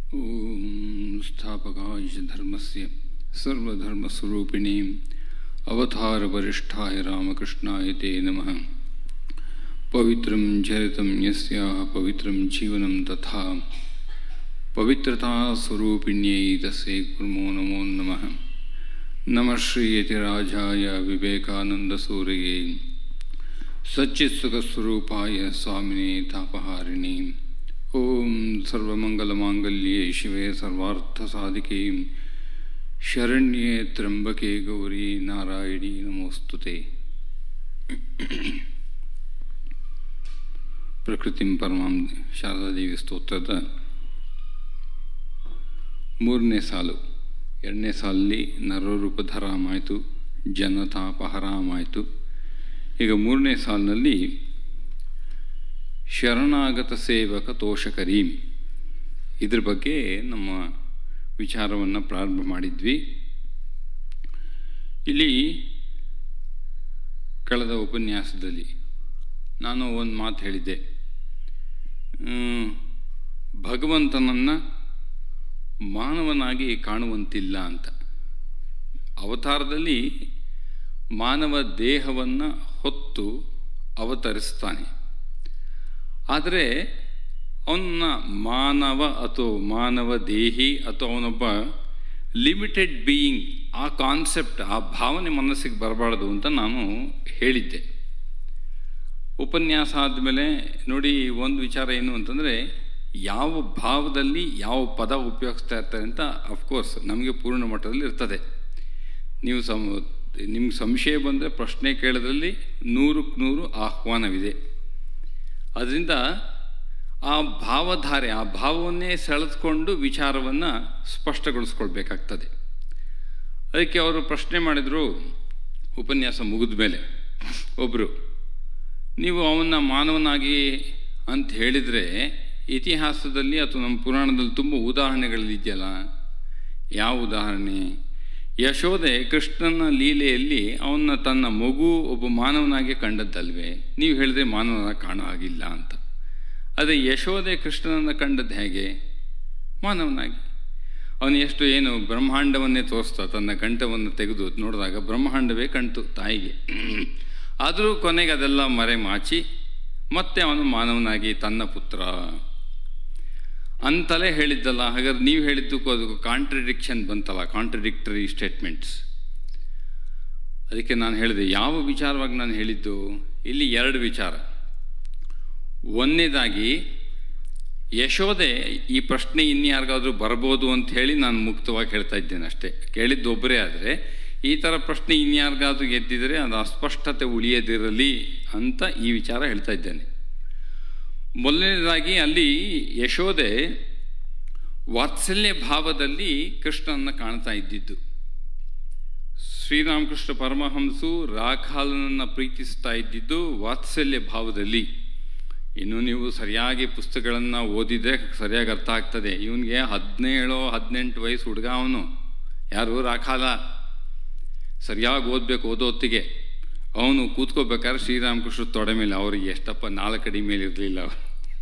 ॐ स्थापकाय च धर्मस्य सर्वधर्मस्वरूपिणीम् अवतारवरिष्ठाय रामकृष्णाय ते नमः पवित्रं चरितं यस्याः पवित्रं जीवनं तथा पवित्रतास्वरूपिण्यै तस्यै कुर्मो नमो नमः नमः श्रीयतिराजाय विवेकानन्दसूरये सच्चित्सुखस्वरूपाय स्वामिने तापहारिणे ॐ सर्वमङ्गलमाङ्गल्ये शिवे सर्वार्थसाधिके शरण्ये त्र्यम्बके गौरी नारायणी नमोऽस्तु ते ಪ್ರಕೃತಿಂ ಪರಮಾಂ ಶಾರದಾದೇವಿ ಸ್ತೋತ್ರದ ಮೂರನೇ ಸಾಲು ಎರಡನೇ ಸಾಲಲ್ಲಿ ನರರೂಪಧರಾಮಾಯಿತು ಜನತಾಪಹರಾಮಾಯಿತು ಈಗ ಮೂರನೇ ಸಾಲಿನಲ್ಲಿ ಶರಣಾಗತ ಸೇವಕ ತೋಷಕರೀಂ ಇದ್ರ ಬಗ್ಗೆ ನಮ್ಮ ವಿಚಾರವನ್ನು ಪ್ರಾರಂಭ ಮಾಡಿದ್ವಿ ಇಲ್ಲಿ ಕಳೆದ ಉಪನ್ಯಾಸದಲ್ಲಿ ನಾನು ಒಂದು ಮಾತು ಹೇಳಿದ್ದೆ ಭಗವಂತನನ್ನು ಮಾನವನಾಗಿ ಕಾಣುವಂತಿಲ್ಲ ಅಂತ ಅವತಾರದಲ್ಲಿ ಮಾನವ ದೇಹವನ್ನು ಹೊತ್ತು ಅವತರಿಸ್ತಾನೆ ಆದರೆ ಅವನ ಮಾನವ ಅಥವಾ ಮಾನವ ದೇಹಿ ಅಥವಾ ಅವನೊಬ್ಬ ಲಿಮಿಟೆಡ್ ಬೀಯಿಂಗ್ ಆ ಕಾನ್ಸೆಪ್ಟ್ ಆ ಭಾವನೆ ಮನಸ್ಸಿಗೆ ಬರಬಾರ್ದು ಅಂತ ನಾನು ಹೇಳಿದ್ದೆ ಉಪನ್ಯಾಸ ಆದಮೇಲೆ ನೋಡಿ ಒಂದು ವಿಚಾರ ಏನು ಅಂತಂದರೆ ಯಾವ ಭಾವದಲ್ಲಿ ಯಾವ ಪದ ಉಪಯೋಗಿಸ್ತಾ ಇರ್ತಾರೆ ಅಂತ ಅಫ್ಕೋರ್ಸ್ ನಮಗೆ ಪೂರ್ಣ ಮಟ್ಟದಲ್ಲಿ ಇರ್ತದೆ ನೀವು ಸಂ ನಿಮ್ಗೆ ಸಂಶಯ ಬಂದರೆ ಪ್ರಶ್ನೆ ಕೇಳೋದ್ರಲ್ಲಿ ನೂರಕ್ಕೆ ನೂರು ಆಹ್ವಾನವಿದೆ ಅದರಿಂದ ಆ ಭಾವಧಾರೆ ಆ ಭಾವವನ್ನೇ ಸೆಳೆದುಕೊಂಡು ವಿಚಾರವನ್ನು ಸ್ಪಷ್ಟಗೊಳಿಸ್ಕೊಳ್ಬೇಕಾಗ್ತದೆ ಅದಕ್ಕೆ ಅವರು ಪ್ರಶ್ನೆ ಮಾಡಿದರು ಉಪನ್ಯಾಸ ಮುಗಿದ ಮೇಲೆ ಒಬ್ಬರು ನೀವು ಅವನ್ನ ಮಾನವನಾಗಿ ಅಂತ ಹೇಳಿದರೆ ಇತಿಹಾಸದಲ್ಲಿ ಅಥವಾ ನಮ್ಮ ಪುರಾಣದಲ್ಲಿ ತುಂಬ ಉದಾಹರಣೆಗಳಿದೆಯಲ್ಲ ಯಾವ ಉದಾಹರಣೆ ಯಶೋದೆ ಕೃಷ್ಣನ ಲೀಲೆಯಲ್ಲಿ ಅವನ್ನ ತನ್ನ ಮಗು ಒಬ್ಬ ಮಾನವನಾಗಿ ಕಂಡದ್ದಲ್ವೇ ನೀವು ಹೇಳಿದ್ರೆ ಮಾನವನಾಗಿ ಕಾಣೋ ಹಾಗಿಲ್ಲ ಅಂತ ಅದೇ ಯಶೋದೆ ಕೃಷ್ಣನನ್ನು ಕಂಡದ್ದು ಹೇಗೆ ಮಾನವನಾಗಿ ಅವನು ಎಷ್ಟು ಏನು ಬ್ರಹ್ಮಾಂಡವನ್ನೇ ತೋರಿಸ್ತಾ ತನ್ನ ಕಂಠವನ್ನು ತೆಗೆದು ನೋಡಿದಾಗ ಬ್ರಹ್ಮಾಂಡವೇ ಕಣ್ತು ತಾಯಿಗೆ ಆದರೂ ಕೊನೆಗೆ ಅದೆಲ್ಲ ಮರೆ ಮಾಚಿ ಮತ್ತೆ ಅವನು ಮಾನವನಾಗಿ ತನ್ನ ಪುತ್ರ ಅಂತಲೇ ಹೇಳಿದ್ದಲ್ಲ ಹಾಗಾದ್ರೆ ನೀವು ಹೇಳಿದ್ದಕ್ಕೂ ಅದಕ್ಕೂ ಕಾಂಟ್ರಡಿಕ್ಷನ್ ಬಂತಲ್ಲ ಕಾಂಟ್ರಡಿಕ್ಟರಿ ಸ್ಟೇಟ್ಮೆಂಟ್ಸ್ ಅದಕ್ಕೆ ನಾನು ಹೇಳಿದೆ ಯಾವ ವಿಚಾರವಾಗಿ ನಾನು ಹೇಳಿದ್ದು ಇಲ್ಲಿ ಎರಡು ವಿಚಾರ ಒಂದನೇದಾಗಿ ಯಶೋದೆ ಈ ಪ್ರಶ್ನೆ ಇನ್ಯಾರಿಗಾದ್ರೂ ಬರ್ಬೋದು ಅಂತ ಹೇಳಿ ನಾನು ಮುಕ್ತವಾಗಿ ಹೇಳ್ತಾ ಇದ್ದೇನೆ ಅಷ್ಟೇ ಕೇಳಿದ್ದು ಒಬ್ಬರೇ ಆದರೆ ಈ ಥರ ಪ್ರಶ್ನೆ ಇನ್ಯಾರಿಗಾದ್ರೂ ಗೆದ್ದಿದರೆ ಅದು ಅಸ್ಪಷ್ಟತೆ ಉಳಿಯದಿರಲಿ ಅಂತ ಈ ವಿಚಾರ ಹೇಳ್ತಾ ಇದ್ದೇನೆ ಮೊದಲನೇದಾಗಿ ಅಲ್ಲಿ ಯಶೋದೆ ವಾತ್ಸಲ್ಯ ಭಾವದಲ್ಲಿ ಕೃಷ್ಣನನ್ನು ಕಾಣ್ತಾ ಇದ್ದಿದ್ದು ಶ್ರೀರಾಮಕೃಷ್ಣ ಪರಮಹಂಸು ರಾಖಾಲನನ್ನು ಪ್ರೀತಿಸ್ತಾ ಇದ್ದಿದ್ದು ವಾತ್ಸಲ್ಯ ಭಾವದಲ್ಲಿ ಇನ್ನು ನೀವು ಸರಿಯಾಗಿ ಪುಸ್ತಕಗಳನ್ನು ಓದಿದರೆ ಸರಿಯಾಗಿ ಅರ್ಥ ಆಗ್ತದೆ ಇವನಿಗೆ ಹದಿನೇಳು ಹದಿನೆಂಟು ವಯಸ್ಸು ಹುಡುಗ ಅವನು ಯಾರು ರಾಖಾಲ ಸರಿಯಾಗಿ ಓದಬೇಕು ಓದೋತ್ತಿಗೆ ಅವನು ಕೂತ್ಕೋಬೇಕಾದ್ರೆ ಶ್ರೀರಾಮಕೃಷ್ಣ ತೊಡೆ ಮೇಲೆ ಅವ್ರಿಗೆ ಎಷ್ಟಪ್ಪ ನಾಲ್ಕಡಿ ಮೇಲೆ ಇರಲಿಲ್ಲ ಅವರು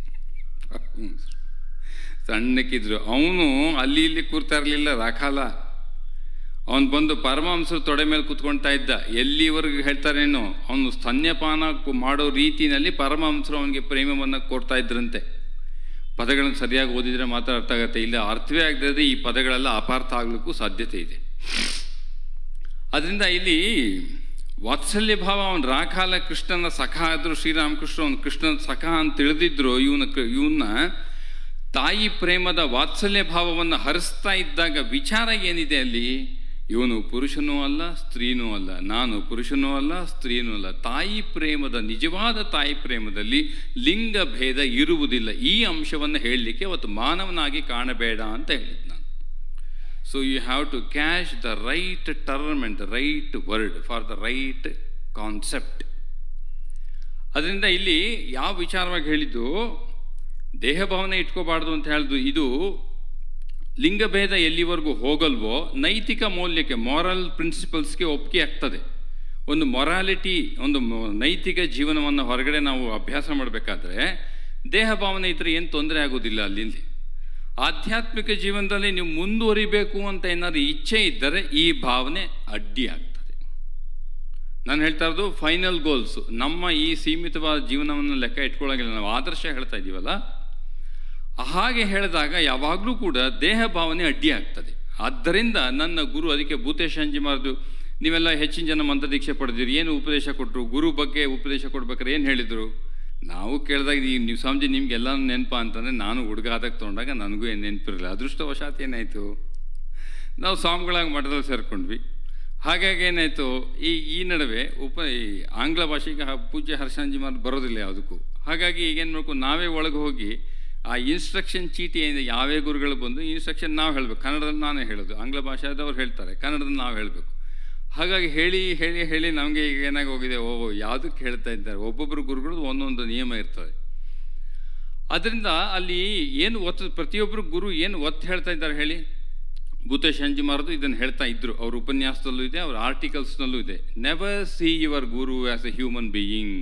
ಸಣ್ಣಕ್ಕಿದ್ರು ಅವನು ಅಲ್ಲಿ ಇಲ್ಲಿ ಕೂರ್ತಾ ಇರಲಿಲ್ಲ ರಾಖಾಲ ಅವನು ಬಂದು ಪರಮಹಂಸರು ತೊಡೆ ಮೇಲೆ ಕೂತ್ಕೊಳ್ತಾ ಇದ್ದ ಎಲ್ಲಿವರೆಗೂ ಹೇಳ್ತಾರೇನೋ ಅವನು ಸ್ತನ್ಯಪಾನ ಮಾಡೋ ರೀತಿಯಲ್ಲಿ ಪರಮಹಂಸರು ಅವನಿಗೆ ಪ್ರೇಮವನ್ನು ಕೊಡ್ತಾ ಇದ್ರಂತೆ ಪದಗಳನ್ನು ಸರಿಯಾಗಿ ಓದಿದರೆ ಮಾತ್ರ ಅರ್ಥ ಆಗುತ್ತೆ ಇಲ್ಲ ಅರ್ಥವೇ ಆಗದೆ ಈ ಪದಗಳೆಲ್ಲ ಅಪಾರ್ಥ ಆಗಲಿಕ್ಕೂ ಸಾಧ್ಯತೆ ಇದೆ ಅದರಿಂದ ಇಲ್ಲಿ ವಾತ್ಸಲ್ಯ ಭಾವ ಅವನು ರಾಕಾಲ ಕೃಷ್ಣನ ಸಖ ಆದರೂ ಶ್ರೀರಾಮಕೃಷ್ಣ ಅವನು ಕೃಷ್ಣನ ಸಖ ಅಂತ ತಿಳಿದಿದ್ರು ಇವನ ಇವನ್ನ ತಾಯಿ ಪ್ರೇಮದ ವಾತ್ಸಲ್ಯ ಭಾವವನ್ನು ಹರಿಸ್ತಾ ಇದ್ದಾಗ ವಿಚಾರ ಏನಿದೆ ಅಲ್ಲಿ ಇವನು ಪುರುಷನೂ ಅಲ್ಲ ಸ್ತ್ರೀನೂ ಅಲ್ಲ ನಾನು ಪುರುಷನೂ ಅಲ್ಲ ಸ್ತ್ರೀನೂ ಅಲ್ಲ ತಾಯಿ ಪ್ರೇಮದ ನಿಜವಾದ ತಾಯಿ ಪ್ರೇಮದಲ್ಲಿ ಲಿಂಗ ಭೇದ ಇರುವುದಿಲ್ಲ ಈ ಅಂಶವನ್ನು ಹೇಳಲಿಕ್ಕೆ ಅವತ್ತು ಮಾನವನಾಗಿ ಕಾಣಬೇಡ ಅಂತ ಹೇಳಿದ್ದು ನಾನು so you have to catch the right term and the right word for the right concept ಅದರಿಂದ ಇಲ್ಲಿ ಯಾವ ವಿಚಾರವಾಗಿ ಹೇಳಿದ್ದು ದೇಹ ಭಾವನೆ ಇಟ್ಕೋಬಾರ್ದು ಅಂತ ಹೇಳಿದ್ದು ಇದು ಲಿಂಗಭೇದ ಎಲ್ಲಿವರೆಗೂ ಹೋಗಲ್ವೋ ನೈತಿಕ ಮೌಲ್ಯಕ್ಕೆ ಮಾರಲ್ ಪ್ರಿನ್ಸಿಪಲ್ಸ್ಗೆ ಒಪ್ಪಿಗೆ ಆಗ್ತದೆ ಒಂದು ಮೊರಾಲಿಟಿ ಒಂದು ನೈತಿಕ ಜೀವನವನ್ನು ಹೊರಗಡೆ ನಾವು ಅಭ್ಯಾಸ ಮಾಡಬೇಕಾದ್ರೆ ದೇಹ ಭಾವನೆ ಇದ್ದರೆ ಏನು ತೊಂದರೆ ಆಗೋದಿಲ್ಲ ಅಲ್ಲಿ ಆಧ್ಯಾತ್ಮಿಕ ಜೀವನದಲ್ಲಿ ನೀವು ಮುಂದುವರಿಬೇಕು ಅಂತ ಏನಾದ್ರು ಇಚ್ಛೆ ಇದ್ದರೆ ಈ ಭಾವನೆ ಅಡ್ಡಿ ಆಗ್ತದೆ ನಾನು ಹೇಳ್ತಾ ಇರೋದು ಫೈನಲ್ ಗೋಲ್ಸು ನಮ್ಮ ಈ ಸೀಮಿತವಾದ ಜೀವನವನ್ನು ಲೆಕ್ಕ ಇಟ್ಕೊಳ್ಳೋಂಗಿಲ್ಲ ನಾವು ಆದರ್ಶ ಹೇಳ್ತಾ ಇದ್ದೀವಲ್ಲ ಹಾಗೆ ಹೇಳಿದಾಗ ಯಾವಾಗಲೂ ಕೂಡ ದೇಹ ಭಾವನೆ ಅಡ್ಡಿ ಆಗ್ತದೆ ಆದ್ದರಿಂದ ನನ್ನ ಗುರು ಅದಕ್ಕೆ ಭೂತೇಶ ಅಂಜಿಮಾರ್ದು ನೀವೆಲ್ಲ ಹೆಚ್ಚಿನ ಜನ ಮಂತ್ರದೀಕ್ಷೆ ಪಡೆದಿರಿ ಏನು ಉಪದೇಶ ಕೊಟ್ಟರು ಗುರು ಬಗ್ಗೆ ಉಪದೇಶ ಕೊಡ್ಬೇಕಾದ್ರೆ ಏನು ಹೇಳಿದರು ನಾವು ಕೇಳಿದಾಗ ಈ ನೀವು ಸ್ವಾಮೀಜಿ ನಿಮ್ಗೆಲ್ಲ ನೆನಪ ಅಂತಂದರೆ ನಾನು ಹುಡುಗ ಆದಾಗ ತೊಗೊಂಡಾಗ ನನಗೂ ಏನು ನೆನಪಿರಲಿಲ್ಲ ಅದೃಷ್ಟವಶಾತ್ ಏನಾಯಿತು ನಾವು ಸ್ವಾಮಿಗಳಾಗಿ ಮಠದಲ್ಲಿ ಸೇರ್ಕೊಂಡ್ವಿ ಹಾಗಾಗಿ ಏನಾಯಿತು ಈ ಈ ನಡುವೆ ಉಪ ಈ ಆಂಗ್ಲ ಭಾಷೆಗೆ ಹ- ಪೂಜ್ಯ ಹರ್ಷಾಂಜಿ ಮಾರ್ ಬರೋದಿಲ್ಲ ಯಾವುದಕ್ಕೂ ಹಾಗಾಗಿ ಈಗೇನು ಮಾಡ್ಕೊಂಡು ನಾವೇ ಒಳಗೆ ಹೋಗಿ ಆ ಇನ್ಸ್ಟ್ರಕ್ಷನ್ ಚೀಟಿ ಏನಿದೆ ಯಾವೇ ಗುರುಗಳು ಬಂದು ಇನ್ಸ್ಟ್ರಕ್ಷನ್ ನಾವು ಹೇಳಬೇಕು ಕನ್ನಡದಲ್ಲಿ ನಾನೇ ಹೇಳೋದು ಆಂಗ್ಲ ಭಾಷೆದವ್ರು ಹೇಳ್ತಾರೆ ಕನ್ನಡದಲ್ಲಿ ನಾವು ಹೇಳಬೇಕು ಹಾಗಾಗಿ ಹೇಳಿ ಹೇಳಿ ಹೇಳಿ ನಮಗೆ ಈಗ ಏನಾಗಿ ಹೋಗಿದೆ ಓ ಯಾವುದಕ್ಕೆ ಹೇಳ್ತಾ ಇದ್ದಾರೆ ಒಬ್ಬೊಬ್ಬರು ಗುರುಗಳು ಒಂದೊಂದು ನಿಯಮ ಇರ್ತದೆ ಅದರಿಂದ ಅಲ್ಲಿ ಏನು ಒತ್ತು ಪ್ರತಿಯೊಬ್ಬರು ಗುರು ಏನು ಒತ್ತು ಹೇಳ್ತಾ ಇದ್ದಾರೆ ಹೇಳಿ ಭೂತೇಶ್ ಅಂಜಿಮಾರದು ಇದನ್ನು ಹೇಳ್ತಾ ಇದ್ರು ಅವ್ರ ಉಪನ್ಯಾಸದಲ್ಲೂ ಇದೆ ಅವ್ರ ಆರ್ಟಿಕಲ್ಸ್ನಲ್ಲೂ ಇದೆ never see your guru as a human being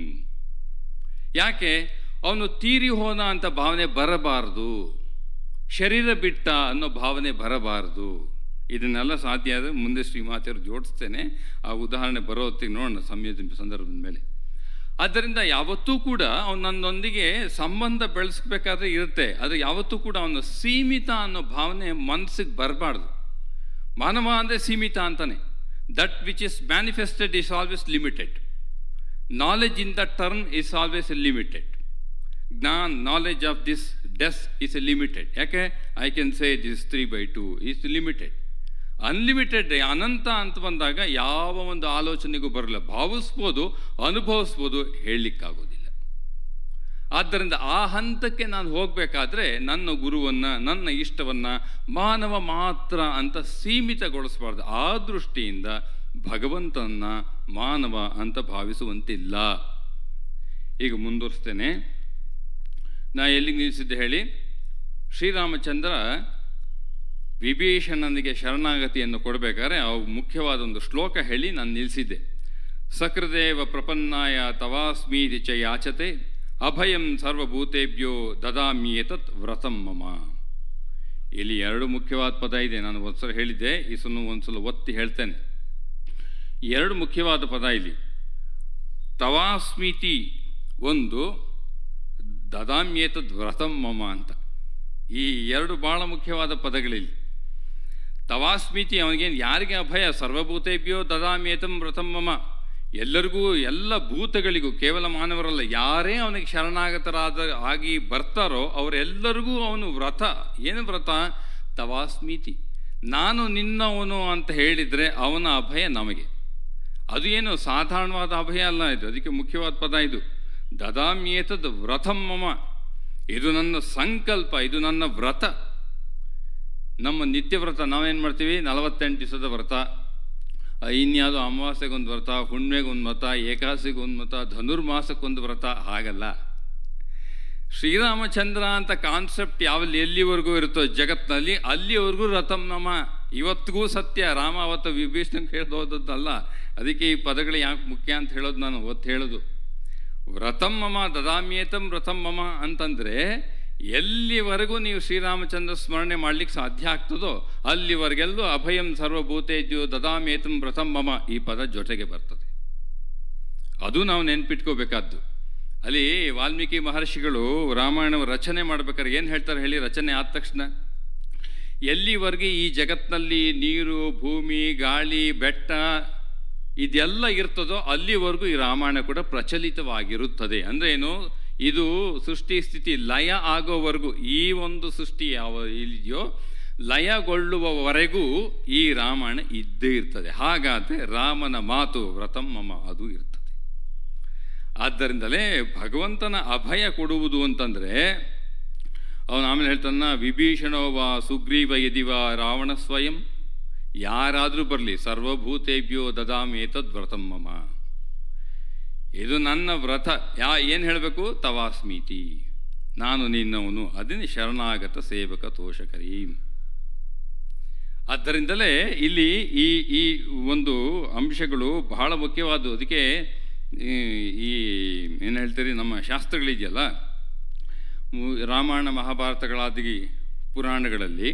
ಯಾಕೆ ಅವನು ತೀರಿ ಹೋದ ಅಂತ ಭಾವನೆ ಬರಬಾರದು ಶರೀರ ಬಿಟ್ಟ ಅನ್ನೋ ಭಾವನೆ ಬರಬಾರದು ಇದನ್ನೆಲ್ಲ ಸಾಧ್ಯ ಆದರೆ ಮುಂದೆ ಶ್ರೀಮಾತೆಯವರು ಜೋಡಿಸ್ತೇನೆ ಆ ಉದಾಹರಣೆ ಬರೋ ಹೊತ್ತಿಗೆ ನೋಡೋಣ ಸಮಯದ ಸಂದರ್ಭದ ಮೇಲೆ ಆದ್ದರಿಂದ ಯಾವತ್ತೂ ಕೂಡ ಅವನು ನನ್ನೊಂದಿಗೆ ಸಂಬಂಧ ಬೆಳೆಸ್ಬೇಕಾದ್ರೆ ಇರುತ್ತೆ ಅದು ಯಾವತ್ತೂ ಕೂಡ ಅವನು ಸೀಮಿತ ಅನ್ನೋ ಭಾವನೆ ಮನಸ್ಸಿಗೆ ಬರಬಾರ್ದು ಮಾನವ ಅಂದರೆ ಸೀಮಿತ ಅಂತಾನೆ that which is manifested is always limited knowledge in the term is always limited ಜ್ಞಾನ್ ನಾಲೆಜ್ ಆಫ್ ದಿಸ್ ಡೆಸ್ ಇಸ್ ಎ ಲಿಮಿಟೆಡ್ ಯಾಕೆ I can say this three by two is limited unlimited ಅನಂತ ಅಂತ ಬಂದಾಗ ಯಾವ ಒಂದು ಆಲೋಚನೆಗೂ ಬರಲ್ಲ ಭಾವಿಸ್ಬೋದು ಅನುಭವಿಸ್ಬೋದು ಹೇಳಲಿಕ್ಕಾಗೋದಿಲ್ಲ ಆದ್ದರಿಂದ ಆ ಹಂತಕ್ಕೆ ನಾನು ಹೋಗಬೇಕಾದ್ರೆ ನನ್ನ ಗುರುವನ್ನು ನನ್ನ ಇಷ್ಟವನ್ನು ಮಾನವ ಮಾತ್ರ ಅಂತ ಸೀಮಿತಗೊಳಿಸಬಾರ್ದು ಆ ದೃಷ್ಟಿಯಿಂದ ಭಗವಂತನ ಮಾನವ ಅಂತ ಭಾವಿಸುವಂತಿಲ್ಲ ಈಗ ಮುಂದುವರಿಸ್ತೇನೆ ನಾ ಎಲ್ಲಿಗೆ ನಿಲ್ಲಿಸಿದ್ದೆ ಹೇಳಿ ಶ್ರೀರಾಮಚಂದ್ರ ವಿಭೀಷಣನಿಗೆ ಶರಣಾಗತಿಯನ್ನು ಕೊಡಬೇಕಾದ್ರೆ ಅವು ಮುಖ್ಯವಾದ ಒಂದು ಶ್ಲೋಕ ಹೇಳಿ ನಾನು ನಿಲ್ಲಿಸಿದ್ದೆ ಸಕೃದೇವ ಪ್ರಪನ್ನಾಯ ತವಾಸ್ಮೀತಿ ಚ ಯಾಚತೆ ಅಭಯಂ ಸರ್ವಭೂತೇಭ್ಯೋ ದದಾಮ್ಯೇತತ್ ವ್ರತಂ ಮಮ ಇಲ್ಲಿ ಎರಡು ಮುಖ್ಯವಾದ ಪದ ಇದೆ ನಾನು ಒಂದ್ಸಲ ಹೇಳಿದ್ದೆ ಈ ಸಲ ಒಂದ್ಸಲ ಒತ್ತಿ ಹೇಳ್ತೇನೆ ಎರಡು ಮುಖ್ಯವಾದ ಪದ ಇಲ್ಲಿ ತವಾಸ್ಮಿತಿ ಒಂದು ದದಾಮ್ಯೇತದ್ ವ್ರತಂ ಮಮ ಅಂತ ಈ ಎರಡು ಭಾಳ ಮುಖ್ಯವಾದ ಪದಗಳಿಲ್ಲಿ ತವಾಸ್ಮಿತಿ ಅವನಿಗೇನು ಯಾರಿಗೆ ಅಭಯ ಸರ್ವಭೂತೇಭ್ಯೋ ದದಾಮ್ಯೇತಂ ವ್ರತಂ ಮಮ ಎಲ್ಲರಿಗೂ ಎಲ್ಲ ಭೂತಗಳಿಗೂ ಕೇವಲ ಮಾನವರಲ್ಲ ಯಾರೇ ಅವನಿಗೆ ಶರಣಾಗತರಾದ ಆಗಿ ಬರ್ತಾರೋ ಅವರೆಲ್ಲರಿಗೂ ಅವನು ವ್ರತ ಏನು ವ್ರತ ತವಾಸ್ಮಿತಿ ನಾನು ನಿನ್ನವನು ಅಂತ ಹೇಳಿದರೆ ಅವನ ಅಭಯ ನಮಗೆ ಅದು ಏನು ಸಾಧಾರಣವಾದ ಅಭಯ ಅಲ್ಲ ಇದು ಅದಕ್ಕೆ ಮುಖ್ಯವಾದ ಪದ ಇದು ದದಾಮ್ಯೇತದ್ ವ್ರತಂ ಮಮ ಇದು ನನ್ನ ಸಂಕಲ್ಪ ಇದು ನನ್ನ ವ್ರತ ನಮ್ಮ ನಿತ್ಯ ವ್ರತ ನಾವೇನು ಮಾಡ್ತೀವಿ ನಲವತ್ತೆಂಟು ದಿವಸದ ವ್ರತ ಆ, ಇನ್ಯಾವುದೋ ಅಮಾವಾಸ್ಯೆಗೊಂದು ವ್ರತ ಹುಣ್ಮೆಗೊಂದು ವ್ರತ ಏಕಾದಶಿಗೊಂದು ವ್ರತ ಧನುರ್ಮಾಸಕ್ಕೊಂದು ವ್ರತ ಹಾಗಲ್ಲ ಶ್ರೀರಾಮಚಂದ್ರ ಅಂತ ಕಾನ್ಸೆಪ್ಟ್ ಯಾವಲ್ಲಿ ಎಲ್ಲಿವರೆಗೂ ಇರುತ್ತೋ ಜಗತ್ತಿನಲ್ಲಿ ಅಲ್ಲಿವರೆಗೂ ರಥಂ ನಮ ಇವತ್ತಿಗೂ ಸತ್ಯ ರಾಮ ಅವತ್ತು ವಿಭೀಷಣಕ್ಕೆ ಹೇಳ್ದು ಹೋದದ್ದಲ್ಲ ಅದಕ್ಕೆ ಈ ಪದಗಳು ಯಾಕೆ ಮುಖ್ಯ ಅಂತ ಹೇಳೋದು ನಾನು ಅವತ್ತು ಹೇಳೋದು ವ್ರತಂ ಮಮ ದದಾಮ್ಯೇತಂ ವ್ರತಂ ಮಮ ಅಂತಂದರೆ ಎಲ್ಲಿವರೆಗೂ ನೀವು ಶ್ರೀರಾಮಚಂದ್ರ ಸ್ಮರಣೆ ಮಾಡ್ಲಿಕ್ಕೆ ಸಾಧ್ಯ ಆಗ್ತದೋ ಅಲ್ಲಿವರೆಗೆಲ್ಲೂ ಅಭಯಂ ಸರ್ವಭೂತೇಜ್ಯೋ ದದಾಮ್ಯೇತಂ ವ್ರತಂ ಮಮ ಈ ಪದ ಜೊತೆಗೆ ಬರ್ತದೆ ಅದು ನಾವು ನೆನ್ಪಿಟ್ಕೋಬೇಕಾದ್ದು ಅಲ್ಲಿ ವಾಲ್ಮೀಕಿ ಮಹರ್ಷಿಗಳು ರಾಮಾಯಣ ರಚನೆ ಮಾಡ್ಬೇಕಾದ್ರೆ ಏನು ಹೇಳ್ತಾರೆ ಹೇಳಿ ರಚನೆ ಆದ ತಕ್ಷಣ ಎಲ್ಲಿವರೆಗೆ ಈ ಜಗತ್ತಿನಲ್ಲಿ ನೀರು ಭೂಮಿ ಗಾಳಿ ಬೆಟ್ಟ ಇದೆಲ್ಲ ಇರ್ತದೋ ಅಲ್ಲಿವರೆಗೂ ಈ ರಾಮಾಯಣ ಕೂಡ ಪ್ರಚಲಿತವಾಗಿರುತ್ತದೆ ಅಂದ್ರೆ ಏನು ಇದು ಸೃಷ್ಟಿ ಸ್ಥಿತಿ ಲಯ ಆಗೋವರೆಗೂ ಈ ಒಂದು ಸೃಷ್ಟಿ ಯಾವ ಇದೆಯೋ ಲಯಗೊಳ್ಳುವವರೆಗೂ ಈ ರಾಮಾಯಣ ಇದ್ದೇ ಇರ್ತದೆ ಹಾಗಾದ್ರೆ ರಾಮನ ಮಾತು ವ್ರತಂ ಮಮ ಅದು ಇರ್ತದೆ ಆದ್ದರಿಂದಲೇ ಭಗವಂತನ ಅಭಯ ಕೊಡುವುದು ಅಂತಂದರೆ ಅವನು ಆಮೇಲೆ ಹೇಳ್ತಾನ ವಿಭೀಷಣೋವ ಸುಗ್ರೀವ ಯದಿವ ರಾವಣ ಸ್ವಯಂ ಯಾರಾದರೂ ಬರಲಿ ಸರ್ವಭೂತೇಭ್ಯೋ ದದಾಮೇತದ್ ವ್ರತಂ ಮಮ ಇದು ನನ್ನ ವ್ರತ ಯಾ ಏನು ಹೇಳಬೇಕು ತವಾಸ್ಮೀತಿ ನಾನು ನಿನ್ನವನು ಅದನ್ನೇ ಶರಣಾಗತ ಸೇವಕ ತೋಷಕರೀಂ ಆದ್ದರಿಂದಲೇ ಇಲ್ಲಿ ಈ ಈ ಒಂದು ಅಂಶಗಳು ಬಹಳ ಮುಖ್ಯವಾದವು ಅದಕ್ಕೆ ಈ- ಈ ಏನು ಹೇಳ್ತೀರಿ ನಮ್ಮ ಶಾಸ್ತ್ರಗಳಿದೆಯಲ್ಲ ಮು- ರಾಮಾಯಣ ಮಹಾಭಾರತಗಳಾದಿ ಪುರಾಣಗಳಲ್ಲಿ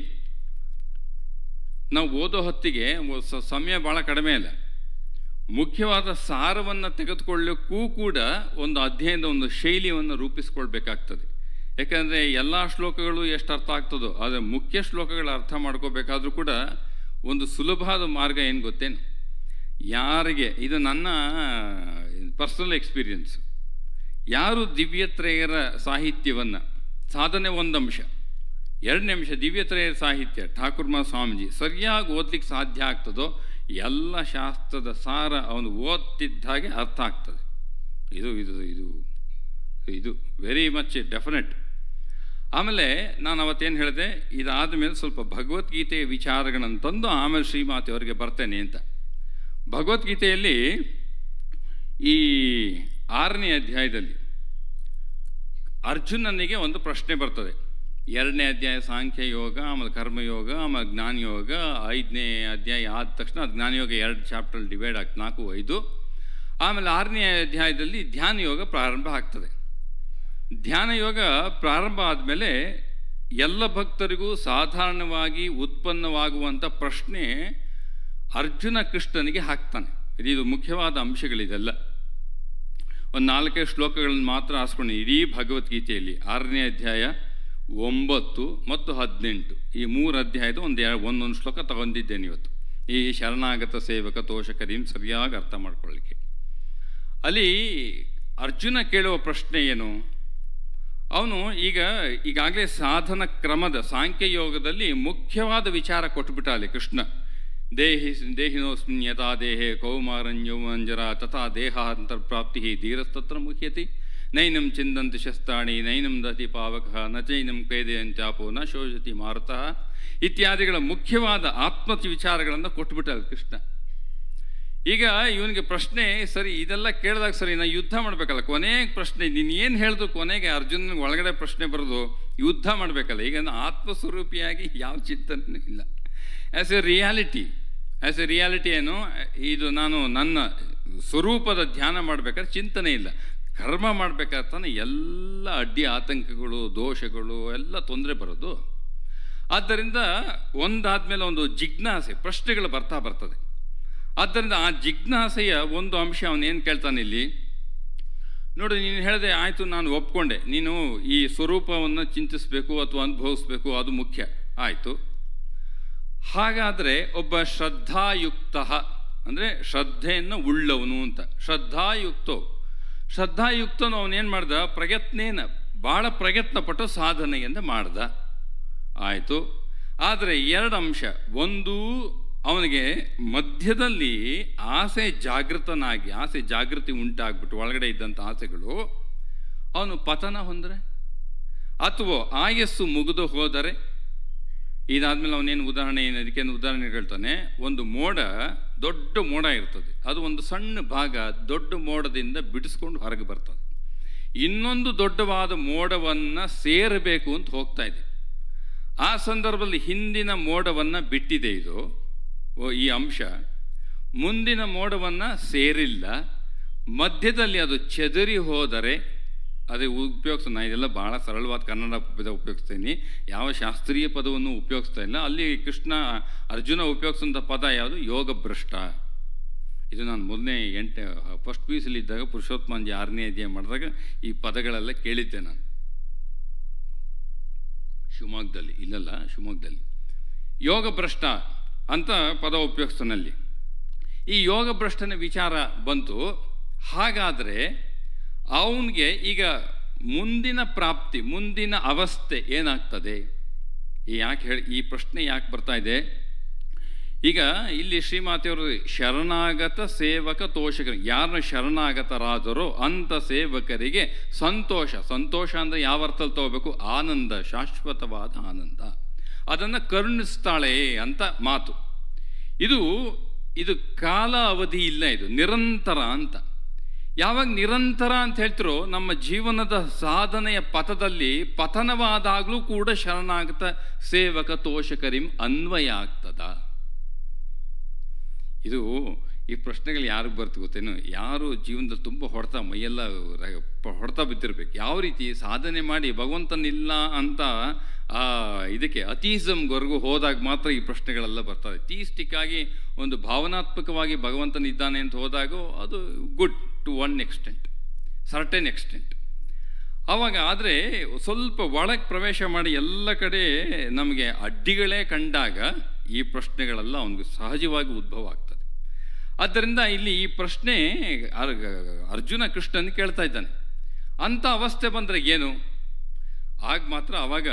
ನಾವು ಓದೋ ಹೊತ್ತಿಗೆ ಒ- ಸ- ಸಮಯ ಭಾಳ ಕಡಿಮೆ ಇಲ್ಲ ಮುಖ್ಯವಾದ ಸಾರವನ್ನು ತೆಗೆದುಕೊಳ್ಳಕ್ಕೂ ಕೂಡ ಒಂದು ಅಧ್ಯಯನದ ಒಂದು ಶೈಲಿಯನ್ನು ರೂಪಿಸ್ಕೊಳ್ಬೇಕಾಗ್ತದೆ ಯಾಕಂದರೆ ಎಲ್ಲ ಶ್ಲೋಕಗಳು ಎಷ್ಟು ಅರ್ಥ ಆಗ್ತದೋ ಆದರೆ ಮುಖ್ಯ ಶ್ಲೋಕಗಳ ಅರ್ಥ ಮಾಡ್ಕೋಬೇಕಾದ್ರೂ ಕೂಡ ಒಂದು ಸುಲಭವಾದ ಮಾರ್ಗ ಏನು ಗೊತ್ತೇನು ಯಾರಿಗೆ ಇದು ನನ್ನ ಪರ್ಸನಲ್ ಎಕ್ಸ್ಪೀರಿಯನ್ಸ್ ಯಾರು ದಿವ್ಯತ್ರಯರ ಸಾಹಿತ್ಯವನ್ನು ಸಾಧನೆ ಒಂದು ಅಂಶ ಎರಡನೇ ಅಂಶ ದಿವ್ಯತ್ರಯರ ಸಾಹಿತ್ಯ ಠಾಕುರ್ಮಾ ಸ್ವಾಮೀಜಿ ಸರಿಯಾಗಿ ಓದ್ಲಿಕ್ಕೆ ಸಾಧ್ಯ ಆಗ್ತದೋ ಎಲ್ಲ ಶಾಸ್ತ್ರದ ಸಾರ ಅವನು ಓದ್ತಿದ್ದ ಹಾಗೆ ಅರ್ಥ ಆಗ್ತದೆ ಇದು ಇದು ಇದು ಇದು ವೆರಿ ಮಚ್ ಡೆಫಿನೆಟ್ ಆಮೇಲೆ ನಾನು ಅವತ್ತೇನು ಹೇಳಿದೆ ಇದಾದ ಮೇಲೆ ಸ್ವಲ್ಪ ಭಗವದ್ಗೀತೆಯ ವಿಚಾರಗಳನ್ನು ತಂದು ಆಮೇಲೆ ಶ್ರೀಮಾತೆಯವರಿಗೆ ಬರ್ತೇನೆ ಅಂತ ಭಗವದ್ಗೀತೆಯಲ್ಲಿ ಈ ಆರನೇ ಅಧ್ಯಾಯದಲ್ಲಿ ಅರ್ಜುನನಿಗೆ ಒಂದು ಪ್ರಶ್ನೆ ಬರ್ತದೆ ಎರಡನೇ ಅಧ್ಯಾಯ ಸಾಂಖ್ಯ ಯೋಗ ಆಮೇಲೆ ಕರ್ಮಯೋಗ ಆಮೇಲೆ ಜ್ಞಾನಯೋಗ ಐದನೇ ಅಧ್ಯಾಯ ಆದ ತಕ್ಷಣ ಅದು ಜ್ಞಾನಯೋಗ ಎರಡು ಚಾಪ್ಟರ್ ಡಿವೈಡ್ ಆಗ್ತದೆ ನಾಲ್ಕು ಐದು ಆಮೇಲೆ ಆರನೇ ಅಧ್ಯಾಯದಲ್ಲಿ ಧ್ಯಾನ ಯೋಗ ಪ್ರಾರಂಭ ಆಗ್ತದೆ ಧ್ಯಾನ ಯೋಗ ಪ್ರಾರಂಭ ಆದಮೇಲೆ ಎಲ್ಲ ಭಕ್ತರಿಗೂ ಸಾಧಾರಣವಾಗಿ ಉತ್ಪನ್ನವಾಗುವಂಥ ಪ್ರಶ್ನೆ ಅರ್ಜುನ ಕೃಷ್ಣನಿಗೆ ಹಾಕ್ತಾನೆ ಇದು ಮುಖ್ಯವಾದ ಅಂಶಗಳಿದೆಲ್ಲ ಒಂದು ನಾಲ್ಕೈದು ಶ್ಲೋಕಗಳನ್ನು ಮಾತ್ರ ಆಸ್ಕೊಂಡು ಇಡೀ ಭಗವದ್ಗೀತೆಯಲ್ಲಿ ಆರನೇ ಅಧ್ಯಾಯ ಒಂಬತ್ತು ಮತ್ತು ಹದಿನೆಂಟು ಈ ಮೂರು ಅಧ್ಯಾಯದ ಒಂದು ಎರಡು ಒಂದೊಂದು ಶ್ಲೋಕ ತಗೊಂಡಿದ್ದೇನೆ ಇವತ್ತು ಈ ಶರಣಾಗತ ಸೇವಕ ತೋಷಕರಿಂ ಸರಿಯಾಗಿ ಅರ್ಥ ಮಾಡ್ಕೊಳ್ಳಿಕ್ಕೆ ಅಲ್ಲಿ ಅರ್ಜುನ ಕೇಳುವ ಪ್ರಶ್ನೆ ಏನು ಅವನು ಈಗ ಈಗಾಗಲೇ ಸಾಧನ ಕ್ರಮದ ಸಾಂಖ್ಯಯೋಗದಲ್ಲಿ ಮುಖ್ಯವಾದ ವಿಚಾರ ಕೊಟ್ಬಿಟ್ಟ ಅಲ್ಲಿ ಕೃಷ್ಣ ದೇಹಿ ದೇಹಿನೋಸ್ಮಿನ್ ಯಥಾ ದೇಹೆ ಕೌಮಾರಣ್ಯೌಮಂಜರ ತಥಾ ದೇಹಾಂತರ್ಪ್ರಾಪ್ತಿ ಧೀರಸ್ತತ್ರ ಮುಖ್ಯತಿ ನೈನಂ ಚಿಂದಂತಿ ಶಸ್ತಾಣಿ ನೈನಂ ದತಿ ಪಾವಕ ನ ಚೈನಂ ಕೈದೆಯಂಚಾಪೋ ನ ಶೋಷತಿ ಮಾರುತಃ ಇತ್ಯಾದಿಗಳ ಮುಖ್ಯವಾದ ಆತ್ಮ ವಿಚಾರಗಳನ್ನು ಕೊಟ್ಬಿಟ್ಟಲ್ಲ ಕೃಷ್ಣ ಈಗ ಇವನಿಗೆ ಪ್ರಶ್ನೆ ಸರಿ ಇದೆಲ್ಲ ಕೇಳಿದಾಗ ಸರಿ ನಾ ಯುದ್ಧ ಮಾಡಬೇಕಲ್ಲ ಕೊನೆಗೆ ಪ್ರಶ್ನೆ ನೀನು ಏನು ಹೇಳಿದ್ರು ಕೊನೆಗೆ ಅರ್ಜುನನಿಗೆ ಒಳಗಡೆ ಪ್ರಶ್ನೆ ಬರೋದು ಯುದ್ಧ ಮಾಡಬೇಕಲ್ಲ ಈಗ ಆತ್ಮಸ್ವರೂಪಿಯಾಗಿ ಯಾವ ಚಿಂತನೆ ಇಲ್ಲ as a reality as a reality ಏನು ಇದು ನಾನು ನನ್ನ ಸ್ವರೂಪದ ಧ್ಯಾನ ಮಾಡಬೇಕಾದ್ರೆ ಚಿಂತನೆ ಇಲ್ಲ ಕರ್ಮ ಮಾಡಬೇಕಾದ್ರೆ ಎಲ್ಲ ಅಡ್ಡಿ ಆತಂಕಗಳು ದೋಷಗಳು ಎಲ್ಲ ತೊಂದರೆ ಬರೋದು ಆದ್ದರಿಂದ ಒಂದಾದ್ಮೇಲೆ ಒಂದು ಜಿಜ್ಞಾಸೆ ಪ್ರಶ್ನೆಗಳು ಬರ್ತಾ ಬರ್ತದೆ ಆದ್ದರಿಂದ ಆ ಜಿಜ್ಞಾಸೆಯ ಒಂದು ಅಂಶ ಅವನೇನು ಕೇಳ್ತಾನೆ ಇಲ್ಲಿ ನೋಡಿ ನೀನು ಹೇಳಿದೆ ಆಯಿತು ನಾನು ಒಪ್ಕೊಂಡೆ ನೀನು ಈ ಸ್ವರೂಪವನ್ನು ಚಿಂತಿಸಬೇಕು ಅಥವಾ ಅನುಭವಿಸ್ಬೇಕು ಅದು ಮುಖ್ಯ ಆಯಿತು ಹಾಗಾದರೆ ಒಬ್ಬ ಶ್ರದ್ಧಾಯುಕ್ತ ಅಂದರೆ ಶ್ರದ್ಧೆಯನ್ನು ಉಳ್ಳವನು ಅಂತ ಶ್ರದ್ಧಾಯುಕ್ತೋ ಶ್ರದ್ಧಾಯುಕ್ತನು ಅವನೇನು ಮಾಡ್ದ ಪ್ರಯತ್ನೇನ ಭಾಳ ಪ್ರಯತ್ನ ಪಟ್ಟು ಸಾಧನೆಯಿಂದ ಮಾಡ್ದ ಆಯಿತು ಆದರೆ ಎರಡು ಅಂಶ ಒಂದು ಅವನಿಗೆ ಮಧ್ಯದಲ್ಲಿ ಆಸೆ ಜಾಗೃತನಾಗಿ ಆಸೆ ಜಾಗೃತಿ ಉಂಟಾಗ್ಬಿಟ್ಟು ಒಳಗಡೆ ಇದ್ದಂಥ ಆಸೆಗಳು ಅವನು ಪತನ ಹೊಂದರೆ ಅಥವಾ ಆಯಸ್ಸು ಮುಗಿದು ಹೋದರೆ ಇದಾದ್ಮೇಲೆ ಅವನೇನು ಉದಾಹರಣೆ ಏನು ಅದಕ್ಕೆ ಉದಾಹರಣೆ ಹೇಳ್ತಾನೆ ಒಂದು ಮೋಡ ದೊಡ್ಡ ಮೋಡ ಇರ್ತದೆ ಅದು ಒಂದು ಸಣ್ಣ ಭಾಗ ದೊಡ್ಡ ಮೋಡದಿಂದ ಬಿಡಿಸ್ಕೊಂಡು ಹೊರಗೆ ಬರ್ತದೆ ಇನ್ನೊಂದು ದೊಡ್ಡವಾದ ಮೋಡವನ್ನು ಸೇರಬೇಕು ಅಂತ ಹೋಗ್ತಾ ಇದೆ ಆ ಸಂದರ್ಭದಲ್ಲಿ ಹಿಂದಿನ ಮೋಡವನ್ನು ಬಿಟ್ಟಿದೆ ಇದು ಓ, ಈ ಅಂಶ ಮುಂದಿನ ಮೋಡವನ್ನು ಸೇರಿಲ್ಲ ಮಧ್ಯದಲ್ಲಿ ಅದು ಚೆದರಿ ಹೋದರೆ ಅದೇ ಉಪಯೋಗಿಸ ನಾನು ಇದೆಲ್ಲ ಭಾಳ ಸರಳವಾದ ಕನ್ನಡ ಪದ ಉಪಯೋಗಿಸ್ತೀನಿ ಯಾವ ಶಾಸ್ತ್ರೀಯ ಪದವನ್ನು ಉಪಯೋಗಿಸ್ತಾ ಇಲ್ಲ ಅಲ್ಲಿ ಕೃಷ್ಣ ಅರ್ಜುನ ಉಪಯೋಗಿಸಿದಂಥ ಪದ ಯಾವುದು ಯೋಗ ಭ್ರಷ್ಟ ಇದು ನಾನು ಮೊದಲನೇ ಎಂಟು ಫಸ್ಟ್ ಪಿ ಯು ಇದ್ದಾಗ ಪುರುಷೋತ್ತಮಂಜಿ ಆರನೇ ಅಧ್ಯಾಯ ಮಾಡಿದಾಗ ಈ ಪದಗಳೆಲ್ಲ ಕೇಳಿದ್ದೆ ನಾನು ಶಿವಮೊಗ್ಗದಲ್ಲಿ ಇಲ್ಲಲ್ಲ ಶಿವಮೊಗ್ಗದಲ್ಲಿ ಯೋಗ ಭ್ರಷ್ಟ ಅಂತ ಪದ ಉಪಯೋಗಿಸ್ತಾನಲ್ಲಿ ಈ ಯೋಗ ಭ್ರಷ್ಟನ ವಿಚಾರ ಬಂತು ಹಾಗಾದರೆ ಅವನಿಗೆ ಈಗ ಮುಂದಿನ ಪ್ರಾಪ್ತಿ ಮುಂದಿನ ಅವಸ್ಥೆ ಏನಾಗ್ತದೆ ಈ ಯಾಕೆ ಹೇಳಿ ಈ ಪ್ರಶ್ನೆ ಯಾಕೆ ಬರ್ತಾ ಇದೆ ಈಗ ಇಲ್ಲಿ ಶ್ರೀಮಾತೆಯವರು ಶರಣಾಗತ ಸೇವಕ ತೋಷಕರು ಯಾರನ್ನ ಶರಣಾಗತರಾದರೋ ಅಂಥ ಸೇವಕರಿಗೆ ಸಂತೋಷ ಸಂತೋಷ ಅಂದರೆ ಯಾವ ಅರ್ಥದಲ್ಲಿ ತಗೋಬೇಕು ಆನಂದ ಶಾಶ್ವತವಾದ ಆನಂದ ಅದನ್ನು ಕರುಣಿಸ್ತಾಳೆ ಅಂತ ಮಾತು ಇದು ಇದು ಕಾಲ ಅವಧಿ ಇಲ್ಲ ಇದು ನಿರಂತರ ಅಂತ ಯಾವಾಗ ನಿರಂತರ ಅಂತ ಹೇಳ್ತಿರೋ ನಮ್ಮ ಜೀವನದ ಸಾಧನೆಯ ಪಥದಲ್ಲಿ ಪತನವಾದಾಗಲೂ ಕೂಡ ಶರಣಾಗತ ಸೇವಕ ತೋಷಕರಿಂ ಅನ್ವಯ ಆಗ್ತದ ಇದು ಈ ಪ್ರಶ್ನೆಗಳು ಯಾರಿಗೆ ಬರ್ತು ಗೊತ್ತೇನು ಯಾರು ಜೀವನದಲ್ಲಿ ತುಂಬ ಹೊಡೆತ ಮೈಯೆಲ್ಲ ರ- ಪ- ಹೊಡೆತ ಬಿದ್ದಿರ್ಬೇಕು ಯಾವ ರೀತಿ ಸಾಧನೆ ಮಾಡಿ ಭಗವಂತನಿಲ್ಲ ಅಂತ ಆ ಇದಕ್ಕೆ ಅತೀಸಮ್ವರೆಗೂ ಹೋದಾಗ ಮಾತ್ರ ಈ ಪ್ರಶ್ನೆಗಳೆಲ್ಲ ಬರ್ತದೆ ಥೀಸ್ಟಿಕ್ ಆಗಿ ಒಂದು ಭಾವನಾತ್ಮಕವಾಗಿ ಭಗವಂತನಿದ್ದಾನೆ ಅಂತ ಹೋದಾಗ ಅದು good to one extent certain extent ಆವಾಗ ಆದರೆ ಸ್ವಲ್ಪ ಒಳಗೆ ಪ್ರವೇಶ ಮಾಡಿ ಎಲ್ಲ ಕಡೆ ನಮಗೆ ಅಡ್ಡಿಗಳೇ ಕಂಡಾಗ ಈ ಪ್ರಶ್ನೆಗಳೆಲ್ಲ ಅವನಿಗೆ ಸಹಜವಾಗಿ ಉದ್ಭವ ಆಗ್ತದೆ ಆದ್ದರಿಂದ ಇಲ್ಲಿ ಈ ಪ್ರಶ್ನೆ ಅರ್- ಅರ್ಜುನ ಕೃಷ್ಣನ್ ಕೇಳ್ತಾ ಇದ್ದಾನೆ ಅಂಥ ಅವಸ್ಥೆ ಬಂದರೆ ಏನು ಆಗ ಮಾತ್ರ ಅವಾಗ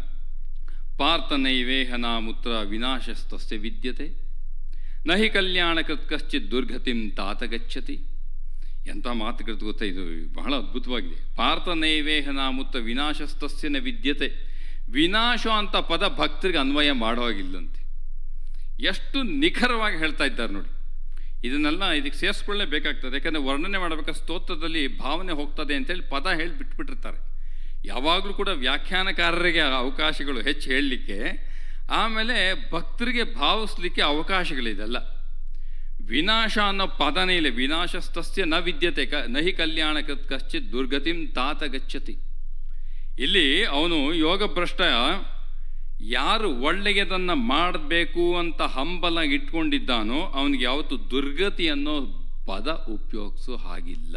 ಪಾರ್ಥನೈವೇಹನಾಮುತ್ರ ವಿನಾಶಸ್ತಸ್ಯ ವಿದ್ಯತೆ ನಹಿ ಕಲ್ಯಾಣಕೃತ್ ಕಶ್ಚಿತ್ ದುರ್ಗತಿಂ ತಾತ ಗಚ್ಚತಿ ಎಂಥ ಮಾತುಗಳು ಗೊತ್ತಾ ಇದು ಬಹಳ ಅದ್ಭುತವಾಗಿದೆ ಪಾರ್ಥನೈವೇಹನಾಮುತ್ತ ವಿನಾಶಸ್ತಸ್ಯ ನ ವಿದ್ಯತೆ ವಿನಾಶ ಅಂತ ಪದ ಭಕ್ತರಿಗೆ ಅನ್ವಯ ಮಾಡೋ ಹಾಗಿಲ್ಲಂತೆ ಎಷ್ಟು ನಿಖರವಾಗಿ ಹೇಳ್ತಾ ಇದ್ದಾರೆ ನೋಡಿ ಇದನ್ನೆಲ್ಲ ಇದಕ್ಕೆ ಸೇರಿಸ್ಕೊಳ್ಳೇಬೇಕಾಗ್ತದೆ ಯಾಕಂದರೆ ವರ್ಣನೆ ಮಾಡಬೇಕಾದ್ರೆ ಸ್ತೋತ್ರದಲ್ಲಿ ಭಾವನೆ ಹೋಗ್ತದೆ ಅಂತೇಳಿ ಪದ ಹೇಳಿ ಬಿಟ್ಬಿಟ್ಟಿರ್ತಾರೆ ಯಾವಾಗಲೂ ಕೂಡ ವ್ಯಾಖ್ಯಾನಕಾರರಿಗೆ ಅವಕಾಶಗಳು ಹೆಚ್ಚು ಹೇಳಲಿಕ್ಕೆ ಆಮೇಲೆ ಭಕ್ತರಿಗೆ ಭಾವಿಸ್ಲಿಕ್ಕೆ ಅವಕಾಶಗಳಿದೆಲ್ಲ ವಿನಾಶ ಅನ್ನೋ ಪದನೇ ಇಲ್ಲ ವಿನಾಶಸ್ತಸ್ಯ ನ ವಿದ್ಯತೆ ಕ ನಹಿ ಕಲ್ಯಾಣ ಕಶ್ಚಿತ್ ದುರ್ಗತಿಂ ತಾತ ಗಚ್ಚತಿ ಇಲ್ಲಿ ಅವನು ಯೋಗಭ್ರಷ್ಟ ಯಾರು ಒಳ್ಳೆಯದನ್ನು ಮಾಡಬೇಕು ಅಂತ ಹಂಬಲ ಇಟ್ಕೊಂಡಿದ್ದಾನೋ ಅವನಿಗೆ ಯಾವತ್ತು ದುರ್ಗತಿ ಅನ್ನೋ ಪದ ಉಪಯೋಗಿಸೋ ಹಾಗಿಲ್ಲ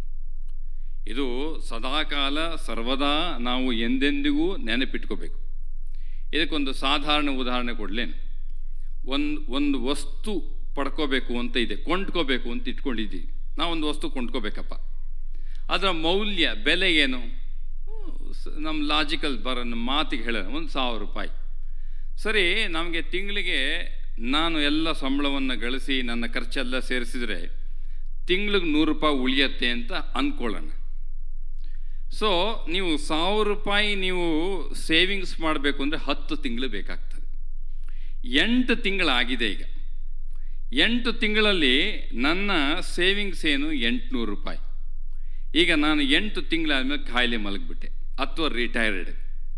ಇದು ಸದಾಕಾಲ ಸರ್ವದಾ ನಾವು ಎಂದೆಂದಿಗೂ ನೆನಪಿಟ್ಕೋಬೇಕು ಇದಕ್ಕೊಂದು ಸಾಧಾರಣ ಉದಾಹರಣೆ ಕೊಡಲೇನು ಒಂದು ಒಂದು ವಸ್ತು ಪಡ್ಕೋಬೇಕು ಅಂತ ಇದೆ ಕೊಂಡ್ಕೋಬೇಕು ಅಂತ ಇಟ್ಕೊಂಡಿದ್ದೀವಿ ನಾವೊಂದು ವಸ್ತು ಕೊಂಡ್ಕೋಬೇಕಪ್ಪ ಅದರ ಮೌಲ್ಯ ಬೆಲೆ ಏನು ಸ- ನಮ್ಮ ಲಾಜಿಕಲ್ ಬರೋ ನಮ್ಮ ಮಾತಿಗೆ ಹೇಳೋಣ ಒಂದು ಸಾವಿರ ರೂಪಾಯಿ ಸರಿ ನಮಗೆ ತಿಂಗಳಿಗೆ ನಾನು ಎಲ್ಲ ಸಂಬಳವನ್ನು ಗಳಿಸಿ ನನ್ನ ಖರ್ಚೆಲ್ಲ ಸೇರಿಸಿದರೆ ತಿಂಗ್ಳಿಗೆ ನೂರು ರೂಪಾಯಿ ಉಳಿಯತ್ತೆ ಅಂತ ಅಂದ್ಕೊಳ್ಳೋಣ ಸೊ ನೀವು ಸಾವಿರ ರೂಪಾಯಿ ನೀವು ಸೇವಿಂಗ್ಸ್ ಮಾಡಬೇಕು ಅಂದರೆ ಹತ್ತು ತಿಂಗಳು ಬೇಕಾಗ್ತದೆ ಎಂಟು ತಿಂಗಳಾಗಿದೆ ಈಗ ಎಂಟು ತಿಂಗಳಲ್ಲಿ ನನ್ನ ಸೇವಿಂಗ್ಸ್ ಏನು ಎಂಟುನೂರು ರೂಪಾಯಿ ಈಗ ನಾನು ಎಂಟು ತಿಂಗಳಾದ್ಮೇಲೆ ಕಾಯಿಲೆ ಮಲಗಿಬಿಟ್ಟೆ ಅಥವಾ ರಿಟೈರ್ಡ್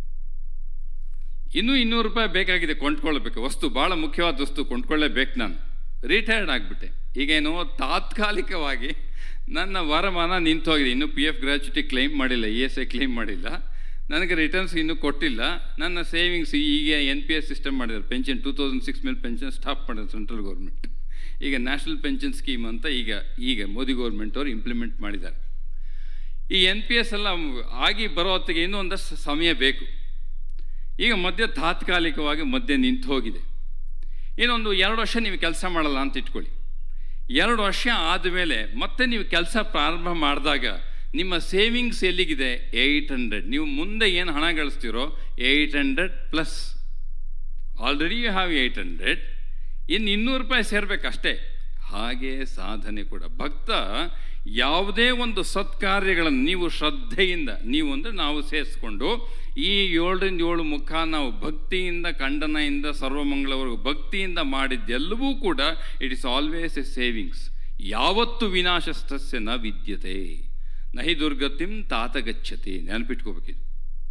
ಇನ್ನೂ ಇನ್ನೂರು ರೂಪಾಯಿ ಬೇಕಾಗಿದೆ ಕೊಂಡ್ಕೊಳ್ಬೇಕು ವಸ್ತು ಭಾಳ ಮುಖ್ಯವಾದ ವಸ್ತು ಕೊಂಡ್ಕೊಳ್ಳೇಬೇಕು ನಾನು ರಿಟೈರ್ಡ್ ಆಗಿಬಿಟ್ಟೆ ಈಗೇನೋ ತಾತ್ಕಾಲಿಕವಾಗಿ ನನ್ನ ವರಮಾನ ನಿಂತು ಹೋಗಿದೆ ಇನ್ನೂ ಪಿ ಎಫ್ ಗ್ರ್ಯಾಚುಟಿ ಕ್ಲೈಮ್ ಮಾಡಿಲ್ಲ ಇ ಎಸ್ ಐ ಕ್ಲೈಮ್ ಮಾಡಿಲ್ಲ ನನಗೆ ರಿಟರ್ನ್ಸ್ ಇನ್ನೂ ಕೊಟ್ಟಿಲ್ಲ ನನ್ನ ಸೇವಿಂಗ್ಸ್ ಈಗ ಎನ್ ಪಿ ಎಸ್ ಸಿಸ್ಟಮ್ ಮಾಡಿದ್ದಾರೆ ಪೆನ್ಷನ್ ಟೂ ತೌಸಂಡ್ ಸಿಕ್ಸ್ ಮೇಲೆ ಪೆನ್ಷನ್ ಸ್ಟಾಪ್ ಮಾಡಿದ್ರು ಸೆಂಟ್ರಲ್ ಗೌರ್ಮೆಂಟ್ ಈಗ ನ್ಯಾಷನಲ್ ಪೆನ್ಷನ್ ಸ್ಕೀಮ್ ಅಂತ ಈಗ ಈಗ ಮೋದಿ ಗೌರ್ಮೆಂಟ್ ಅವರು ಇಂಪ್ಲಿಮೆಂಟ್ ಮಾಡಿದ್ದಾರೆ ಈ ಎನ್ ಪಿ ಎಸ್ ಎಲ್ಲ ಆಗಿ ಬರೋ ಹೊತ್ತಿಗೆ ಇನ್ನೂ ಒಂದಷ್ಟು ಸಮಯ ಬೇಕು ಈಗ ಮಧ್ಯೆ ತಾತ್ಕಾಲಿಕವಾಗಿ ಮಧ್ಯೆ ನಿಂತು ಹೋಗಿದೆ ಇನ್ನೊಂದು ಎರಡು ವರ್ಷ ನೀವು ಕೆಲಸ ಮಾಡಲ್ಲ ಅಂತ ಇಟ್ಕೊಳ್ಳಿ ಎರಡು ವರ್ಷ ಆದಮೇಲೆ ಮತ್ತೆ ನೀವು ಕೆಲಸ ಪ್ರಾರಂಭ ಮಾಡಿದಾಗ ನಿಮ್ಮ ಸೇವಿಂಗ್ಸ್ ಎಲ್ಲಿಗಿದೆ ಏಯ್ಟ್ ಹಂಡ್ರೆಡ್ ನೀವು ಮುಂದೆ ಏನು ಹಣ ಗಳಿಸ್ತೀರೋ eight hundred plus already you have eight hundred ಇನ್ನು ಇನ್ನೂರು ರೂಪಾಯಿ ಸೇರ್ಬೇಕಷ್ಟೇ ಹಾಗೆ ಸಾಧನೆ ಕೂಡ ಭಕ್ತ ಯಾವುದೇ ಒಂದು ಸತ್ಕಾರ್ಯಗಳನ್ನು ನೀವು ಶ್ರದ್ಧೆಯಿಂದ ನೀವು ಅಂದರೆ ನಾವು ಸೇರಿಸ್ಕೊಂಡು ಈ ಏಳರಿಂದ ಏಳು ಮುಖ ನಾವು ಭಕ್ತಿಯಿಂದ ಖಂಡನೆಯಿಂದ ಸರ್ವಮಂಗಳವರೆಗೂ ಭಕ್ತಿಯಿಂದ ಮಾಡಿದ್ದೆಲ್ಲವೂ ಕೂಡ it is always a savings ಯಾವತ್ತು ವಿನಾಶಸ್ತಸ್ಯ ನ ವಿದ್ಯತೆ ನಹಿ ದುರ್ಗತಿಂ ತಾತ ಗಚ್ಚತಿ ನೆನಪಿಟ್ಕೋಬೇಕಿದು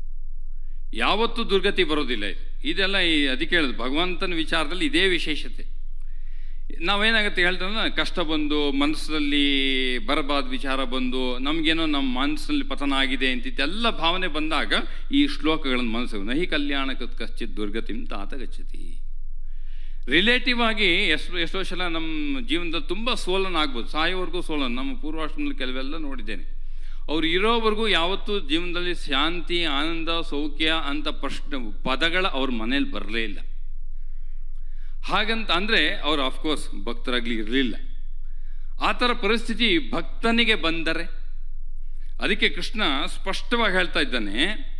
ಯಾವತ್ತೂ ದುರ್ಗತಿ ಬರೋದಿಲ್ಲ ಇದು ಇದೆಲ್ಲ ಈ ಅದಕ್ಕೆ ಹೇಳೋದು ಭಗವಂತನ ವಿಚಾರದಲ್ಲಿ ಇದೇ ವಿಶೇಷತೆ ನಾವೇನಾಗುತ್ತೆ ಹೇಳ್ತಾರೆ ಕಷ್ಟ ಬಂದು ಮನಸ್ಸಲ್ಲಿ ಬರಬಾದ ವಿಚಾರ ಬಂದು ನಮಗೇನೋ ನಮ್ಮ ಮನಸ್ಸಿನಲ್ಲಿ ಪತನ ಆಗಿದೆ ಅಂತಿದ್ದೆಲ್ಲ ಭಾವನೆ ಬಂದಾಗ ಈ ಶ್ಲೋಕಗಳನ್ನು ಮನಸ್ಸು ನಹಿ ಕಲ್ಯಾಣ ಕಶ್ಚಿತ್ ದುರ್ಗತಿಂ ತಾತ ಗಚ್ಚತಿ ರಿಲೇಟಿವ್ ಆಗಿ ಎಷ್ಟು ಎಷ್ಟೋ ಸಲ ನಮ್ಮ ಜೀವನದಲ್ಲಿ ತುಂಬ ಸೋಲನ ಆಗ್ಬೋದು ಸಾಯೋವರೆಗೂ ಸೋಲನ ನಮ್ಮ ಪೂರ್ವಾಶ್ರಮದಲ್ಲಿ ಕೆಲವೆಲ್ಲ ನೋಡಿದ್ದೇನೆ ಅವ್ರು ಇರೋವರೆಗೂ ಯಾವತ್ತೂ ಜೀವನದಲ್ಲಿ ಶಾಂತಿ ಆನಂದ ಸೌಖ್ಯ ಅಂತ ಪ್ರಶ್ನೆ ಪದಗಳ ಅವ್ರ ಮನೇಲಿ ಬರಲೇ ಇಲ್ಲ ಹಾಗಂತ ಅಂದರೆ ಅವರು ಅಫ್ಕೋರ್ಸ್ ಭಕ್ತರಾಗಲಿ ಇರಲಿಲ್ಲ ಆ ಥರ ಪರಿಸ್ಥಿತಿ ಭಕ್ತನಿಗೆ ಬಂದರೆ ಅದಕ್ಕೆ ಕೃಷ್ಣ ಸ್ಪಷ್ಟವಾಗಿ ಹೇಳ್ತಾ ಇದ್ದಾನೆ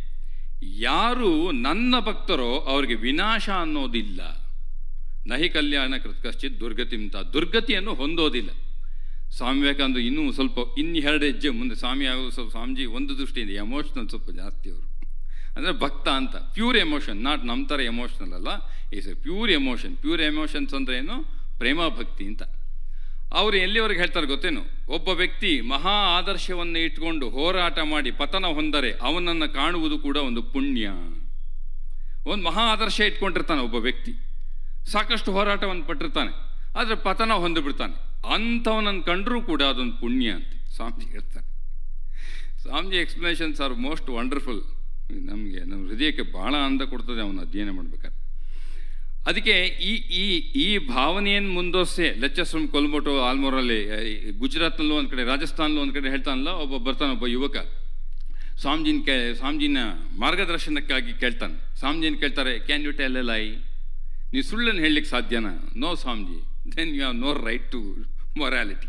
ಯಾರು ನನ್ನ ಭಕ್ತರೋ ಅವರಿಗೆ ವಿನಾಶ ಅನ್ನೋದಿಲ್ಲ ನಹಿ ಕಲ್ಯಾಣ ಕೃತ್ಕಶ್ಚಿತ್ ದುರ್ಗತಿಂತ ದುರ್ಗತಿಯನ್ನು ಹೊಂದೋದಿಲ್ಲ ಸ್ವಾಮಿ ವಿವೇಕಾನಂದ ಇನ್ನೂ ಸ್ವಲ್ಪ ಇನ್ನು ಎರಡು ಹೆಜ್ಜೆ ಮುಂದೆ ಸ್ವಾಮಿ ಆಗೋದು ಸ್ವಲ್ಪ ಸ್ವಾಮೀಜಿ ಒಂದು ದೃಷ್ಟಿಯಿಂದ ಎಮೋಷ್ನಲ್ ಸ್ವಲ್ಪ ಜಾಸ್ತಿ ಅವರು ಅಂದರೆ ಭಕ್ತ ಅಂತ ಪ್ಯೂರ್ ಎಮೋಷನ್ ನಾಟ್ ನಮ್ಮ ಥರ ಎಮೋಷ್ನಲ್ ಅಲ್ಲ is a pure emotion pure emotions ಅಂದರೆ ಏನು ಪ್ರೇಮ ಭಕ್ತಿ ಅಂತ ಅವರು ಎಲ್ಲಿವರೆಗೆ ಹೇಳ್ತಾರೆ ಗೊತ್ತೇನು ಒಬ್ಬ ವ್ಯಕ್ತಿ ಮಹಾ ಆದರ್ಶವನ್ನು ಇಟ್ಕೊಂಡು ಹೋರಾಟ ಮಾಡಿ ಪತನ ಹೊಂದರೆ ಅವನನ್ನು ಕಾಣುವುದು ಕೂಡ ಒಂದು ಪುಣ್ಯ ಒಂದು ಮಹಾ ಆದರ್ಶ ಇಟ್ಕೊಂಡಿರ್ತಾನೆ ಒಬ್ಬ ವ್ಯಕ್ತಿ ಸಾಕಷ್ಟು ಹೋರಾಟವನ್ನು ಪಟ್ಟಿರ್ತಾನೆ ಆದರೆ ಪತನ ಹೊಂದಿಬಿಡ್ತಾನೆ ಅಂಥವನನ್ನು ಕಂಡರೂ ಕೂಡ ಅದೊಂದು ಪುಣ್ಯ ಅಂತ ಸ್ವಾಮೀಜಿ ಹೇಳ್ತಾನೆ Swamiji explanations are most wonderful ನಮಗೆ ನಮ್ಮ ಹೃದಯಕ್ಕೆ ಭಾಳ ಆನಂದ ಕೊಡ್ತದೆ ಅವನು ಅಧ್ಯಯನ ಮಾಡ್ಬೇಕಾದ್ರೆ ಅದಕ್ಕೆ ಈ ಈ ಈ ಭಾವನೆಯನ್ನು ಮುಂದೋಸೆ ಲೆಚ್ಚಸ್ವಾಮಿ ಕೊಲ್ಮೋಟು ಆಲ್ಮೋರಲ್ಲಿ ಗುಜರಾತ್ನಲ್ಲೂ ಒಂದು ಕಡೆ ರಾಜಸ್ಥಾನಲ್ಲೂ ಒಂದು ಕಡೆ ಹೇಳ್ತಾನಲ್ಲ ಒಬ್ಬ ಬರ್ತಾನೆ ಒಬ್ಬ ಯುವಕ ಸ್ವಾಮೀಜಿನ ಕೇ ಸ್ವಾಮೀಜಿನ ಮಾರ್ಗದರ್ಶನಕ್ಕಾಗಿ ಕೇಳ್ತಾನೆ ಸ್ವಾಮೀಜಿನ ಕೇಳ್ತಾರೆ can you tell a lie ನೀವು ಸುಳ್ಳನ್ನು ಹೇಳಲಿಕ್ಕೆ ಸಾಧ್ಯನಾ no Swamiji then you have no right to morality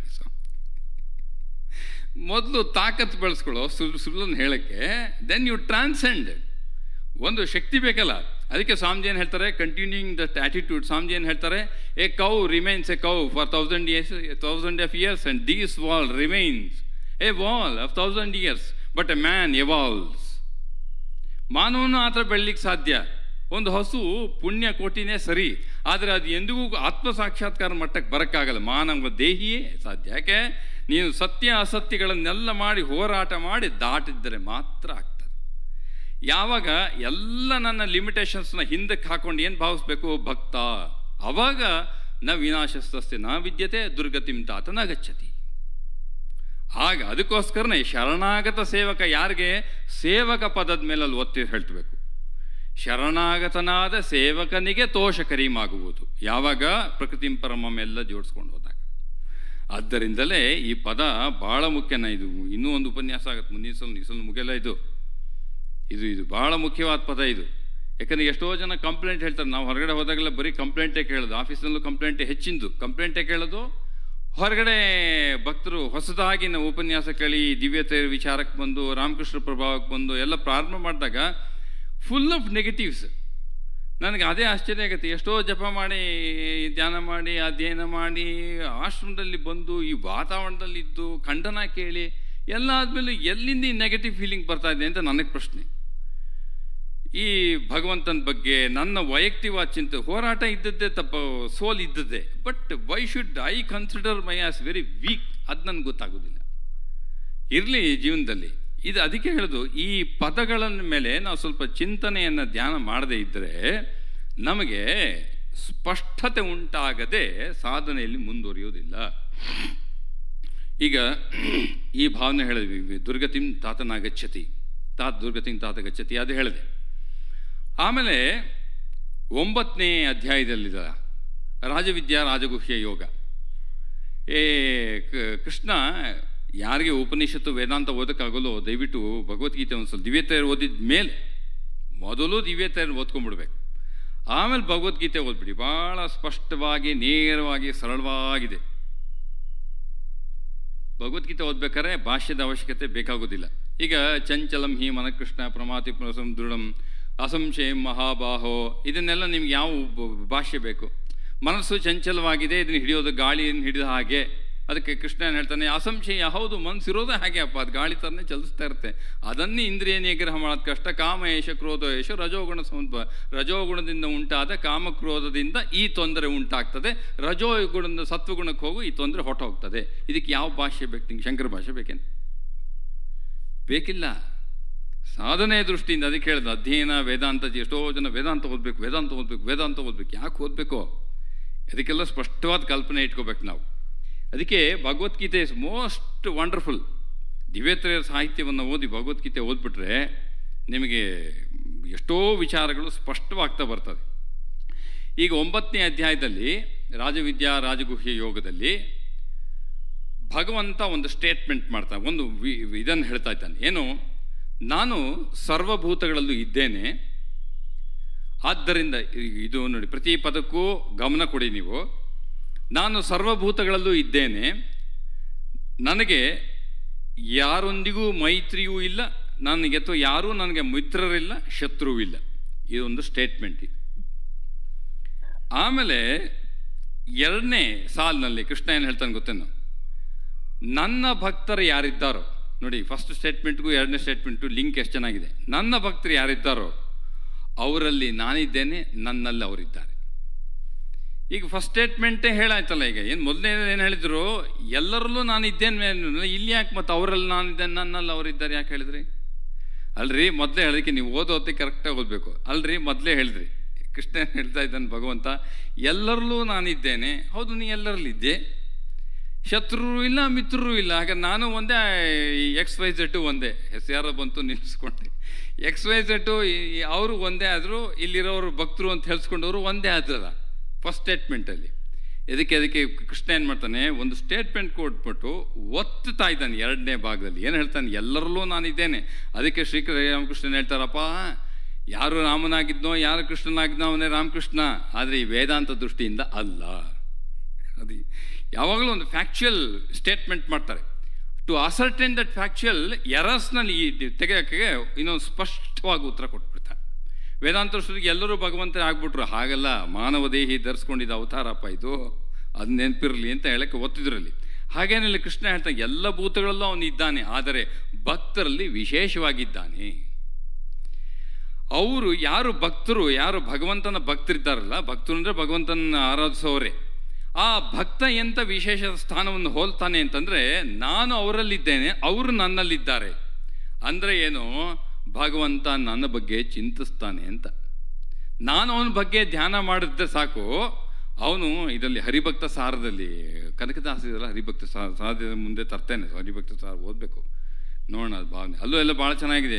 ಮೊದಲು ತಾಕತ್ತು ಬೆಳೆಸ್ಕೊಳ್ಳೋ ಸುಳ್ಳು ಸುಳ್ಳನ್ನು ಹೇಳೋಕ್ಕೆ ದೆನ್ ಯು ಟ್ರಾನ್ಸೆಂಡ್ ಒಂದು ಶಕ್ತಿ ಬೇಕಲ್ಲ ಅದಕ್ಕೆ ಸ್ವಾಮೀಜಿ ಏನು ಹೇಳ್ತಾರೆ ಕಂಟಿನ್ಯೂಯಿಂಗ್ ದಟ್ ಆಟಿಟ್ಯೂಡ್ ಸ್ವಾಮೀಜಿ ಏನು ಹೇಳ್ತಾರೆ a cow remains a cow for thousand years thousand of years and these wall remains a wall of thousand years but a man evolves ಮಾನವನು ಆ ಥರ ಬೆಳಲಿಕ್ಕೆ ಸಾಧ್ಯ ಒಂದು ಹಸು ಪುಣ್ಯ ಕೋಟಿನೇ ಸರಿ ಆದರೆ ಅದು ಎಂದಿಗೂ ಆತ್ಮ ಸಾಕ್ಷಾತ್ಕಾರ ಮಟ್ಟಕ್ಕೆ ಬರೋಕ್ಕಾಗಲ್ಲ ಮಾನವ ದೇಹಿಯೇ ಸಾಧ್ಯ ಯಾಕೆ ನೀನು ಸತ್ಯ ಅಸತ್ಯಗಳನ್ನೆಲ್ಲ ಮಾಡಿ ಹೋರಾಟ ಮಾಡಿ ದಾಟಿದ್ದರೆ ಮಾತ್ರ ಆಗ್ತದೆ ಯಾವಾಗ ಎಲ್ಲ ನನ್ನ ಲಿಮಿಟೇಷನ್ಸ್ನ ಹಿಂದಕ್ಕೆ ಹಾಕೊಂಡು ಏನು ಭಾವಿಸ್ಬೇಕು ಭಕ್ತ ಅವಾಗ ನ ವಿನಾಶಸ್ತಸ್ಯ ನ ವಿದ್ಯತೆ ದುರ್ಗತಿಂ ತಾತ ನ ಗಚ್ಚತಿ ಆಗ ಅದಕ್ಕೋಸ್ಕರನೇ ಶರಣಾಗತ ಸೇವಕ ಯಾರಿಗೆ ಸೇವಕ ಪದದ ಮೇಲೆ ಅಲ್ಲಿ ಒತ್ತಿ ಹೇಳ್ತಬೇಕು ಶರಣಾಗತನಾದ ಸೇವಕನಿಗೆ ತೋಷ ಕರೀಮಾಗುವುದು ಯಾವಾಗ ಪ್ರಕೃತಿ ಪರಮಂ ಎಲ್ಲ ಜೋಡಿಸ್ಕೊಂಡು ಹೋದಾಗ ಆದ್ದರಿಂದಲೇ ಈ ಪದ ಭಾಳ ಮುಖ್ಯನ ಇದು ಇನ್ನೂ ಒಂದು ಉಪನ್ಯಾಸ ಆಗುತ್ತೆ ಮುಂದಿನ ಸಲ ಈ ಸಲ ಮುಗಿಯಲ್ಲ ಇದು ಇದು ಇದು ಭಾಳ ಮುಖ್ಯವಾದ ಪದ ಇದು ಯಾಕಂದರೆ ಎಷ್ಟೋ ಜನ ಕಂಪ್ಲೇಂಟ್ ಹೇಳ್ತಾರೆ ನಾವು ಹೊರಗಡೆ ಹೋದಾಗೆಲ್ಲ ಬರೀ ಕಂಪ್ಲೇಂಟೇ ಕೇಳೋದು ಆಫೀಸ್ನಲ್ಲೂ ಕಂಪ್ಲೇಂಟೇ ಹೆಚ್ಚಿಂದು ಕಂಪ್ಲೇಂಟೇ ಕೇಳೋದು ಹೊರಗಡೆ ಭಕ್ತರು ಹೊಸದಾಗಿ ನಾವು ಉಪನ್ಯಾಸ ಕೇಳಿ ದಿವ್ಯತೆ ವಿಚಾರಕ್ಕೆ ಬಂದು ರಾಮಕೃಷ್ಣ ಪ್ರಭಾವಕ್ಕೆ ಬಂದು ಎಲ್ಲ ಪ್ರಾರಂಭ ಮಾಡಿದಾಗ ಫುಲ್ ಆಫ್ ನೆಗೆಟಿವ್ಸ್ ನನಗೆ ಅದೇ ಆಶ್ಚರ್ಯ ಆಗುತ್ತೆ ಎಷ್ಟೋ ಜಪ ಮಾಡಿ ಧ್ಯಾನ ಮಾಡಿ ಅಧ್ಯಯನ ಮಾಡಿ ಆಶ್ರಮದಲ್ಲಿ ಬಂದು ಈ ವಾತಾವರಣದಲ್ಲಿದ್ದು ಖಂಡನ ಕೇಳಿ ಎಲ್ಲ ಆದಮೇಲೆ ಎಲ್ಲಿಂದ ಈ ನೆಗೆಟಿವ್ ಫೀಲಿಂಗ್ ಬರ್ತಾ ಇದೆ ಅಂತ ನನಗೆ ಪ್ರಶ್ನೆ ಈ ಭಗವಂತನ ಬಗ್ಗೆ ನನ್ನ ವೈಯಕ್ತಿಕ ಚಿಂತೆ ಹೋರಾಟ ಇದ್ದದ್ದೇ ತಪ್ಪ ಸೋಲ್ ಇದ್ದದ್ದೇ but why should I consider my as very weak ಅದು ನನಗೆ ಗೊತ್ತಾಗೋದಿಲ್ಲ ಇರಲಿ ಜೀವನದಲ್ಲಿ ಇದು ಅದಕ್ಕೆ ಹೇಳೋದು ಈ ಪದಗಳ ಮೇಲೆ ನಾವು ಸ್ವಲ್ಪ ಚಿಂತನೆಯನ್ನು ಧ್ಯಾನ ಮಾಡದೇ ಇದ್ದರೆ ನಮಗೆ ಸ್ಪಷ್ಟತೆ ಉಂಟಾಗದೆ ಸಾಧನೆಯಲ್ಲಿ ಮುಂದುವರಿಯೋದಿಲ್ಲ ಈಗ ಈ ಭಾವನೆ ಹೇಳಿದ್ವಿ ದುರ್ಗತಿಂ ತಾತನ ಗಚ್ಚತಿ ತಾತ ದುರ್ಗತಿಂ ತಾತ ಗಚ್ಚತಿ ಅದು ಹೇಳಿದೆ ಆಮೇಲೆ ಒಂಬತ್ತನೇ ಅಧ್ಯಾಯದಲ್ಲಿದ ರಾಜವಿದ್ಯಾ ರಾಜಗುಹ್ಯ ಯೋಗ ಏ ಕೃಷ್ಣ ಯಾರಿಗೆ ಉಪನಿಷತ್ತು ವೇದಾಂತ ಓದೋಕ್ಕಾಗಲ್ಲೋ ದಯವಿಟ್ಟು ಭಗವದ್ಗೀತೆ ಒಂದು ಸ್ವಲ್ಪ ದಿವ್ಯತೆಯರು ಓದಿದ ಮೇಲೆ ಮೊದಲು ದಿವ್ಯತೆಯನ್ನು ಓದ್ಕೊಂಡ್ಬಿಡ್ಬೇಕು ಆಮೇಲೆ ಭಗವದ್ಗೀತೆ ಓದ್ಬಿಡಿ ಭಾಳ ಸ್ಪಷ್ಟವಾಗಿ ನೇರವಾಗಿ ಸರಳವಾಗಿದೆ ಭಗವದ್ಗೀತೆ ಓದ್ಬೇಕಾದ್ರೆ ಭಾಷ್ಯದ ಅವಶ್ಯಕತೆ ಬೇಕಾಗೋದಿಲ್ಲ ಈಗ ಚಂಚಲಂ ಹಿ ಮನಕೃಷ್ಣ ಪ್ರಮಾತಿ ಪ್ರಸಂ ದೃಢಂ ಅಸಂಶಯಂ ಮಹಾಬಾಹೋ ಇದನ್ನೆಲ್ಲ ನಿಮ್ಗೆ ಯಾವ ಭಾಷೆ ಬೇಕು ಮನಸ್ಸು ಚಂಚಲವಾಗಿದೆ ಇದನ್ನು ಹಿಡಿಯೋದು ಗಾಳಿಯನ್ನು ಹಿಡಿದ ಹಾಗೆ ಅದಕ್ಕೆ ಕೃಷ್ಣ ಏನು ಹೇಳ್ತಾನೆ ಅಸಂಶಯ ಹೌದು ಮನಸ್ಸಿರೋದೇ ಹಾಗೆ ಅಪ್ಪ ಅದು ಗಾಳಿ ಥರನೇ ಚಲಿಸ್ತಾ ಇರುತ್ತೆ ಅದನ್ನೇ ಇಂದ್ರಿಯ ನಿಗ್ರಹ ಮಾಡೋದು ಕಷ್ಟ ಕಾಮಯೇಶ ಕ್ರೋಧಯೇಶ ರಜೋಗುಣ ಸಂಪ ರಜೋಗುಣದಿಂದ ಉಂಟಾದ ಕಾಮಕ್ರೋಧದಿಂದ ಈ ತೊಂದರೆ ಉಂಟಾಗ್ತದೆ ರಜೋಗುಣದಿಂದ ಸತ್ವಗುಣಕ್ಕೆ ಹೋಗು ಈ ತೊಂದರೆ ಹೊಟ್ಟೋಗ್ತದೆ ಇದಕ್ಕೆ ಯಾವ ಭಾಷೆ ಬೇಕು ನಿಂಗೆ ಶಂಕರ ಭಾಷೆ ಬೇಕೇನು ಬೇಕಿಲ್ಲ ಸಾಧನೆಯ ದೃಷ್ಟಿಯಿಂದ ಅದಕ್ಕೆ ಹೇಳಿದ ಅಧ್ಯಯನ ವೇದಾಂತ ಎಷ್ಟೋ ಜನ ವೇದಾಂತ ಓದಬೇಕು ವೇದಾಂತ ಓದಬೇಕು ವೇದಾಂತ ಓದಬೇಕು ಯಾಕೆ ಓದಬೇಕು ಅದಕ್ಕೆಲ್ಲ ಸ್ಪಷ್ಟವಾದ ಕಲ್ಪನೆ ಇಟ್ಕೋಬೇಕು ನಾವು ಅದಕ್ಕೆ ಭಗವದ್ಗೀತೆ ಇಸ್ ಮೋಸ್ಟ್ ವಂಡರ್ಫುಲ್ ದಿವ್ಯತೆಯ ಸಾಹಿತ್ಯವನ್ನು ಓದಿ ಭಗವದ್ಗೀತೆ ಓದ್ಬಿಟ್ರೆ ನಿಮಗೆ ಎಷ್ಟೋ ವಿಚಾರಗಳು ಸ್ಪಷ್ಟವಾಗ್ತಾ ಬರ್ತದೆ ಈಗ ಒಂಬತ್ತನೇ ಅಧ್ಯಾಯದಲ್ಲಿ ರಾಜವಿದ್ಯಾ ರಾಜಗುಹ್ಯ ಯೋಗದಲ್ಲಿ ಭಗವಂತ ಒಂದು ಸ್ಟೇಟ್ಮೆಂಟ್ ಮಾಡ್ತಾನೆ ಒಂದು ವಿ ಇದನ್ನು ಹೇಳ್ತಾ ಇದ್ದಾನೆ ಏನು ನಾನು ಸರ್ವಭೂತಗಳಲ್ಲೂ ಇದ್ದೇನೆ ಆದ್ದರಿಂದ ಇದು ನೋಡಿ ಪ್ರತಿ ಪದಕ್ಕೂ ಗಮನ ಕೊಡಿ ನೀವು ನಾನು ಸರ್ವಭೂತಗಳಲ್ಲೂ ಇದ್ದೇನೆ ನನಗೆ ಯಾರೊಂದಿಗೂ ಮೈತ್ರಿಯೂ ಇಲ್ಲ ನನಗೆ ಅಥವಾ ಯಾರೂ ನನಗೆ ಮಿತ್ರರಿಲ್ಲ ಶತ್ರುವೂ ಇಲ್ಲ ಇದೊಂದು ಸ್ಟೇಟ್ಮೆಂಟ್ ಇದು ಆಮೇಲೆ ಎರಡನೇ ಸಾಲಿನಲ್ಲಿ ಕೃಷ್ಣ ಏನು ಹೇಳ್ತಾನೆ ಗೊತ್ತೇನು ನನ್ನ ಭಕ್ತರು ಯಾರಿದ್ದಾರೋ ನೋಡಿ ಫಸ್ಟ್ ಸ್ಟೇಟ್ಮೆಂಟ್ಗೂ ಎರಡನೇ ಸ್ಟೇಟ್ಮೆಂಟು ಲಿಂಕ್ ಎಷ್ಟು ಚೆನ್ನಾಗಿದೆ ನನ್ನ ಭಕ್ತರು ಯಾರಿದ್ದಾರೋ ಅವರಲ್ಲಿ ನಾನಿದ್ದೇನೆ ನನ್ನಲ್ಲಿ ಅವರಿದ್ದಾರೆ ಈಗ ಫಸ್ಟ್ ಸ್ಟೇಟ್ಮೆಂಟೇ ಹೇಳಾಯ್ತಲ್ಲ ಈಗ ಏನು ಮೊದಲನೇ ಏನು ಹೇಳಿದ್ರು ಎಲ್ಲರಲ್ಲೂ ನಾನು ಇದ್ದೇನೆ ಇಲ್ಲಿ ಯಾಕೆ ಮತ್ತು ಅವರಲ್ಲಿ ನಾನಿದ್ದೇನೆ ನನ್ನಲ್ಲಿ ಅವರಿದ್ದಾರೆ ಯಾಕೆ ಹೇಳಿದ್ರಿ ಅಲ್ರಿ ಮೊದಲೇ ಹೇಳೋದಕ್ಕೆ ನೀವು ಓದೋದಕ್ಕೆ ಕರೆಕ್ಟಾಗಿ ಓದಬೇಕು ಅಲ್ರಿ ಮೊದಲೇ ಹೇಳಿದ್ರಿ ಕೃಷ್ಣ ಹೇಳ್ತಾ ಇದ್ದಾನೆ ಭಗವಂತ ಎಲ್ಲರಲ್ಲೂ ನಾನಿದ್ದೇನೆ ಹೌದು ನೀ ಎಲ್ಲರಲ್ಲಿದ್ದೆ ಶತ್ರು ಇಲ್ಲ ಮಿತ್ರರು ಇಲ್ಲ ಹಾಗೆ ನಾನು ಒಂದೇ ಎಕ್ಸ್ ವೈ ಝೆಡ್ಡು ಒಂದೇ ಹೆಸರು ಯಾರೋ ಬಂತು ನಿಲ್ಲಿಸ್ಕೊಂಡೆ ಎಕ್ಸ್ ವೈ ಝೆಡ್ಡು ಅವರು ಒಂದೇ ಆದರೂ ಇಲ್ಲಿರೋರು ಭಕ್ತರು ಅಂತ ಹೇಳ್ಸ್ಕೊಂಡವರು ಒಂದೇ ಆದ್ರಲ್ಲ ಫಸ್ಟ್ ಸ್ಟೇಟ್ಮೆಂಟಲ್ಲಿ ಇದಕ್ಕೆ ಅದಕ್ಕೆ ಕೃಷ್ಣ ಏನು ಮಾಡ್ತಾನೆ ಒಂದು ಸ್ಟೇಟ್ಮೆಂಟ್ ಕೊಟ್ಬಿಟ್ಟು ಒತ್ತುತ್ತಾ ಇದ್ದಾನೆ ಎರಡನೇ ಭಾಗದಲ್ಲಿ ಏನು ಹೇಳ್ತಾನೆ ಎಲ್ಲರಲ್ಲೂ ನಾನಿದ್ದೇನೆ ಅದಕ್ಕೆ ಶ್ರೀರಾಮಕೃಷ್ಣನ್ ಹೇಳ್ತಾರಪ್ಪ ಯಾರು ರಾಮನಾಗಿದ್ನೋ ಯಾರು ಕೃಷ್ಣನಾಗಿದ್ನೋ ಅವನೇ ರಾಮಕೃಷ್ಣ ಆದರೆ ಈ ವೇದಾಂತ ದೃಷ್ಟಿಯಿಂದ ಅಲ್ಲ ಅದು ಯಾವಾಗಲೂ ಒಂದು ಫ್ಯಾಕ್ಚುಯಲ್ ಸ್ಟೇಟ್ಮೆಂಟ್ ಮಾಡ್ತಾರೆ ಟು ಅಸರ್ಟೈನ್ ದಟ್ ಫ್ಯಾಕ್ಚುಯಲ್ ಎರಸ್ನಲ್ಲಿ ಈ ತೆಗೆಯೋಕ್ಕೆ ಇನ್ನೊಂದು ಸ್ಪಷ್ಟವಾಗಿ ಉತ್ತರ ಕೊಟ್ಬಿಡ್ತಾರೆ ವೇದಾಂತ ಶ್ರುತಿಗೆ ಎಲ್ಲರೂ ಭಗವಂತನೇ ಆಗ್ಬಿಟ್ರು ಹಾಗಲ್ಲ ಮಾನವ ದೇಹಿ ಧರಿಸ್ಕೊಂಡಿದ್ದ ಅವತಾರಪ್ಪ ಇದು ಅದು ನೆನಪಿರಲಿ ಅಂತ ಹೇಳಕ್ಕೆ ಒತ್ತಿದ್ರಲ್ಲಿ ಹಾಗೇನಿಲ್ಲ ಕೃಷ್ಣ ಹೇಳ್ತಾನೆ ಎಲ್ಲ ಭೂತಗಳಲ್ಲೂ ಅವನು ಇದ್ದಾನೆ ಆದರೆ ಭಕ್ತರಲ್ಲಿ ವಿಶೇಷವಾಗಿದ್ದಾನೆ ಅವರು ಯಾರು ಭಕ್ತರು ಯಾರು ಭಗವಂತನ ಭಕ್ತರಿದ್ದಾರಲ್ಲ ಭಕ್ತರು ಅಂದರೆ ಭಗವಂತನ ಆರಾಧಿಸೋರೆ ಆ ಭಕ್ತ ಎಂಥ ವಿಶೇಷ ಸ್ಥಾನವನ್ನು ಹೋಲ್ತಾನೆ ಅಂತಂದರೆ ನಾನು ಅವರಲ್ಲಿದ್ದೇನೆ ಅವರು ನನ್ನಲ್ಲಿದ್ದಾರೆ ಅಂದರೆ ಏನು ಭಗವಂತ ನನ್ನ ಬಗ್ಗೆ ಚಿಂತಿಸ್ತಾನೆ ಅಂತ ನಾನು ಅವನ ಬಗ್ಗೆ ಧ್ಯಾನ ಮಾಡಿದ್ರೆ ಸಾಕು ಅವನು ಇದರಲ್ಲಿ ಹರಿಭಕ್ತ ಸಾರದಲ್ಲಿ ಕನಕದಾಸ ಇದೆಲ್ಲ ಹರಿಭಕ್ತ ಸಾರ ಸಾರದ ಮುಂದೆ ತರ್ತೇನೆ ಹರಿಭಕ್ತ ಸಾರ ಓದಬೇಕು ನೋಡೋಣ ಅದು ಭಾವನೆ ಅಲ್ಲೂ ಎಲ್ಲ ಭಾಳ ಚೆನ್ನಾಗಿದೆ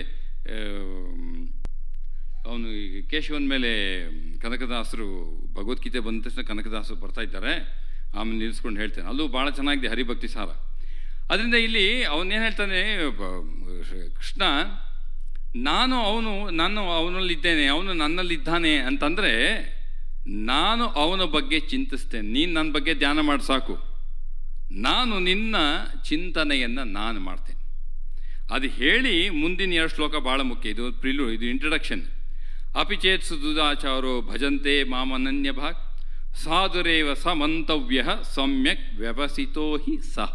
ಅವನು ಈ ಕೇಶವನ ಮೇಲೆ ಕನಕದಾಸರು ಭಗವದ್ಗೀತೆ ಬಂದ ತಕ್ಷಣ ಕನಕದಾಸರು ಬರ್ತಾ ಇದ್ದಾರೆ ಆಮೇಲೆ ನಿಲ್ಲಿಸ್ಕೊಂಡು ಹೇಳ್ತೇನೆ ಅಲ್ಲೂ ಭಾಳ ಚೆನ್ನಾಗಿದೆ ಹರಿಭಕ್ತಿ ಸಾರ ಅದರಿಂದ ಇಲ್ಲಿ ಅವನೇನು ಹೇಳ್ತಾನೆ ಬ- ಕೃಷ್ಣ ನಾನು ಅವನು ನಾನು ಅವನಲ್ಲಿದ್ದೇನೆ ಅವನು ನನ್ನಲ್ಲಿದ್ದಾನೆ ಅಂತಂದರೆ ನಾನು ಅವನ ಬಗ್ಗೆ ಚಿಂತಿಸ್ತೇನೆ ನೀನು ನನ್ನ ಬಗ್ಗೆ ಧ್ಯಾನ ಮಾಡಿ ಸಾಕು ನಾನು ನಿನ್ನ ಚಿಂತನೆಯನ್ನು ನಾನು ಮಾಡ್ತೇನೆ ಅದು ಹೇಳಿ ಮುಂದಿನ ಎರಡು ಶ್ಲೋಕ ಭಾಳ ಮುಖ್ಯ ಇದು ಪ್ರಿಲು ಇದು ಇಂಟ್ರಡಕ್ಷನ್ ಅಪಿಚೇತ್ ಸುದುದಾಚಾರೋ ಭಜಂತೆ ಮಾಮನನ್ಯ ಭಾಗ್ ಸಾಧುರೇವ ಸಮಂತವ್ಯ ಸಮ್ಯಕ್ ವ್ಯವಸಿತೋ ಹಿ ಸಹ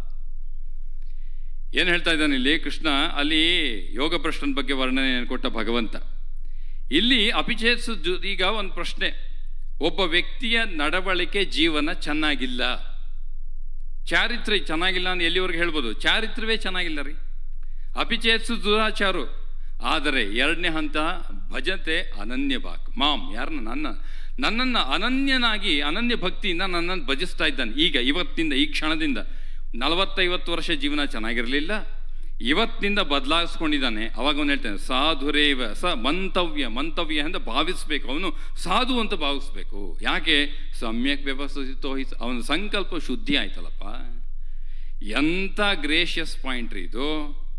ಏನು ಹೇಳ್ತಾ ಇದ್ದಾನೆ ಇಲ್ಲಿ ಕೃಷ್ಣ ಅಲ್ಲಿ ಯೋಗ ಪ್ರಶ್ನನ ಬಗ್ಗೆ ವರ್ಣನೆ ಕೊಟ್ಟ ಭಗವಂತ ಇಲ್ಲಿ ಅಪಿಚೇತ್ಸು ಜು- ಈಗ ಒಂದು ಪ್ರಶ್ನೆ ಒಬ್ಬ ವ್ಯಕ್ತಿಯ ನಡವಳಿಕೆ ಜೀವನ ಚೆನ್ನಾಗಿಲ್ಲ ಚಾರಿತ್ರ್ಯ ಚೆನ್ನಾಗಿಲ್ಲ ಅಂತ ಎಲ್ಲಿವರೆಗೆ ಹೇಳ್ಬೋದು ಚಾರಿತ್ರ್ಯವೇ ಚೆನ್ನಾಗಿಲ್ಲ ರೀ ಅಪಿಚೇತ್ಸು ದುರಾಚಾರು ಆದರೆ ಎರಡನೇ ಹಂತ ಭಜತೆ ಅನನ್ಯ ಬಾಕ್ ಮಾಮ್ ಯಾರನ್ನ ನನ್ನ ನನ್ನನ್ನು ಅನನ್ಯನಾಗಿ ಅನನ್ಯ ಭಕ್ತಿಯಿಂದ ನನ್ನನ್ನು ಭಜಿಸ್ತಾ ಇದ್ದಾನೆ ಈಗ ಇವತ್ತಿಂದ ಈ ಕ್ಷಣದಿಂದ ನಲವತ್ತೈವತ್ತು ವರ್ಷ ಜೀವನ ಚೆನ್ನಾಗಿರಲಿಲ್ಲ ಇವತ್ತಿನಿಂದ ಬದಲಾಯಿಸ್ಕೊಂಡಿದ್ದಾನೆ ಅವಾಗ ಅವನು ಹೇಳ್ತಾನೆ ಸಾಧುರೇವ ಸ ಮಂತವ್ಯ ಮಂತವ್ಯ ಅಂತ ಭಾವಿಸ್ಬೇಕು ಅವನು ಸಾಧು ಅಂತ ಭಾವಿಸ್ಬೇಕು ಯಾಕೆ ಸಮ್ಯಕ್ ವ್ಯವಸ್ಥಿತೋ ಹಿ ಅವನ ಸಂಕಲ್ಪ ಶುದ್ಧಿ ಆಯ್ತಲ್ಲಪ್ಪ ಎಂಥ ಗ್ರೇಷಿಯಸ್ ಪಾಯಿಂಟ್ ರೀ ಇದು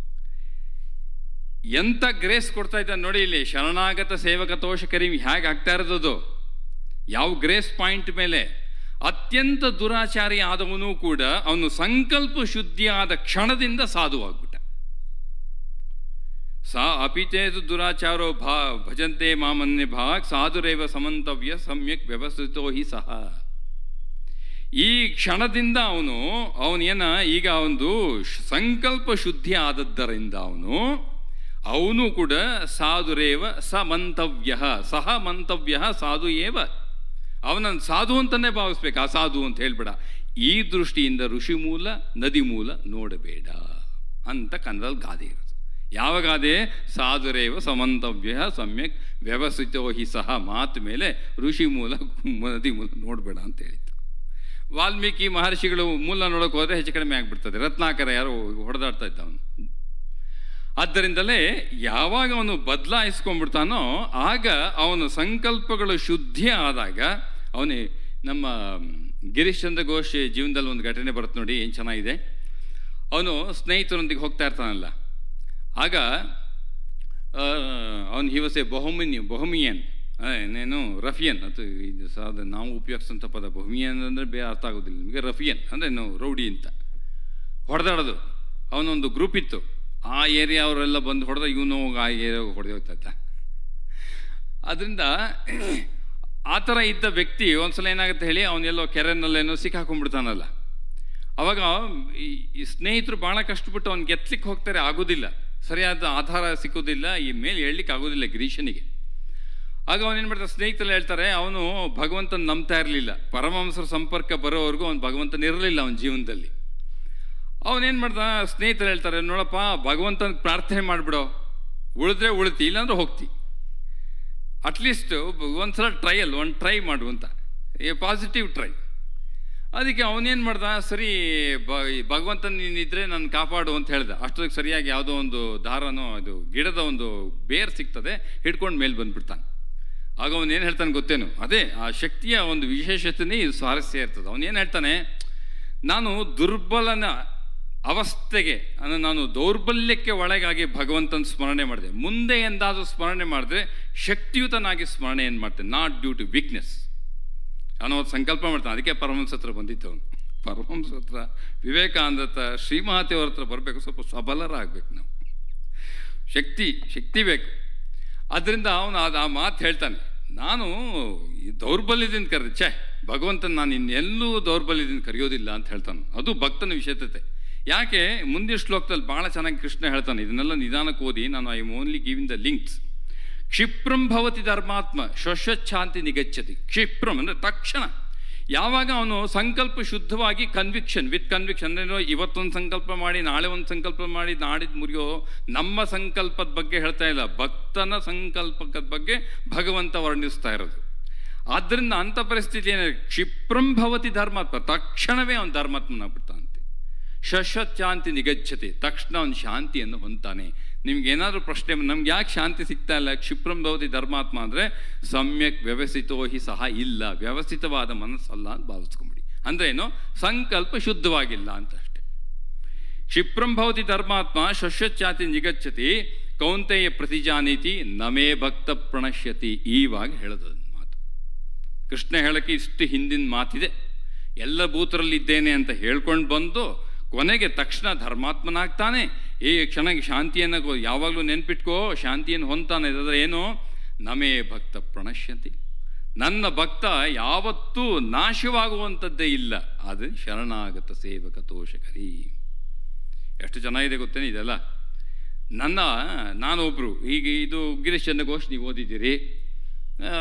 ಎಂಥ ಗ್ರೇಸ್ ಕೊಡ್ತಾ ಇದ್ದಾನೆ ನೋಡಿ ಇಲ್ಲಿ ಶರಣಾಗತ ಸೇವಕ ತೋಷ ಕರೀಮ್ ಹೇಗೆ ಆಗ್ತಾ ಇರೋದು ಯಾವ ಗ್ರೇಸ್ ಪಾಯಿಂಟ್ ಮೇಲೆ ಅತ್ಯಂತ ದುರಾಚಾರಿ ಆದವನು ಕೂಡ ಅವನು ಸಂಕಲ್ಪ ಶುದ್ಧಿ ಆದ ಕ್ಷಣದಿಂದ ಸಾಧುವಾಗ್ಬಿಟ್ಟ ಸಾ ಅಪಿಚೇತು ದುರಾಚಾರೋ ಭಾ ಭಜಂತೆ ಮಾಮನ್ಯ ಭಾಗ್ ಸಾಧುರೇವ ಸಮಂತವ್ಯ ಸಮ್ಯಕ್ ವ್ಯವಸ್ಥಿತೋ ಹಿ ಸಹ ಈ ಕ್ಷಣದಿಂದ ಅವನು ಅವನೇನ ಈಗ ಒಂದು ಸಂಕಲ್ಪ ಶುದ್ಧಿ ಆದದ್ದರಿಂದ ಅವನು ಅವನು ಕೂಡ ಸಾಧುರೇವ ಸ ಮಂತವ್ಯ ಸಹ ಮಂತವ್ಯ ಸಾಧು ಏವ ಅವನನ್ನು ಸಾಧು ಅಂತಲೇ ಭಾವಿಸ್ಬೇಕು ಆ ಸಾಧು ಅಂತ ಹೇಳ್ಬೇಡ ಈ ದೃಷ್ಟಿಯಿಂದ ಋಷಿ ಮೂಲ ನದಿ ಮೂಲ ನೋಡಬೇಡ ಅಂತ ಕನ್ನಡದಲ್ಲಿ ಗಾದೆ ಇರುತ್ತೆ ಯಾವ ಗಾದೆ ಸಾಧುರೇವ ಸಮಂತವ್ಯ ಸಮ್ಯಕ್ ವ್ಯವಸ್ಥಿತೋ ಹಿ ಸಹ ಮಾತು ಮೇಲೆ ಋಷಿ ಮೂಲ ನದಿ ಮೂಲ ನೋಡಬೇಡ ಅಂತ ಹೇಳಿತ್ತು ವಾಲ್ಮೀಕಿ ಮಹರ್ಷಿಗಳು ಮೂಲ ನೋಡೋಕೆ ಹೋದರೆ ಹೆಚ್ಚು ಕಡಿಮೆ ಆಗಿಬಿಡ್ತದೆ ರತ್ನಾಕರ ಯಾರೋ ಹೊಡೆದಾಡ್ತಾ ಇದ್ದ ಅವನು ಆದ್ದರಿಂದಲೇ ಯಾವಾಗ ಅವನು ಬದಲಾಯಿಸ್ಕೊಂಡ್ಬಿಡ್ತಾನೋ ಆಗ ಅವನ ಸಂಕಲ್ಪಗಳು ಶುದ್ಧಿ ಆದಾಗ ಅವನೇ ನಮ್ಮ ಗಿರೀಶ್ ಚಂದ್ರ ಘೋಷ್ ಜೀವನದಲ್ಲಿ ಒಂದು ಘಟನೆ ಬರುತ್ತೆ ನೋಡಿ ಏನು ಚೆನ್ನಾಗಿದೆ ಅವನು ಸ್ನೇಹಿತರೊಂದಿಗೆ ಹೋಗ್ತಾ ಇರ್ತಾನಲ್ಲ ಆಗ ಅವನು ಹಿವಸೆ ಬೊಹಮಿನಿ ಬೊಹಮಿಯನ್ ಏನೇನು ರಫಿಯನ್ ಅದು ಇದು ಸಾಧ ನಾವು ಉಪಯೋಗಿಸೋಂಥ ಪದ ಬೊಹಮಿಯನ್ ಅಂದರೆ ಬೇರೆ ಅರ್ಥ ಆಗೋದಿಲ್ಲ ನಿಮಗೆ ರಫಿಯನ್ ಅಂದರೆ ನಾವು ರೌಡಿ ಅಂತ ಹೊಡೆದಾಡೋದು ಅವನೊಂದು ಗ್ರೂಪ್ ಇತ್ತು ಆ ಏರಿಯಾ ಅವರೆಲ್ಲ ಬಂದು ಹೊಡೆದ ಇವನು ಆ ಏರಿಯಾ ಹೊಡೆದು ಹೋಗ್ತಾ ಇದ್ದ ಅದರಿಂದ ಆ ಥರ ಇದ್ದ ವ್ಯಕ್ತಿ ಒಂದ್ಸಲ ಏನಾಗುತ್ತೆ ಹೇಳಿ ಅವನೆಲ್ಲೋ ಕೆರೆನಲ್ಲೇನೋ ಸಿಕ್ಕಾಕೊಂಡ್ಬಿಡ್ತಾನಲ್ಲ ಅವಾಗ ಈ- ಈ ಸ್ನೇಹಿತರು ಭಾಳ ಕಷ್ಟಪಟ್ಟು ಅವ್ನಿಗೆ ಎತ್ತಲಿಕ್ಕೆ ಹೋಗ್ತಾರೆ ಆಗೋದಿಲ್ಲ ಸರಿಯಾದ ಆಧಾರ ಸಿಕ್ಕೋದಿಲ್ಲ ಈ ಮೇಲೆ ಹೇಳಲಿಕ್ಕೆ ಆಗೋದಿಲ್ಲ ಗಿರೀಶನಿಗೆ ಆಗ ಅವನೇನು ಮಾಡ್ತಾರೆ ಸ್ನೇಹಿತರು ಹೇಳ್ತಾರೆ ಅವನು ಭಗವಂತನ ನಂಬ್ತಾ ಇರಲಿಲ್ಲ ಪರಮಹಂಸರ ಸಂಪರ್ಕ ಬರೋವರೆಗೂ ಅವನು ಭಗವಂತನ ಇರಲಿಲ್ಲ ಅವನ ಜೀವನದಲ್ಲಿ ಅವನೇನು ಮಾಡ್ದ ಸ್ನೇಹಿತರು ಹೇಳ್ತಾರೆ ನೋಡಪ್ಪ ಭಗವಂತನ ಪ್ರಾರ್ಥನೆ ಮಾಡಿಬಿಡೋ ಉಳಿದ್ರೆ ಉಳಿತಿ ಇಲ್ಲಾಂದ್ರೆ ಹೋಗ್ತಿ ಅಟ್ಲೀಸ್ಟ್ ಒಂದ್ಸಲ ಟ್ರಯಲ್ ಒಂದು ಟ್ರೈ ಮಾಡು ಅಂತ ಏ ಪಾಸಿಟಿವ್ ಟ್ರೈ ಅದಕ್ಕೆ ಅವನೇನು ಮಾಡ್ದ ಸರಿ ಬ ಭಗವಂತನ ನೀನಿದ್ರೆ ನನ್ನ ಕಾಪಾಡು ಅಂತ ಹೇಳ್ದ ಅಷ್ಟೊತ್ತಿಗೆ ಸರಿಯಾಗಿ ಯಾವುದೋ ಒಂದು ದಾರನೋ ಅದು ಗಿಡದ ಒಂದು ಬೇರ್ ಸಿಗ್ತದೆ ಹಿಡ್ಕೊಂಡು ಮೇಲೆ ಬಂದ್ಬಿಡ್ತಾನೆ ಆಗ ಅವನು ಏನು ಹೇಳ್ತಾನೆ ಗೊತ್ತೇನು ಅದೇ ಆ ಶಕ್ತಿಯ ಒಂದು ವಿಶೇಷತೆನೇ ಇದು ಸ್ವಾರಸ್ಯ ಇರ್ತದೆ ಅವನೇನು ಹೇಳ್ತಾನೆ ನಾನು ದುರ್ಬಲನ ಅವಸ್ಥೆಗೆ ಅಂದರೆ ನಾನು ದೌರ್ಬಲ್ಯಕ್ಕೆ ಒಳಗಾಗಿ ಭಗವಂತನ ಸ್ಮರಣೆ ಮಾಡಿದೆ ಮುಂದೆ ಎಂದಾದರೂ ಸ್ಮರಣೆ ಮಾಡಿದ್ರೆ ಶಕ್ತಿಯುತನಾಗಿ ಸ್ಮರಣೆ ಏನು ಮಾಡ್ತೇನೆ ನಾಟ್ ಡ್ಯೂ ಟು ವೀಕ್ನೆಸ್ ಅನ್ನೋ ಒಂದು ಸಂಕಲ್ಪ ಮಾಡ್ತಾನೆ ಅದಕ್ಕೆ ಪರಮಹಂಸ ಹತ್ರ ಬಂದಿದ್ದು ಅವನು ಪರಮಹಂಸ ಹತ್ರ ವಿವೇಕಾನಂದ ಹತ್ರ ಶ್ರೀಮಹಾತಿಯವ್ರ ಹತ್ರ ಬರಬೇಕು ಸ್ವಲ್ಪ ಸಬಲರಾಗಬೇಕು ನಾವು ಶಕ್ತಿ ಶಕ್ತಿ ಬೇಕು ಅದರಿಂದ ಅವನು ಅದು ಆ ಮಾತು ಹೇಳ್ತಾನೆ ನಾನು ಈ ದೌರ್ಬಲ್ಯದಿಂದ ಕರೆದೆ ಛೇ ಭಗವಂತನ ನಾನು ಇನ್ನೆಲ್ಲೂ ದೌರ್ಬಲ್ಯದಿಂದ ಕರೆಯೋದಿಲ್ಲ ಅಂತ ಹೇಳ್ತಾನೆ ಅದು ಭಕ್ತನ ವಿಶೇಷತೆ ಯಾಕೆ ಮುಂದಿನ ಶ್ಲೋಕದಲ್ಲಿ ಭಾಳ ಚೆನ್ನಾಗಿ ಕೃಷ್ಣ ಹೇಳ್ತಾನೆ ಇದನ್ನೆಲ್ಲ ನಿಧಾನಕ್ಕೆ ಓದಿ ನಾನು I only giving the links ಕ್ಷಿಪ್ರಂ ಭವತಿ ಧರ್ಮಾತ್ಮ ಶಶ್ವಚ್ಛಾಂತಿ ನಿಗಚ್ಚತಿ ಕ್ಷಿಪ್ರಂ ಅಂದರೆ ತಕ್ಷಣ ಯಾವಾಗ ಅವನು ಸಂಕಲ್ಪ ಶುದ್ಧವಾಗಿ ಕನ್ವಿಕ್ಷನ್ ವಿತ್ ಕನ್ವಿಕ್ಷನ್ ಅಂದರೆ ಇವತ್ತೊಂದು ಸಂಕಲ್ಪ ಮಾಡಿ ನಾಳೆ ಒಂದು ಸಂಕಲ್ಪ ಮಾಡಿ ನಾಡಿದ್ದು ಮುರಿಯೋ ನಮ್ಮ ಸಂಕಲ್ಪದ ಬಗ್ಗೆ ಹೇಳ್ತಾ ಇಲ್ಲ ಭಕ್ತನ ಸಂಕಲ್ಪದ ಬಗ್ಗೆ ಭಗವಂತ ವರ್ಣಿಸ್ತಾ ಇರೋದು ಆದ್ದರಿಂದ ಅಂಥ ಪರಿಸ್ಥಿತಿ ಏನಿದೆ ಕ್ಷಿಪ್ರಂ ಭವತಿ ಧರ್ಮಾತ್ಮ ತಕ್ಷಣವೇ ಅವನು ಧರ್ಮಾತ್ಮನಾಗ್ಬಿಡ್ತಾನಂತೆ ಶಶ್ವತ್ಶಾಂತಿ ನಿಗಚ್ಚತೆ ತಕ್ಷಣ ಅವನು ಶಾಂತಿಯನ್ನು ಹೊಂತಾನೆ ನಿಮ್ಗೆ ಏನಾದರೂ ಪ್ರಶ್ನೆ ನಮ್ಗೆ ಯಾಕೆ ಶಾಂತಿ ಸಿಗ್ತಾ ಇಲ್ಲ ಕ್ಷಿಪ್ರಂ ಭವತಿ ಧರ್ಮಾತ್ಮ ಅಂದರೆ ಸಮ್ಯಕ್ ವ್ಯವಸ್ಥಿತೋ ಹಿ ಸಹ ಇಲ್ಲ ವ್ಯವಸ್ಥಿತವಾದ ಮನಸ್ಸಲ್ಲ ಅಂತ ಭಾವಿಸ್ಕೊಂಬಿಡಿ ಅಂದ್ರೆ ಏನು ಸಂಕಲ್ಪ ಶುದ್ಧವಾಗಿಲ್ಲ ಅಂತ ಅಷ್ಟೆ ಕ್ಷಿಪ್ರಂ ಭವತಿ ಧರ್ಮಾತ್ಮ ಶಶ್ವಚ್ಚಾತಿ ನಿಗಚ್ಚತಿ ಕೌಂತೆಯ ಪ್ರತಿಜಾನೀತಿ ನಮೇ ಭಕ್ತ ಪ್ರಣಶ್ಯತಿ ಈವಾಗ ಹೇಳದ ಮಾತು ಕೃಷ್ಣ ಹೇಳಕ್ಕೆ ಇಷ್ಟು ಹಿಂದಿನ ಮಾತಿದೆ ಎಲ್ಲ ಭೂತರಲ್ಲಿದ್ದೇನೆ ಅಂತ ಹೇಳ್ಕೊಂಡು ಬಂದು ಕೊನೆಗೆ ತಕ್ಷಣ ಧರ್ಮಾತ್ಮನಾಗ್ತಾನೆ ಈ ಕ್ಷಣಕ್ಕೆ ಶಾಂತಿಯನ್ನು ಕೊ- ಯಾವಾಗಲೂ ನೆನ್ಪಿಟ್ಕೋ ಶಾಂತಿಯನ್ನು ಹೊಂತಾನೆ ಇದಾದ್ರೆ ಏನು ನಮೇ ಭಕ್ತ ಪ್ರಣಶ್ಯತಿ ನನ್ನ ಭಕ್ತ ಯಾವತ್ತೂ ನಾಶವಾಗುವಂಥದ್ದೇ ಇಲ್ಲ ಅದು ಶರಣಾಗತ ಸೇವಕ ತೋಷಕರಿ ಎಷ್ಟು ಚೆನ್ನಾಗಿದೆ ಗೊತ್ತೇನೆ ಇದೆಲ್ಲ ನನ್ನ ನಾನೊಬ್ಬರು ಈಗ ಇದು ಗಿರೀಶ್ ಚಂದ್ರ ಘೋಷ್ ನೀವು ಓದಿದ್ದೀರಿ ಆ,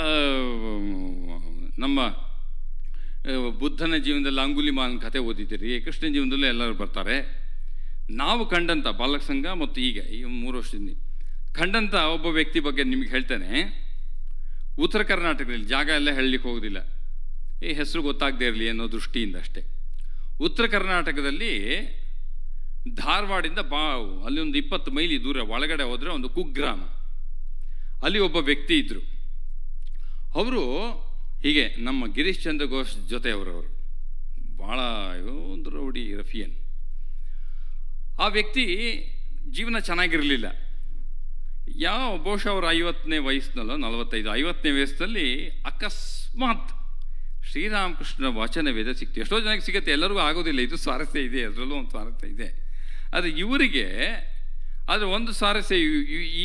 ನಮ್ಮ ಆ, ಬುದ್ಧನ ಜೀವನದಲ್ಲಿ ಅಂಗುಲಿಮಾನ್ ಕಥೆ ಓದಿದ್ದೀರಿ ಕೃಷ್ಣನ ಜೀವನದಲ್ಲೂ ಎಲ್ಲರೂ ಬರ್ತಾರೆ ನಾವು ಕಂಡಂಥ ಬಾಲಕ ಸಂಘ ಮತ್ತು ಈಗ ಈ ಮೂರು ವರ್ಷದಿಂದ ಕಂಡಂಥ ಒಬ್ಬ ವ್ಯಕ್ತಿ ಬಗ್ಗೆ ನಿಮಗೆ ಹೇಳ್ತೇನೆ ಉತ್ತರ ಕರ್ನಾಟಕದಲ್ಲಿ ಜಾಗ ಎಲ್ಲ ಹೇಳಲಿಕ್ಕೆ ಹೋಗೋದಿಲ್ಲ ಈ ಹೆಸರು ಗೊತ್ತಾಗದೇ ಇರಲಿ ಅನ್ನೋ ದೃಷ್ಟಿಯಿಂದ ಅಷ್ಟೇ ಉತ್ತರ ಕರ್ನಾಟಕದಲ್ಲಿ ಧಾರವಾಡಿಂದ ಬಾ ಅಲ್ಲಿ ಒಂದು ಇಪ್ಪತ್ತು ಮೈಲಿ ದೂರ ಒಳಗಡೆ ಹೋದರೆ ಒಂದು ಕುಗ್ರಾಮ ಅಲ್ಲಿ ಒಬ್ಬ ವ್ಯಕ್ತಿ ಇದ್ದರು ಅವರು ಹೀಗೆ ನಮ್ಮ ಗಿರೀಶ್ ಚಂದ್ರ ಘೋಷ್ ಜೊತೆಯವರವರು ಭಾಳ ಒಂದು ರೌಡಿ ರಫಿಯನ್ ಆ ವ್ಯಕ್ತಿ ಜೀವನ ಚೆನ್ನಾಗಿರಲಿಲ್ಲ ಯಾವ ಬಹುಶಃ ಅವರು ಐವತ್ತನೇ ವಯಸ್ಸಿನಲ್ಲೋ ನಲವತ್ತೈದು ಐವತ್ತನೇ ವಯಸ್ಸಿನಲ್ಲಿ ಅಕಸ್ಮಾತ್ ಶ್ರೀರಾಮಕೃಷ್ಣನ ವಚನ ವೇದ ಸಿಕ್ತು ಎಷ್ಟೋ ಜನಕ್ಕೆ ಸಿಗುತ್ತೆ ಎಲ್ಲರಿಗೂ ಆಗೋದಿಲ್ಲ ಇದು ಸ್ವಾರಸ್ಯ ಇದೆ ಅದರಲ್ಲೂ ಒಂದು ಸ್ವಾರಸ್ಯ ಇದೆ ಆದರೆ ಇವರಿಗೆ ಆದರೆ ಒಂದು ಸ್ವಾರಸ್ಯ ಇವ್- ಇವ್- ಈ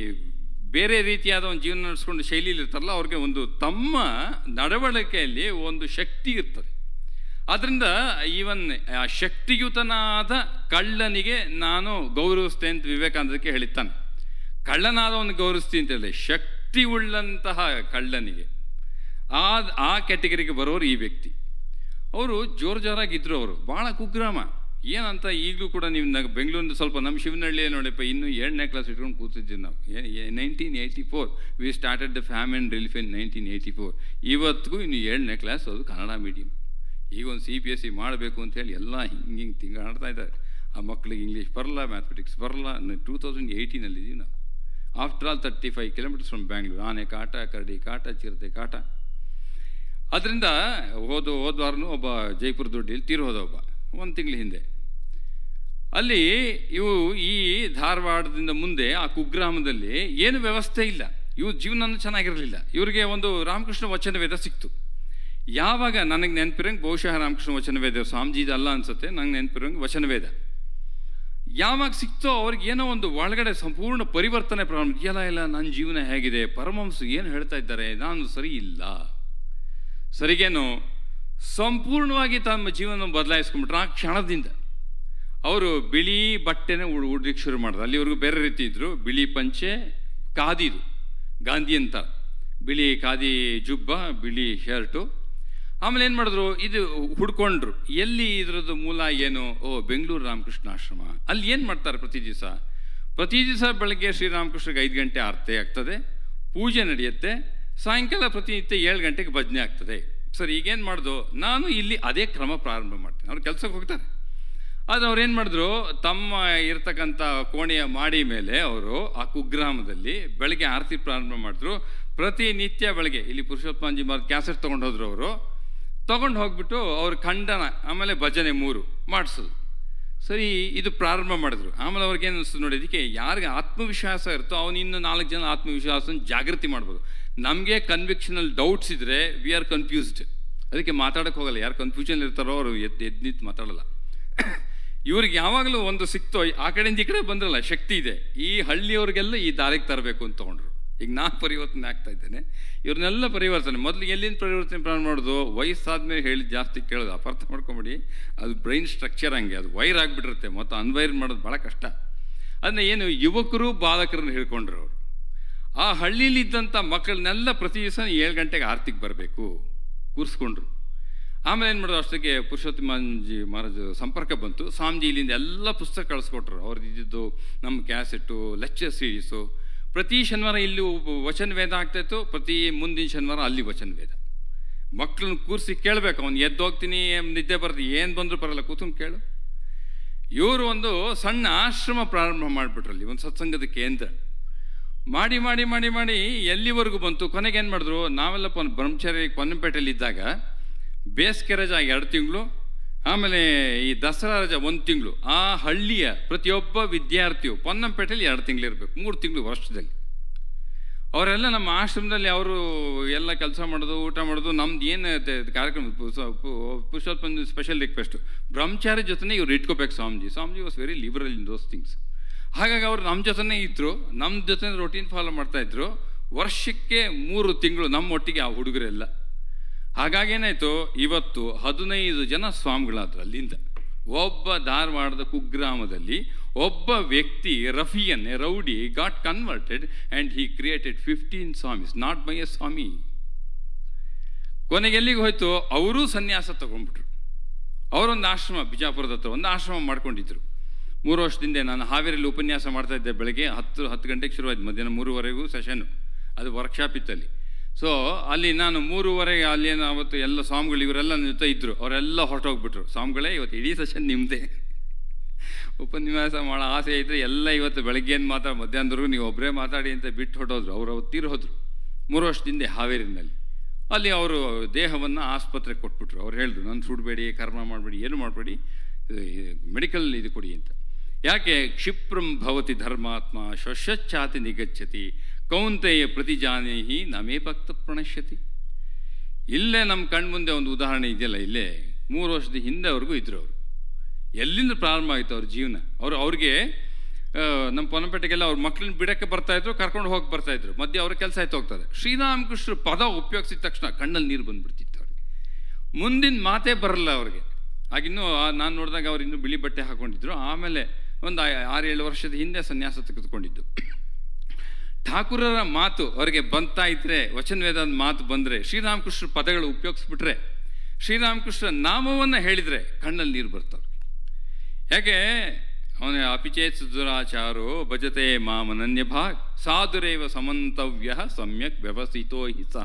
ಬೇರೆ ರೀತಿಯಾದ ಒಂದು ಜೀವನ ನಡೆಸ್ಕೊಂಡು ಶೈಲಿಯಲ್ಲಿ ಇರ್ತಾರಲ್ಲ ಅವ್ರಿಗೆ ಒಂದು ತಮ್ಮ ನಡವಳಿಕೆಯಲ್ಲಿ ಒಂದು ಶಕ್ತಿ ಇರ್ತದೆ ಅದರಿಂದ ಈವನ್ ಆ ಶಕ್ತಿಯುತನಾದ ಕಳ್ಳನಿಗೆ ನಾನು ಗೌರವಿಸ್ತೇನೆ ಅಂತ ವಿವೇಕಾನಂದಕ್ಕೆ ಹೇಳಿದ್ದಾನೆ ಕಳ್ಳನಾದವನು ಗೌರವಿಸ್ತೀನಿ ಅಂತ ಹೇಳಿ ಶಕ್ತಿ ಉಳ್ಳಂತಹ ಕಳ್ಳನಿಗೆ ಆ ಆ ಕ್ಯಾಟಗರಿಗೆ ಬರೋರು ಈ ವ್ಯಕ್ತಿ ಅವರು ಜೋರು ಜೋರಾಗಿದ್ದರು ಅವರು ಭಾಳ ಕುಗ್ರಾಮ ಏನಂತ ಈಗಲೂ ಕೂಡ ನೀವು ನಗ ಬೆಂಗಳೂರಿನ ಸ್ವಲ್ಪ ನಮ್ಮ ಶಿವನಹಳ್ಳಿ ನೋಡಿಪ್ಪ ಇನ್ನು ಏಳನೇ ಕ್ಲಾಸ್ ಇಟ್ಕೊಂಡು ಕೂತಿದ್ದೀವಿ ನಾವು nineteen eighty four we started the famine and relief in nineteen eighty four ಇವತ್ತಿಗೂ ಇನ್ನು ಏಳನೇ ಕ್ಲಾಸ್ ಅದು ಕನ್ನಡ ಮೀಡಿಯಮ್ ಈಗ ಒಂದು ಸಿ ಬಿ ಎಸ್ ಸಿ ಮಾಡಬೇಕು ಅಂತ ಹೇಳಿ ಎಲ್ಲ ಹಿಂಗೆ ಹಿಂಗೆ ತಿಂಗಾಡ್ತಾ ಇದ್ದಾರೆ ಆ ಮಕ್ಕಳಿಗೆ ಇಂಗ್ಲೀಷ್ ಬರಲ್ಲ ಮ್ಯಾಥಮೆಟಿಕ್ಸ್ ಬರಲ್ಲ ಟೂ ತೌಸಂಡ್ ಏಯ್ಟೀನಲ್ಲಿದ್ದೀವಿ ನಾವು after all thirty five kilometres from Bangalore ಆನೆ ಕಾಟ ಕರಡಿ ಕಾಟ ಚಿರತೆ ಕಾಟ ಅದರಿಂದ ಹೋದ ಹೋದ ವಾರನೂ ಒಬ್ಬ ಜೈಪುರ ದುಡ್ಡಿಯಲ್ಲಿ ತೀರು ಹೋದ ಒಬ್ಬ ಒಂದು ತಿಂಗಳ ಹಿಂದೆ ಅಲ್ಲಿ ಇವು ಈ ಧಾರವಾಡದಿಂದ ಮುಂದೆ ಆ ಕುಗ್ರಾಮದಲ್ಲಿ ಏನು ವ್ಯವಸ್ಥೆ ಇಲ್ಲ ಇವ್ರ ಜೀವನ ಚೆನ್ನಾಗಿರಲಿಲ್ಲ ಇವರಿಗೆ ಒಂದು ರಾಮಕೃಷ್ಣ ವಚನ ವೇದ ಸಿಕ್ತು ಯಾವಾಗ ನನಗೆ ನೆನಪಿರಂಗೆ ಬಹುಶಃ ರಾಮಕೃಷ್ಣ ವಚನ ವೇದ ಸ್ವಾಮೀಜಿದ ಅಲ್ಲ ಅನ್ಸುತ್ತೆ ನಂಗೆ ನೆನಪಿರಂಗೆ ವಚನ ವೇದ ಯಾವಾಗ ಸಿಕ್ತೋ ಅವ್ರಿಗೆ ಏನೋ ಒಂದು ಒಳಗಡೆ ಸಂಪೂರ್ಣ ಪರಿವರ್ತನೆ ಪ್ರಾರಂಭ ಇಲ್ಲ ಇಲ್ಲ ನನ್ನ ಜೀವನ ಹೇಗಿದೆ ಪರಮಹಂಸ ಏನು ಹೇಳ್ತಾ ಇದ್ದಾರೆ ನಾನು ಸರಿ ಇಲ್ಲ ಸರಿಗೇನು ಸಂಪೂರ್ಣವಾಗಿ ತಮ್ಮ ಜೀವನ ಬದಲಾಯಿಸ್ಕೊಂಡ್ಬಿಟ್ರು ಆ ಕ್ಷಣದಿಂದ ಅವರು ಬಿಳಿ ಬಟ್ಟೆನ ಉಡ್ ಉಡ್ಲಿಕ್ಕೆ ಶುರು ಮಾಡಿದ್ರು ಅಲ್ಲಿವರೆಗೂ ಬೇರೆ ರೀತಿ ಇದ್ರು ಬಿಳಿ ಪಂಚೆ ಖಾದಿದು ಗಾಂಧಿ ಅಂತ ಬಿಳಿ ಖಾದಿ ಜುಬ್ಬ ಬಿಳಿ ಶರ್ಟು ಆಮೇಲೆ ಏನು ಮಾಡಿದ್ರು ಇದು ಹುಡ್ಕೊಂಡ್ರು ಎಲ್ಲಿ ಇದ್ರದ್ದು ಮೂಲ ಏನು ಓ ಬೆಂಗಳೂರು ರಾಮಕೃಷ್ಣ ಆಶ್ರಮ ಅಲ್ಲಿ ಏನು ಮಾಡ್ತಾರೆ ಪ್ರತಿ ದಿವಸ ಪ್ರತಿ ದಿವಸ ಬೆಳಗ್ಗೆ ಶ್ರೀರಾಮಕೃಷ್ಣಗೆ ಐದು ಗಂಟೆ ಆರತಿ ಆಗ್ತದೆ ಪೂಜೆ ನಡೆಯುತ್ತೆ ಸಾಯಂಕಾಲ ಪ್ರತಿನಿತ್ಯ ಏಳು ಗಂಟೆಗೆ ಭಜನೆ ಆಗ್ತದೆ ಸರಿ ಈಗೇನು ಮಾಡ್ದು ನಾನು ಇಲ್ಲಿ ಅದೇ ಕ್ರಮ ಪ್ರಾರಂಭ ಮಾಡ್ತೀನಿ ಅವ್ರು ಕೆಲಸಕ್ಕೆ ಹೋಗ್ತಾರೆ ಆದರೆ ಅವ್ರು ಏನು ಮಾಡಿದ್ರು ತಮ್ಮ ಇರ್ತಕ್ಕಂಥ ಕೋಣೆಯ ಮಾಡಿ ಮೇಲೆ ಅವರು ಆ ಕುಗ್ರಾಮದಲ್ಲಿ ಬೆಳಗ್ಗೆ ಆರತಿ ಪ್ರಾರಂಭ ಮಾಡಿದ್ರು ಪ್ರತಿನಿತ್ಯ ಬೆಳಗ್ಗೆ ಇಲ್ಲಿ ಪುರುಷೋತ್ತಮಂಜಿ ಮಾರ್ ಕ್ಯಾಸೆಟ್ ತೊಗೊಂಡು ಹೋದ್ರು ಅವರು ತೊಗೊಂಡು ಹೋಗ್ಬಿಟ್ಟು ಅವ್ರ ಖಂಡನ ಆಮೇಲೆ ಭಜನೆ ಮೂರು ಮಾಡಿಸೋದು ಸರಿ ಇದು ಪ್ರಾರಂಭ ಮಾಡಿದ್ರು ಆಮೇಲೆ ಅವ್ರಿಗೆ ಏನು ಅನಿಸ್ತು ನೋಡಿ ಇದಕ್ಕೆ ಯಾರಿಗೆ ಆತ್ಮವಿಶ್ವಾಸ ಇರುತ್ತೋ ಅವನು ಇನ್ನು ನಾಲ್ಕು ಜನ ಆತ್ಮವಿಶ್ವಾಸನ ಜಾಗೃತಿ ಮಾಡ್ಬೋದು ನಮಗೆ ಕನ್ವಿಕ್ಷನಲ್ಲಿ ಡೌಟ್ಸ್ ಇದ್ದರೆ ವಿ ಆರ್ ಕನ್ಫ್ಯೂಸ್ಡ್ ಅದಕ್ಕೆ ಮಾತಾಡೋಕ್ಕೆ ಹೋಗಲ್ಲ ಯಾರು ಕನ್ಫ್ಯೂಷನ್ ಇರ್ತಾರೋ ಅವರು ಎದ್ದು ಎದ್ದು ನಿಂತು ಮಾತಾಡಲ್ಲ ಇವ್ರಿಗೆ ಯಾವಾಗಲೂ ಒಂದು ಸಿಕ್ತೋ ಆ ಕಡೆಯಿಂದ ಈ ಕಡೆ ಬಂದ್ರಲ್ಲ ಶಕ್ತಿ ಇದೆ ಈ ಹಳ್ಳಿಯವ್ರಿಗೆಲ್ಲ ಈ ದಾರಿಗೆ ತರಬೇಕು ಅಂತ ತಗೊಂಡ್ರು ಈಗ ನಾನು ಪರಿವರ್ತನೆ ಆಗ್ತಾ ಇದ್ದೇನೆ ಇವ್ರನ್ನೆಲ್ಲ ಪರಿವರ್ತನೆ ಮೊದಲು ಎಲ್ಲಿಂದ ಪರಿವರ್ತನೆ ಪ್ರಾರಂಭ ಮಾಡೋದು ವಯಸ್ಸಾದ್ಮೇಲೆ ಹೇಳಿ ಜಾಸ್ತಿ ಕೇಳೋದು ಅಪಾರ್ಥ ಮಾಡ್ಕೊಂಬಿಡಿ ಅದು ಬ್ರೈನ್ ಸ್ಟ್ರಕ್ಚರ್ ಹಂಗೆ ಅದು ವೈರ್ ಆಗಿಬಿಟ್ಟಿರುತ್ತೆ ಮತ್ತು ಅನ್ವೈರ್ ಮಾಡೋದು ಭಾಳ ಕಷ್ಟ ಅದನ್ನ ಏನು ಯುವಕರು ಬಾಲಕರನ್ನು ಹಿಡ್ಕೊಂಡ್ರು ಅವರು ಆ ಹಳ್ಳಿಲಿದ್ದಂಥ ಮಕ್ಕಳನ್ನೆಲ್ಲ ಪ್ರತಿ ದಿವಸ ಏಳು ಗಂಟೆಗೆ ಆರ್ತಿಗೆ ಬರಬೇಕು ಕೂರಿಸ್ಕೊಂಡ್ರು ಆಮೇಲೆ ಏನು ಮಾಡಿದ್ರು ಅಷ್ಟಕ್ಕೆ ಪುರುಷೋತ್ತಮಾಂಜಿ ಮಹಾರಾಜ ಸಂಪರ್ಕ ಬಂತು ಸ್ವಾಮೀಜಿ ಇಲ್ಲಿಂದ ಎಲ್ಲ ಪುಸ್ತಕ ಕಳಿಸ್ಕೊಟ್ರು ಅವ್ರದ್ದು ಇದ್ದಿದ್ದು ನಮ್ಮ ಕ್ಯಾಸೆಟ್ಟು ಲೆಕ್ಚರ್ ಸೀರೀಸು ಪ್ರತಿ ಶನಿವಾರ ಇಲ್ಲಿ ಒಬ್ಬ ವಚನ ವೇದ ಆಗ್ತಾಯಿತ್ತು ಪ್ರತಿ ಮುಂದಿನ ಶನಿವಾರ ಅಲ್ಲಿ ವಚನ ವೇದ ಮಕ್ಕಳನ್ನ ಕೂರಿಸಿ ಕೇಳಬೇಕು ಅವ್ನು ಎದ್ದು ಹೋಗ್ತೀನಿ ನಿದ್ದೆ ಬರ್ದು ಏನು ಬಂದರೂ ಬರಲ್ಲ ಕೂತ್ಕೊಂಡು ಕೇಳು ಇವರು ಒಂದು ಸಣ್ಣ ಆಶ್ರಮ ಪ್ರಾರಂಭ ಮಾಡಿಬಿಟ್ರಲ್ಲಿ ಒಂದು ಸತ್ಸಂಗದ ಕೇಂದ್ರ ಮಾಡಿ ಮಾಡಿ ಮಾಡಿ ಮಾಡಿ ಎಲ್ಲಿವರೆಗೂ ಬಂತು ಕೊನೆಗೆ ಏನು ಮಾಡಿದ್ರು ನಾವೆಲ್ಲ ಪೊನ್ ಬ್ರಹ್ಮಚಾರಿ ಪೊನ್ನಂಪೇಟೆಯಲ್ಲಿ ಇದ್ದಾಗ ಬೇಸಿಗೆ ರಜಾ ಎರಡು ತಿಂಗಳು ಆಮೇಲೆ ಈ ದಸರಾ ರಜಾ ಒಂದು ತಿಂಗಳು ಆ ಹಳ್ಳಿಯ ಪ್ರತಿಯೊಬ್ಬ ವಿದ್ಯಾರ್ಥಿಯು ಪೊನ್ನಂಪೇಟೆಯಲ್ಲಿ ಎರಡು ತಿಂಗಳು ಇರಬೇಕು ಮೂರು ತಿಂಗಳು ವರ್ಷದಲ್ಲಿ ಅವರೆಲ್ಲ ನಮ್ಮ ಆಶ್ರಮದಲ್ಲಿ ಅವರು ಎಲ್ಲ ಕೆಲಸ ಮಾಡೋದು ಊಟ ಮಾಡೋದು ನಮ್ದು ಏನು ಕಾರ್ಯಕ್ರಮ ಪುರುಷೋತ್ತಮ ಸ್ಪೆಷಲ್ ರಿಕ್ವೆಸ್ಟು ಬ್ರಹ್ಮಚಾರಿ ಜೊತೆನೇ ಇವ್ರು ಇಟ್ಕೋಬೇಕು Swamiji Swamiji was very liberal in those things ಹಾಗಾಗಿ ಅವರು ನಮ್ಮ ಜೊತೆನೇ ಇದ್ದರು ನಮ್ಮ ಜೊತೆ ರೊಟೀನ್ ಫಾಲೋ ಮಾಡ್ತಾಯಿದ್ರು ವರ್ಷಕ್ಕೆ ಮೂರು ತಿಂಗಳು ನಮ್ಮ ಒಟ್ಟಿಗೆ ಆ ಹುಡುಗರೆಲ್ಲ ಹಾಗಾಗಿ ಏನಾಯಿತು ಇವತ್ತು ಹದಿನೈದು ಜನ ಸ್ವಾಮಿಗಳಾದ್ರು ಅಲ್ಲಿಂದ ಒಬ್ಬ ಧಾರವಾಡದ ಕುಗ್ರಾಮದಲ್ಲಿ ಒಬ್ಬ ವ್ಯಕ್ತಿ ruffian a rowdy got converted and he created fifteen swamis not by a swami ಕೊನೆಗೆ ಎಲ್ಲಿಗೆ ಹೋಯ್ತು ಅವರೂ ಸನ್ಯಾಸ ತಗೊಂಡ್ಬಿಟ್ರು ಅವರೊಂದು ಆಶ್ರಮ ಬಿಜಾಪುರದ ಹತ್ರ ಒಂದು ಆಶ್ರಮ ಮಾಡ್ಕೊಂಡಿದ್ರು ಮೂರು ವರ್ಷದಿಂದ ನಾನು ಹಾವೇರಿಯಲ್ಲಿ ಉಪನ್ಯಾಸ ಮಾಡ್ತಾ ಇದ್ದೆ ಬೆಳಗ್ಗೆ ಹತ್ತು ಹತ್ತು ಗಂಟೆಗೆ ಶುರುವಾಯ್ತು ಮಧ್ಯಾಹ್ನ ಮೂರುವರೆಗೂ ಸೆಷನ್ನು ಅದು ವರ್ಕ್ಶಾಪ್ ಇತ್ತಲ್ಲಿ ಸೊ ಅಲ್ಲಿ ನಾನು ಮೂರುವರೆಗೆ ಅಲ್ಲೇನು ಅವತ್ತು ಎಲ್ಲ ಸ್ವಾಮಿಗಳು ಇವರೆಲ್ಲ ನನ್ನ ಜೊತೆ ಇದ್ದರು ಅವರೆಲ್ಲ ಹೊರಟೋಗ್ಬಿಟ್ರು ಸ್ವಾಮಿಗಳೇ ಇವತ್ತು ಇಡೀ ಸೆಷನ್ ನಿಮ್ಮದೇ ಉಪನ್ಯಾಸ ಮಾಡೋ ಆಸೆ ಇದ್ದರೆ ಎಲ್ಲ ಇವತ್ತು ಬೆಳಗ್ಗೆಯಿಂದ ಮಾತಾಡಿ ಮಧ್ಯಾಹ್ನದವರೆಗೂ ನೀವು ಒಬ್ಬರೇ ಮಾತಾಡಿ ಅಂತ ಬಿಟ್ಟು ಹೊಟ್ಟೋದ್ರು ಅವ್ರು ಅವತ್ತು ತೀರು ಹೋದರು ಮೂರು ವರ್ಷದಿಂದ ಹಾವೇರಿನಲ್ಲಿ ಅಲ್ಲಿ ಅವರು ದೇಹವನ್ನು ಆಸ್ಪತ್ರೆಗೆ ಕೊಟ್ಬಿಟ್ರು ಅವ್ರು ಹೇಳಿದ್ರು ನಾನು ಸುಡಬೇಡಿ ಕರ್ಮ ಮಾಡಬೇಡಿ ಏನು ಮಾಡಬೇಡಿ ಮೆಡಿಕಲ್ ಇದು ಕೊಡಿ ಅಂತ ಯಾಕೆ ಕ್ಷಿಪ್ರಂ ಭವತಿ ಧರ್ಮಾತ್ಮ ಶ್ವಶ್ಚಾತಿ ನಿಗಚ್ಚತಿ ಕೌಂತೆಯ ಪ್ರತಿಜಾನೇಹಿ ನಮೇ ಭಕ್ತ ಪ್ರಣಶ್ಯತಿ ಇಲ್ಲೇ ನಮ್ಮ ಕಣ್ಮುಂದೆ ಒಂದು ಉದಾಹರಣೆ ಇದೆಯಲ್ಲ ಇಲ್ಲೇ ಮೂರು ವರ್ಷದ ಹಿಂದೆವರೆಗೂ ಇದ್ರು ಅವರು ಎಲ್ಲಿಂದ ಪ್ರಾರಂಭ ಆಯಿತು ಅವ್ರ ಜೀವನ ಅವರು ಅವ್ರಿಗೆ ನಮ್ಮ ಪೊನ್ನಪೇಟೆಗೆಲ್ಲ ಅವ್ರ ಮಕ್ಳನ್ನ ಬಿಡಕ್ಕೆ ಬರ್ತಾಯಿದ್ರು ಕರ್ಕೊಂಡು ಹೋಗಿ ಬರ್ತಾಯಿದ್ರು ಮಧ್ಯೆ ಅವ್ರ ಕೆಲಸ ಆಯ್ತು ಹೋಗ್ತಾರೆ ಶ್ರೀರಾಮಕೃಷ್ಣರು ಪದ ಉಪಯೋಗಿಸಿದ ತಕ್ಷಣ ಕಣ್ಣಲ್ಲಿ ನೀರು ಬಂದ್ಬಿಡ್ತಿತ್ತು ಅವ್ರಿಗೆ ಮುಂದಿನ ಮಾತೇ ಬರಲ್ಲ ಅವ್ರಿಗೆ ಆಗಿನ್ನೂ ನಾನು ನೋಡಿದಾಗ ಅವ್ರು ಇನ್ನೂ ಬಿಳಿ ಬಟ್ಟೆ ಹಾಕೊಂಡಿದ್ರು ಆಮೇಲೆ ಒಂದು ಆರು ಏಳು ವರ್ಷದ ಹಿಂದೆ ಸನ್ಯಾಸ ತೆಗೆದುಕೊಂಡಿದ್ದು ಠಾಕೂರರ ಮಾತು ಅವರಿಗೆ ಬಂತಾ ಇದ್ರೆ ವಚನವೇದದ ಮಾತು ಬಂದರೆ ಶ್ರೀರಾಮಕೃಷ್ಣ ಪದಗಳು ಉಪಯೋಗಿಸ್ಬಿಟ್ರೆ ಶ್ರೀರಾಮಕೃಷ್ಣ ನಾಮವನ್ನು ಹೇಳಿದರೆ ಕಣ್ಣಲ್ಲಿ ನೀರು ಬರ್ತಾವ್ರಿಗೆ ಯಾಕೆ ಅವನ ಅಪಿಚೇತ್ ಸುದುರಾಚಾರೋ ಭಜತೆ ಮಾಮನನ್ಯ ಭಾಗ್ ಸಾಧುರೇವ ಸಮಂತವ್ಯ ಸಮ್ಯಕ್ ವ್ಯವಸ್ಥಿತೋ ಹಿ ಸಹ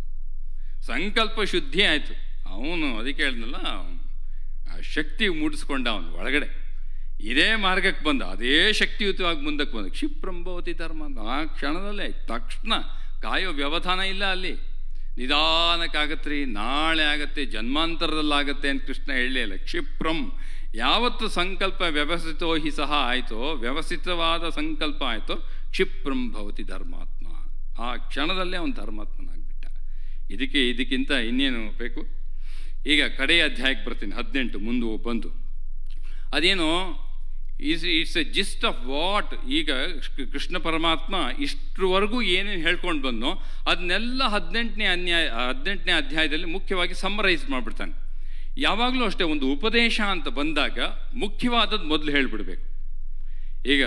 ಸಂಕಲ್ಪ ಶುದ್ಧಿ ಆಯಿತು ಅವನು ಅದಕ್ಕೆ ಹೇಳಿದ್ನಲ್ಲ ಆ ಶಕ್ತಿ ಮೂಡಿಸ್ಕೊಂಡ ಅವನು ಒಳಗಡೆ ಇದೇ ಮಾರ್ಗಕ್ಕೆ ಬಂದ ಅದೇ ಶಕ್ತಿಯುತವಾಗಿ ಮುಂದಕ್ಕೆ ಬಂದ ಕ್ಷಿಪ್ರಂಭವತಿ ಧರ್ಮ ಅಂತ ಆ ಕ್ಷಣದಲ್ಲೇ ತಕ್ಷಣ ಕಾಯೋ ವ್ಯವಧಾನ ಇಲ್ಲ ಅಲ್ಲಿ ನಿಧಾನಕ್ಕಾಗತ್ರಿ ನಾಳೆ ಆಗತ್ತೆ ಜನ್ಮಾಂತರದಲ್ಲಾಗತ್ತೆ ಅಂತ ಕೃಷ್ಣ ಹೇಳಲೇ ಇಲ್ಲ ಕ್ಷಿಪ್ರಂ ಯಾವತ್ತು ಸಂಕಲ್ಪ ವ್ಯವಸ್ಥಿತೋ ಹಿ ಸಹ ಆಯಿತೋ ವ್ಯವಸ್ಥಿತವಾದ ಸಂಕಲ್ಪ ಆಯಿತೋ ಕ್ಷಿಪ್ರಂ ಭವತಿ ಧರ್ಮಾತ್ಮ ಆ ಕ್ಷಣದಲ್ಲೇ ಅವನು ಧರ್ಮಾತ್ಮನಾಗ್ಬಿಟ್ಟ ಇದಕ್ಕೆ ಇದಕ್ಕಿಂತ ಇನ್ನೇನು ಬೇಕು ಈಗ ಕಡೆಯ ಅಧ್ಯಾಯಕ್ಕೆ ಬರ್ತೀನಿ ಹದಿನೆಂಟು ಮುಂದೆ ಬಂದು ಅದೇನು is it's a gist of what ಈಗ ಕೃಷ್ಣ ಪರಮಾತ್ಮ ಇಷ್ಟರವರೆಗೂ ಏನೇನು ಹೇಳ್ಕೊಂಡು ಬಂದೋ ಅದನ್ನೆಲ್ಲ ಹದಿನೆಂಟನೇ ಅನ್ಯಾಯ ಹದಿನೆಂಟನೇ ಅಧ್ಯಾಯದಲ್ಲಿ ಮುಖ್ಯವಾಗಿ ಸಮ್ಮರೈಸ್ ಮಾಡಿಬಿಡ್ತಾನೆ ಯಾವಾಗಲೂ ಅಷ್ಟೇ ಒಂದು ಉಪದೇಶ ಅಂತ ಬಂದಾಗ ಮುಖ್ಯವಾದದ್ದು ಮೊದಲು ಹೇಳಿಬಿಡ್ಬೇಕು ಈಗ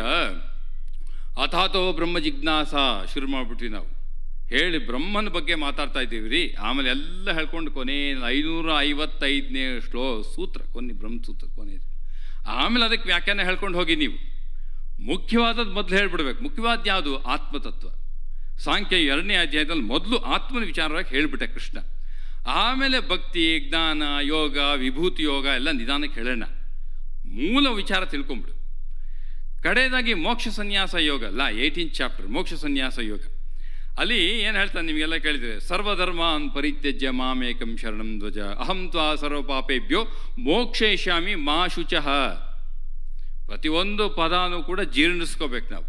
ಅಥಾತೋ ಬ್ರಹ್ಮ ಜಿಜ್ಞಾಸ ಶುರು ಮಾಡಿಬಿಟ್ವಿ ನಾವು ಹೇಳಿ ಬ್ರಹ್ಮನ ಬಗ್ಗೆ ಮಾತಾಡ್ತಾ ಇದ್ದೀವಿ ರೀ ಆಮೇಲೆ ಎಲ್ಲ ಹೇಳ್ಕೊಂಡು ಕೊನೆ ಐನೂರ ಐವತ್ತೈದನೇ ಶ್ಲೋ ಸೂತ್ರ ಕೊನೆ ಬ್ರಹ್ಮಸೂತ್ರ ಕೊನೆಯದು ಆಮೇಲೆ ಅದಕ್ಕೆ ವ್ಯಾಖ್ಯಾನ ಹೇಳ್ಕೊಂಡು ಹೋಗಿ ನೀವು ಮುಖ್ಯವಾದದ್ದು ಮೊದಲು ಹೇಳ್ಬಿಡ್ಬೇಕು ಮುಖ್ಯವಾದ ಯಾವುದು ಆತ್ಮತತ್ವ ಸಾಂಖ್ಯ ಎರಡನೇ ಅಧ್ಯಾಯದಲ್ಲಿ ಮೊದಲು ಆತ್ಮನ ವಿಚಾರವಾಗಿ ಹೇಳಿಬಿಟ್ಟೆ ಕೃಷ್ಣ ಆಮೇಲೆ ಭಕ್ತಿ ಜ್ಞಾನ ಯೋಗ ವಿಭೂತಿ ಯೋಗ ಎಲ್ಲ ನಿಧಾನಕ್ಕೆ ಹೇಳೋಣ ಮೂಲ ವಿಚಾರ ತಿಳ್ಕೊಂಬಿಡು ಕಡೆಯದಾಗಿ ಮೋಕ್ಷ ಸನ್ಯಾಸ ಯೋಗ ಅಲ್ಲ ಏಯ್ಟೀನ್ ಚಾಪ್ಟರ್ ಮೋಕ್ಷ ಸನ್ಯಾಸ ಯೋಗ ಅಲ್ಲಿ ಏನು ಹೇಳ್ತಾನೆ ನಿಮಗೆಲ್ಲ ಕೇಳಿದ್ರೆ ಸರ್ವಧರ್ಮಾನ್ ಪರಿತ್ಯಜ್ಯ ಮಾಮೇಕಂ ಶರಣಂ ಧ್ವಜ ಅಹಂ ತ್ವಾ ಸರ್ವ ಪಾಪೇಭ್ಯೋ ಮೋಕ್ಷೇಶಾಮಿ ಮಾ ಶುಚಃ ಪ್ರತಿಯೊಂದು ಪದಾನು ಕೂಡ ಜೀರ್ಣಿಸ್ಕೋಬೇಕು ನಾವು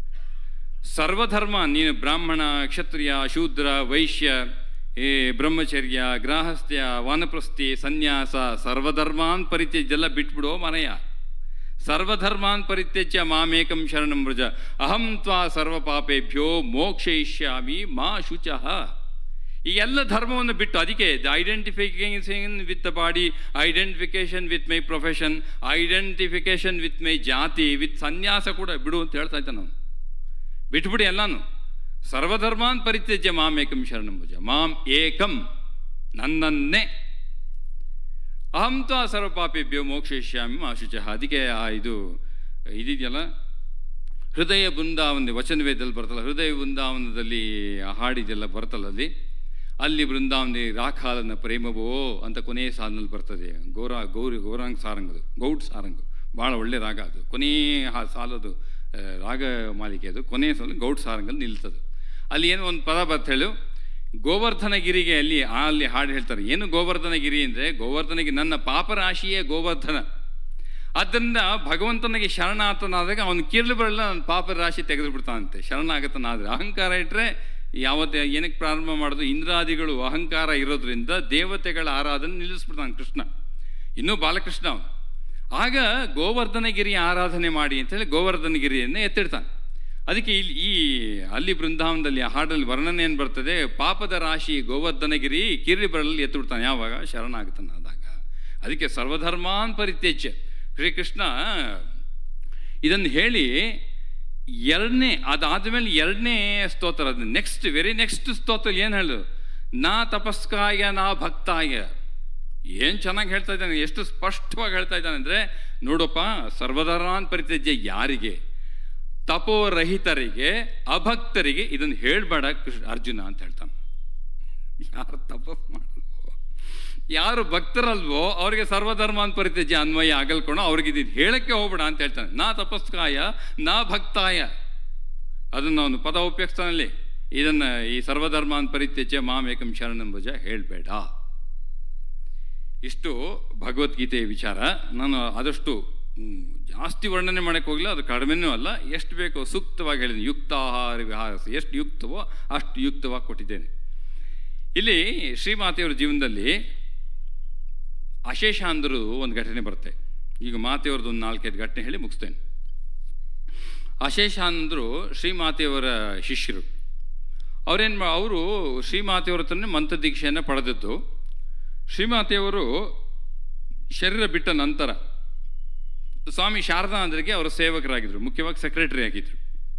ಸರ್ವಧರ್ಮ ನೀನು ಬ್ರಾಹ್ಮಣ ಕ್ಷತ್ರಿಯ ಶೂದ್ರ ವೈಶ್ಯ ಏ ಬ್ರಹ್ಮಚರ್ಯ ಗ್ರಾಹಸ್ಥ್ಯ ವಾನಪ್ರಸ್ಥಿ ಸನ್ಯಾಸ ಸರ್ವಧರ್ಮಾನ್ ಪರಿತ್ಯಜ್ಯ ಎಲ್ಲ ಬಿಟ್ಬಿಡೋ ಮನೆಯ ಸರ್ವಧರ್ಮಾನ್ ಪರಿತ್ಯಜ್ಯ ಮಾಮೇಕಂ ಶರಣಂ ವ್ರಜ ಅಹಂ ತ್ವಾ ಸರ್ವ ಪಾಪೇಭ್ಯೋ ಮೋಕ್ಷಯಿಷ್ಯಾಮಿ ಮಾ ಶುಚಃ ಈ ಎಲ್ಲ ಧರ್ಮವನ್ನು ಬಿಟ್ಟು ಅದಕ್ಕೆ the identification with the body identification with my profession identification with my jati with ಸನ್ಯಾಸ ಕೂಡ ಬಿಡು ಅಂತ ಹೇಳ್ತಾ ಇದ್ದ ನಾನು ಬಿಟ್ಬಿಡಿ ಎಲ್ಲಾನು ಸರ್ವಧರ್ಮಾನ್ ಪರಿತ್ಯಜ್ಯ ಮಾಂ ಏಕಂ ಶರಣಂ ಭುಜ ಮಾಂ ಏಕಂ ನನ್ನನ್ನೇ ಅಹಂ ತ್ವಾ ಸರ್ವ ಪಾಪೇಭ್ಯೋ ಮೋಕ್ಷಯಿಷ್ಯಾಮಿ ಮಾ ಶುಚಃ ಅದಕ್ಕೆ ಆ ಇದು ಇದಿದೆಯಲ್ಲ ಹೃದಯ ಬೃಂದಾವನ ವಚನವೇದದಲ್ಲಿ ಬರ್ತಲ್ಲ ಹೃದಯ ಬೃಂದಾವನದಲ್ಲಿ ಆ ಹಾಡಿದೆಲ್ಲ ಬರ್ತಲ್ಲ ಅಲ್ಲಿ ಅಲ್ಲಿ ಬೃಂದಾವನಿ ರಾಖಾಲನ ಪ್ರೇಮವೋ ಅಂತ ಕೊನೆಯ ಸಾಲಿನಲ್ಲಿ ಬರ್ತದೆ ಗೌರ ಗೌರಿ ಗೌರಾಂಗ್ ಸಾರಂಗದು ಗೌಡ್ ಸಾರಂಗು ಭಾಳ ಒಳ್ಳೆ ರಾಗ ಅದು ಕೊನೆಯ ಹಾ ಸಾಲದು ಆ, ರಾಗ ಮಾಲಿಕೆ ಅದು ಕೊನೆಯ ಸಾಲ ಗೌಡ್ ಸಾರಂಗಲ್ಲಿ ನಿಲ್ತದೆ ಅಲ್ಲಿ ಏನು ಒಂದು ಪದ ಬರ್ತ ಹೇಳು ಗೋವರ್ಧನಗಿರಿಗೆ ಅಲ್ಲಿ ಆ ಅಲ್ಲಿ ಹಾಡು ಹೇಳ್ತಾರೆ ಏನು ಗೋವರ್ಧನಗಿರಿ ಅಂದರೆ ಗೋವರ್ಧನಗಿರಿ ನನ್ನ ಪಾಪರಾಶಿಯೇ ಗೋವರ್ಧನ ಆದ್ದರಿಂದ ಭಗವಂತನಿಗೆ ಶರಣಾತನಾದಾಗ ಅವನು ಕೀರ್ಲು ಬರಲ್ಲ ನನ್ನ ಪಾಪ ರಾಶಿ ತೆಗೆದು ಬಿಡ್ತಾನಂತೆ ಶರಣಾಗತನಾದ್ರೆ ಅಹಂಕಾರ ಇಟ್ಟರೆ ಯಾವತ್ತೇ ಏನಕ್ಕೆ ಪ್ರಾರಂಭ ಮಾಡೋದು ಇಂದ್ರಾದಿಗಳು ಅಹಂಕಾರ ಇರೋದ್ರಿಂದ ದೇವತೆಗಳ ಆರಾಧನೆ ನಿಲ್ಲಿಸ್ಬಿಡ್ತಾನೆ ಕೃಷ್ಣ ಇನ್ನೂ ಬಾಲಕೃಷ್ಣ ಅವನು ಆಗ ಗೋವರ್ಧನಗಿರಿ ಆರಾಧನೆ ಮಾಡಿ ಅಂತೇಳಿ ಗೋವರ್ಧನಗಿರಿಯನ್ನೇ ಎತ್ತಿಡ್ತಾನೆ ಅದಕ್ಕೆ ಇಲ್ಲಿ ಈ ಅಲ್ಲಿ ಬೃಂದಾವನದಲ್ಲಿ ಆ ಹಾಡಲ್ಲಿ ವರ್ಣನೆ ಏನು ಬರ್ತದೆ ಪಾಪದ ರಾಶಿ ಗೋವರ್ಧನಗಿರಿ ಕಿರಿ ಬರಲಿ ಎತ್ತಿಬಿಡ್ತಾನೆ ಯಾವಾಗ ಶರಣಾಗತನಾದಾಗ ಅದಕ್ಕೆ ಸರ್ವಧರ್ಮಾನ್ ಪರಿತ್ಯಜ್ಯ ಶ್ರೀಕೃಷ್ಣ ಇದನ್ನು ಹೇಳಿ ಎರಡನೇ ಅದಾದಮೇಲೆ ಎರಡನೇ ಸ್ತೋತ್ರ ಅದು ನೆಕ್ಸ್ಟ್ ವೆರಿ ನೆಕ್ಸ್ಟ್ ಸ್ತೋತ್ರ ಏನು ಹೇಳು ನಾ ತಪಸ್ಕಾಯ ನಾ ಭಕ್ತಾಯ ಏನು ಚೆನ್ನಾಗಿ ಹೇಳ್ತಾ ಇದ್ದಾನೆ ಎಷ್ಟು ಸ್ಪಷ್ಟವಾಗಿ ಹೇಳ್ತಾ ಇದ್ದಾನೆ ಅಂದರೆ ನೋಡಪ್ಪ ಸರ್ವಧರ್ಮಾನ್ ಪರಿತ್ಯಜ್ಯ ಯಾರಿಗೆ ತಪೋರಹಿತರಿಗೆ ಅಭಕ್ತರಿಗೆ ಇದನ್ನು ಹೇಳಬೇಡ ಕೃಷ್ಣ ಅರ್ಜುನ ಅಂತ ಹೇಳ್ತಾನೆ ಯಾರು ತಪಸ್ ಮಾಡಲ್ವೋ ಯಾರು ಭಕ್ತರಲ್ವೋ ಅವರಿಗೆ ಸರ್ವಧರ್ಮಾನ್ ಪರಿತ್ಯಜ್ಯ ಅನ್ವಯ ಆಗಲ್ಕೊಂಡು ಅವ್ರಿಗೆ ಇದನ್ನು ಹೇಳಕ್ಕೆ ಹೋಗ್ಬೇಡ ಅಂತ ಹೇಳ್ತಾನೆ ನಾ ತಪಸ್ಕಾಯ ನಾ ಭಕ್ತಾಯ ಅದನ್ನು ಅವನು ಪದ ಉಪಯೋಗಿಸ್ತಾನಲ್ಲಿ ಇದನ್ನು ಈ ಸರ್ವಧರ್ಮಾನ್ ಪರಿತ್ಯಜ್ಯ ಮಾಮೇಕಂ ಶರಣಂಬುಜ ಹೇಳಬೇಡ ಇಷ್ಟು ಭಗವದ್ಗೀತೆಯ ವಿಚಾರ ನಾನು ಆದಷ್ಟು ಹ್ಮ್, ಜಾಸ್ತಿ ವರ್ಣನೆ ಮಾಡಕ್ಕೆ ಹೋಗಿಲ್ಲ ಅದು ಕಡಿಮೆನೂ ಅಲ್ಲ ಎಷ್ಟು ಬೇಕೋ ಸೂಕ್ತವಾಗಿ ಹೇಳಿದ್ದೀನಿ ಯುಕ್ತಾಹಾರ ವಿಹಾರ ಎಷ್ಟು ಯುಕ್ತವೋ ಅಷ್ಟು ಯುಕ್ತವಾಗಿ ಕೊಟ್ಟಿದ್ದೇನೆ ಇಲ್ಲಿ ಶ್ರೀಮಾತೆಯವರ ಜೀವನದಲ್ಲಿ ಅಶೇಷ ಅಂದರು ಒಂದು ಘಟನೆ ಬರುತ್ತೆ ಈಗ ಮಾತೆಯವ್ರದ್ದು ಒಂದು ನಾಲ್ಕೈದು ಘಟನೆ ಹೇಳಿ ಮುಗಿಸ್ತೇನೆ ಅಶೇಷ ಅಂದರು ಶ್ರೀಮಾತೆಯವರ ಶಿಷ್ಯರು ಅವರೇನು ಮಾ ಅವರು ಶ್ರೀಮಾತೆಯವರ ಹತ್ರನೇ ಮಂತ್ರ ದೀಕ್ಷೆಯನ್ನು ಪಡೆದದ್ದು ಶ್ರೀಮಾತೆಯವರು ಶರೀರ ಬಿಟ್ಟ ನಂತರ ಸ್ವಾಮಿ ಶಾರದಾನಂದರಿಗೆ ಅವರ ಸೇವಕರಾಗಿದ್ದರು ಮುಖ್ಯವಾಗಿ ಸೆಕ್ರೆಟರಿ ಆಗಿದ್ದರು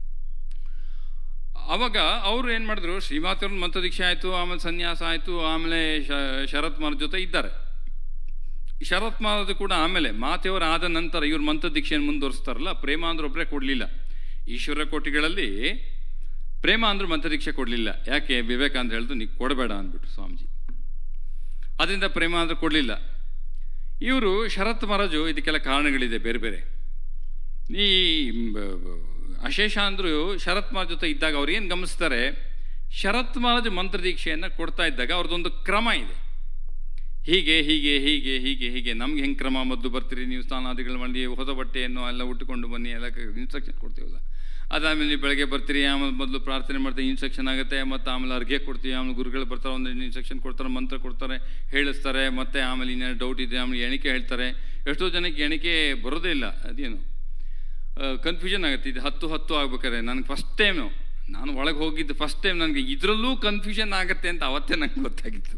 ಅವಾಗ ಅವರು ಏನು ಮಾಡಿದ್ರು ಶ್ರೀಮಾತೆಯವ್ರ ಮಂತ್ರದೀಕ್ಷೆ ಆಯಿತು ಆಮೇಲೆ ಸನ್ಯಾಸ ಆಯಿತು ಆಮೇಲೆ ಶ- ಶರತ್ ಮಾರ ಜೊತೆ ಇದ್ದಾರೆ ಶರತ್ ಮಾರದ ಕೂಡ ಆಮೇಲೆ ಮಾತೆಯವರು ಆದ ನಂತರ ಇವ್ರ ಮಂತ್ರದೀಕ್ಷೆಯನ್ನು ಮುಂದುವರಿಸ್ತಾರಲ್ಲ ಪ್ರೇಮ ಅಂದ್ರೆ ಒಬ್ಬರೇ ಕೊಡಲಿಲ್ಲ ಈಶ್ವರ ಕೋಟಿಗಳಲ್ಲಿ ಪ್ರೇಮ ಅಂದ್ರೂ ಮಂತ್ರದೀಕ್ಷೆ ಕೊಡಲಿಲ್ಲ ಯಾಕೆ ವಿವೇಕಾನಂದ ಹೇಳ್ದು ನೀ ಕೊಡಬೇಡ ಅಂದ್ಬಿಟ್ರು ಸ್ವಾಮೀಜಿ ಅದರಿಂದ ಪ್ರೇಮ ಅಂದ್ರೆ ಕೊಡಲಿಲ್ಲ ಇವರು ಶರತ್ ಮಹಾರಾಜು ಇದಕ್ಕೆಲ್ಲ ಕಾರಣಗಳಿದೆ ಬೇರೆ ಬೇರೆ ಈ ಮ್, ಅಶೇಷ ಅಂದರು ಶರತ್ ಮಹಾರಾಜ್ ಜೊತೆ ಇದ್ದಾಗ ಅವ್ರು ಏನು ಗಮನಿಸ್ತಾರೆ ಶರತ್ ಮಹಾರಾಜ್ ಮಂತ್ರದೀಕ್ಷೆಯನ್ನು ಕೊಡ್ತಾ ಇದ್ದಾಗ ಅವ್ರದ್ದೊಂದು ಕ್ರಮ ಇದೆ ಹೀಗೆ ಹೀಗೆ ಹೀಗೆ ಹೀಗೆ ಹೀಗೆ ನಮ್ಗೆ ಹೆಂಗೆ ಕ್ರಮ ಮೊದಲು ಬರ್ತೀರಿ ನೀವು ಸ್ನಾನಾದಿಗಳು ಮಾಡಿ ಹೊಸ ಬಟ್ಟೆಯನ್ನು ಎಲ್ಲ ಉಟ್ಟುಕೊಂಡು ಬನ್ನಿ ಎಲ್ಲ ಇನ್ಸ್ಟ್ರಕ್ಷನ್ ಕೊಡ್ತೀವಲ್ಲ ಅದಾದಮೇಲೆ ನೀವು ಬೆಳಗ್ಗೆ ಬರ್ತೀರಿ ಆಮೇಲೆ ಮೊದಲು ಪ್ರಾರ್ಥನೆ ಮಾಡ್ತೀವಿ ಇನ್ಸ್ಟ್ರಕ್ಷನ್ ಆಗುತ್ತೆ ಮತ್ತು ಆಮೇಲೆ ಅರ್ಘ್ಯ ಕೊಡ್ತೀವಿ ಆಮೇಲೆ ಗುರುಗಳು ಬರ್ತಾರೆ ಒಂದು ಇನ್ಸ್ಟ್ರಕ್ಷನ್ ಕೊಡ್ತಾರೆ ಮಂತ್ರ ಕೊಡ್ತಾರೆ ಹೇಳಿಸ್ತಾರೆ ಮತ್ತು ಆಮೇಲೆ ಇನ್ನೇನು ಡೌಟ್ ಇದೆ ಆಮೇಲೆ ಎಣಿಕೆ ಹೇಳ್ತಾರೆ ಎಷ್ಟೋ ಜನಕ್ಕೆ ಎಣಿಕೆ ಬರೋದೇ ಇಲ್ಲ ಅದೇನು ಕನ್ಫ್ಯೂಷನ್ ಆಗುತ್ತೆ ಇದು ಹತ್ತು ಹತ್ತು ಆಗ್ಬೇಕಾದ್ರೆ ನನಗೆ ಫಸ್ಟ್ ಟೈಮು ನಾನು ಒಳಗೆ ಹೋಗಿದ್ದು ಫಸ್ಟ್ ಟೈಮ್ ನನಗೆ ಇದರಲ್ಲೂ ಕನ್ಫ್ಯೂಷನ್ ಆಗುತ್ತೆ ಅಂತ ಅವತ್ತೇ ನಂಗೆ ಗೊತ್ತಾಗಿತ್ತು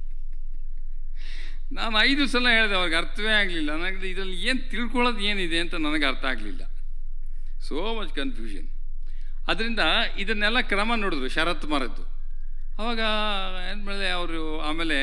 ನಾನು ಐದು ಸಲ ಹೇಳಿದೆ ಅವ್ರಿಗೆ ಅರ್ಥವೇ ಆಗಲಿಲ್ಲ ನನಗೆ ಇದರಲ್ಲಿ ಏನು ತಿಳ್ಕೊಳ್ಳೋದು ಏನಿದೆ ಅಂತ ನನಗೆ ಅರ್ಥ ಆಗಲಿಲ್ಲ ಸೋ ಮಚ್ ಕನ್ಫ್ಯೂಷನ್ ಅದರಿಂದ ಇದನ್ನೆಲ್ಲ ಕ್ರಮ ನೋಡಿದ್ರು ಶರತ್ ಮರದ್ದು ಅವಾಗ ಏನು ಮಾಡಿದೆ ಅವರು ಆಮೇಲೆ